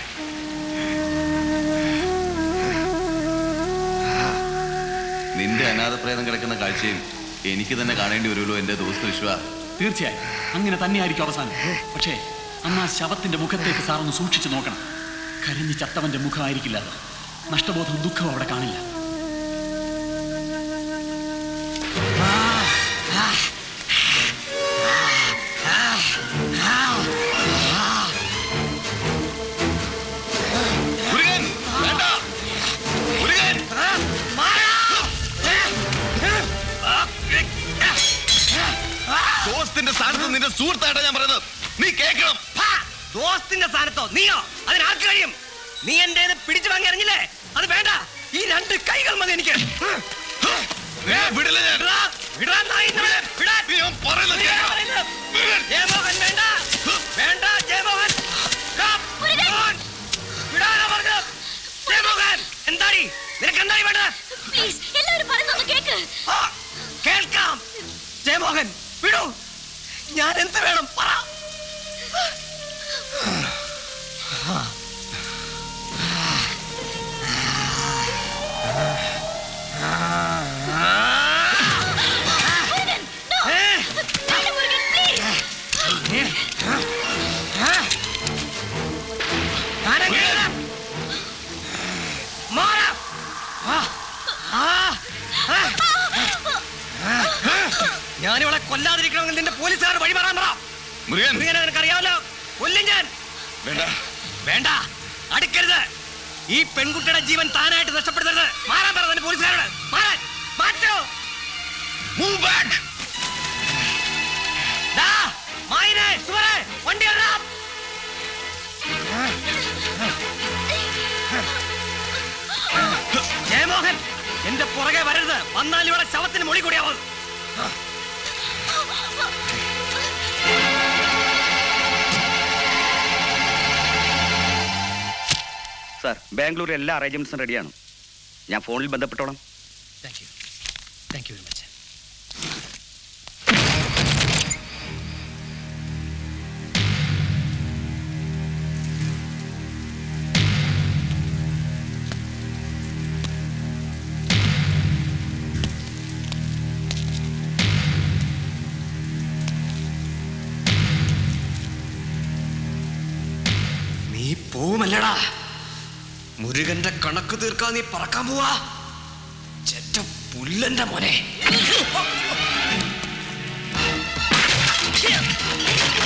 നിന്റെ അനാഥപ്രേതം കിടക്കുന്ന കാഴ്ചയും എനിക്ക് തന്നെ കാണേണ്ടി വരുമല്ലോ എന്റെ ദോസ്ത് വിശ്വ തീർച്ചയായും അങ്ങനെ തന്നെയായിരിക്കും അവസാനം പക്ഷേ അന്ന് ആ ശവത്തിന്റെ മുഖത്തേക്ക് സാർ ഒന്ന് സൂക്ഷിച്ചു നോക്കണം കരഞ്ഞ് ചത്തവന്റെ മുഖമായിരിക്കില്ല അത് നഷ്ടബോധവും ദുഃഖവും അവിടെ കാണില്ല മുരുകൻ വേണ്ട മുരുകൻ ദോസ്തിന്റെ സ്ഥാനത്ത് നിന്റെ സുഹൃത്തായിട്ടാ ഞാൻ പറയുന്നത് നീ കേൾക്കണം ഹാ, ദോസ്തിന്റെ സ്ഥാനത്തോ നീയോ അതിനാർക്ക് കഴിയും നീ എന്റെ പിടിച്ചു വാങ്ങി ഇറങ്ങില്ലേ അത് വേണ്ട ഈ രണ്ട് കൈകൾ മതി എനിക്ക് വിടില്ല ഞാൻ വിടാ, വിടാ, നായിന്റെ വിടാ, വിടാ. ഞാൻ പറയുന്നത് വിടാ, കേൾക്കണം. പറയുന്നത്. ജയമോഹൻ വേണ്ട വേണ്ട ജയമോഹൻ ടാ, മോഹൻ. വിടാനാ പറഞ്ഞത്. ജയമോഹൻ എന്താടി നിനക്ക് എന്താടി വേണ്ടത് പ്ലീസ് എല്ലാവരും പറയുന്നൊന്ന് കേക്ക് ആ, കേൾക്കാം ജയമോഹൻ വിടൂ ഞാൻ എന്ത് വേണം പറ ഞാനിവളെ കൊല്ലാതിരിക്കണമെങ്കിൽ നിന്റെ പോലീസുകാർ വഴിമാറാൻ പറ മുരുകൻ മുരുകനെ നിനക്കറിയാമല്ലോ കൊല്ലും ഞാൻ വേണ്ട വേണ്ട അടുക്കരുത് ഈ പെൺകുട്ടിയുടെ ജീവൻ താനായിട്ട് നഷ്ടപ്പെടുത്തരുത് മാറാൻ പറ നിന്റെ പോലീസുകാരോട് മാറാൻ മാറ്റോ മൂവ് ബാക്ക് ദാ, മായിനെ, സുവരെ, വണ്ടി ഇറങ്ങാം. ജയമോഹൻ എന്റെ പുറകെ വരരുത് വന്നാൽ ഇവിടെ ശവത്തിന് മൊഴി കൂടിയാവും സാർ ബാംഗ്ലൂർ എല്ലാ അറേഞ്ച്മെന്റ്സും റെഡിയാണ് ഞാൻ ഫോണിൽ ബന്ധപ്പെട്ടോളാം thank you thank you very much നീ പോവുമല്ലടാ മുരുകന്റെ കണക്ക് തീർക്കാൻ നീ പറക്കാൻ പോവാ ചെറ്റ പുല്ലന്റെ മോനെ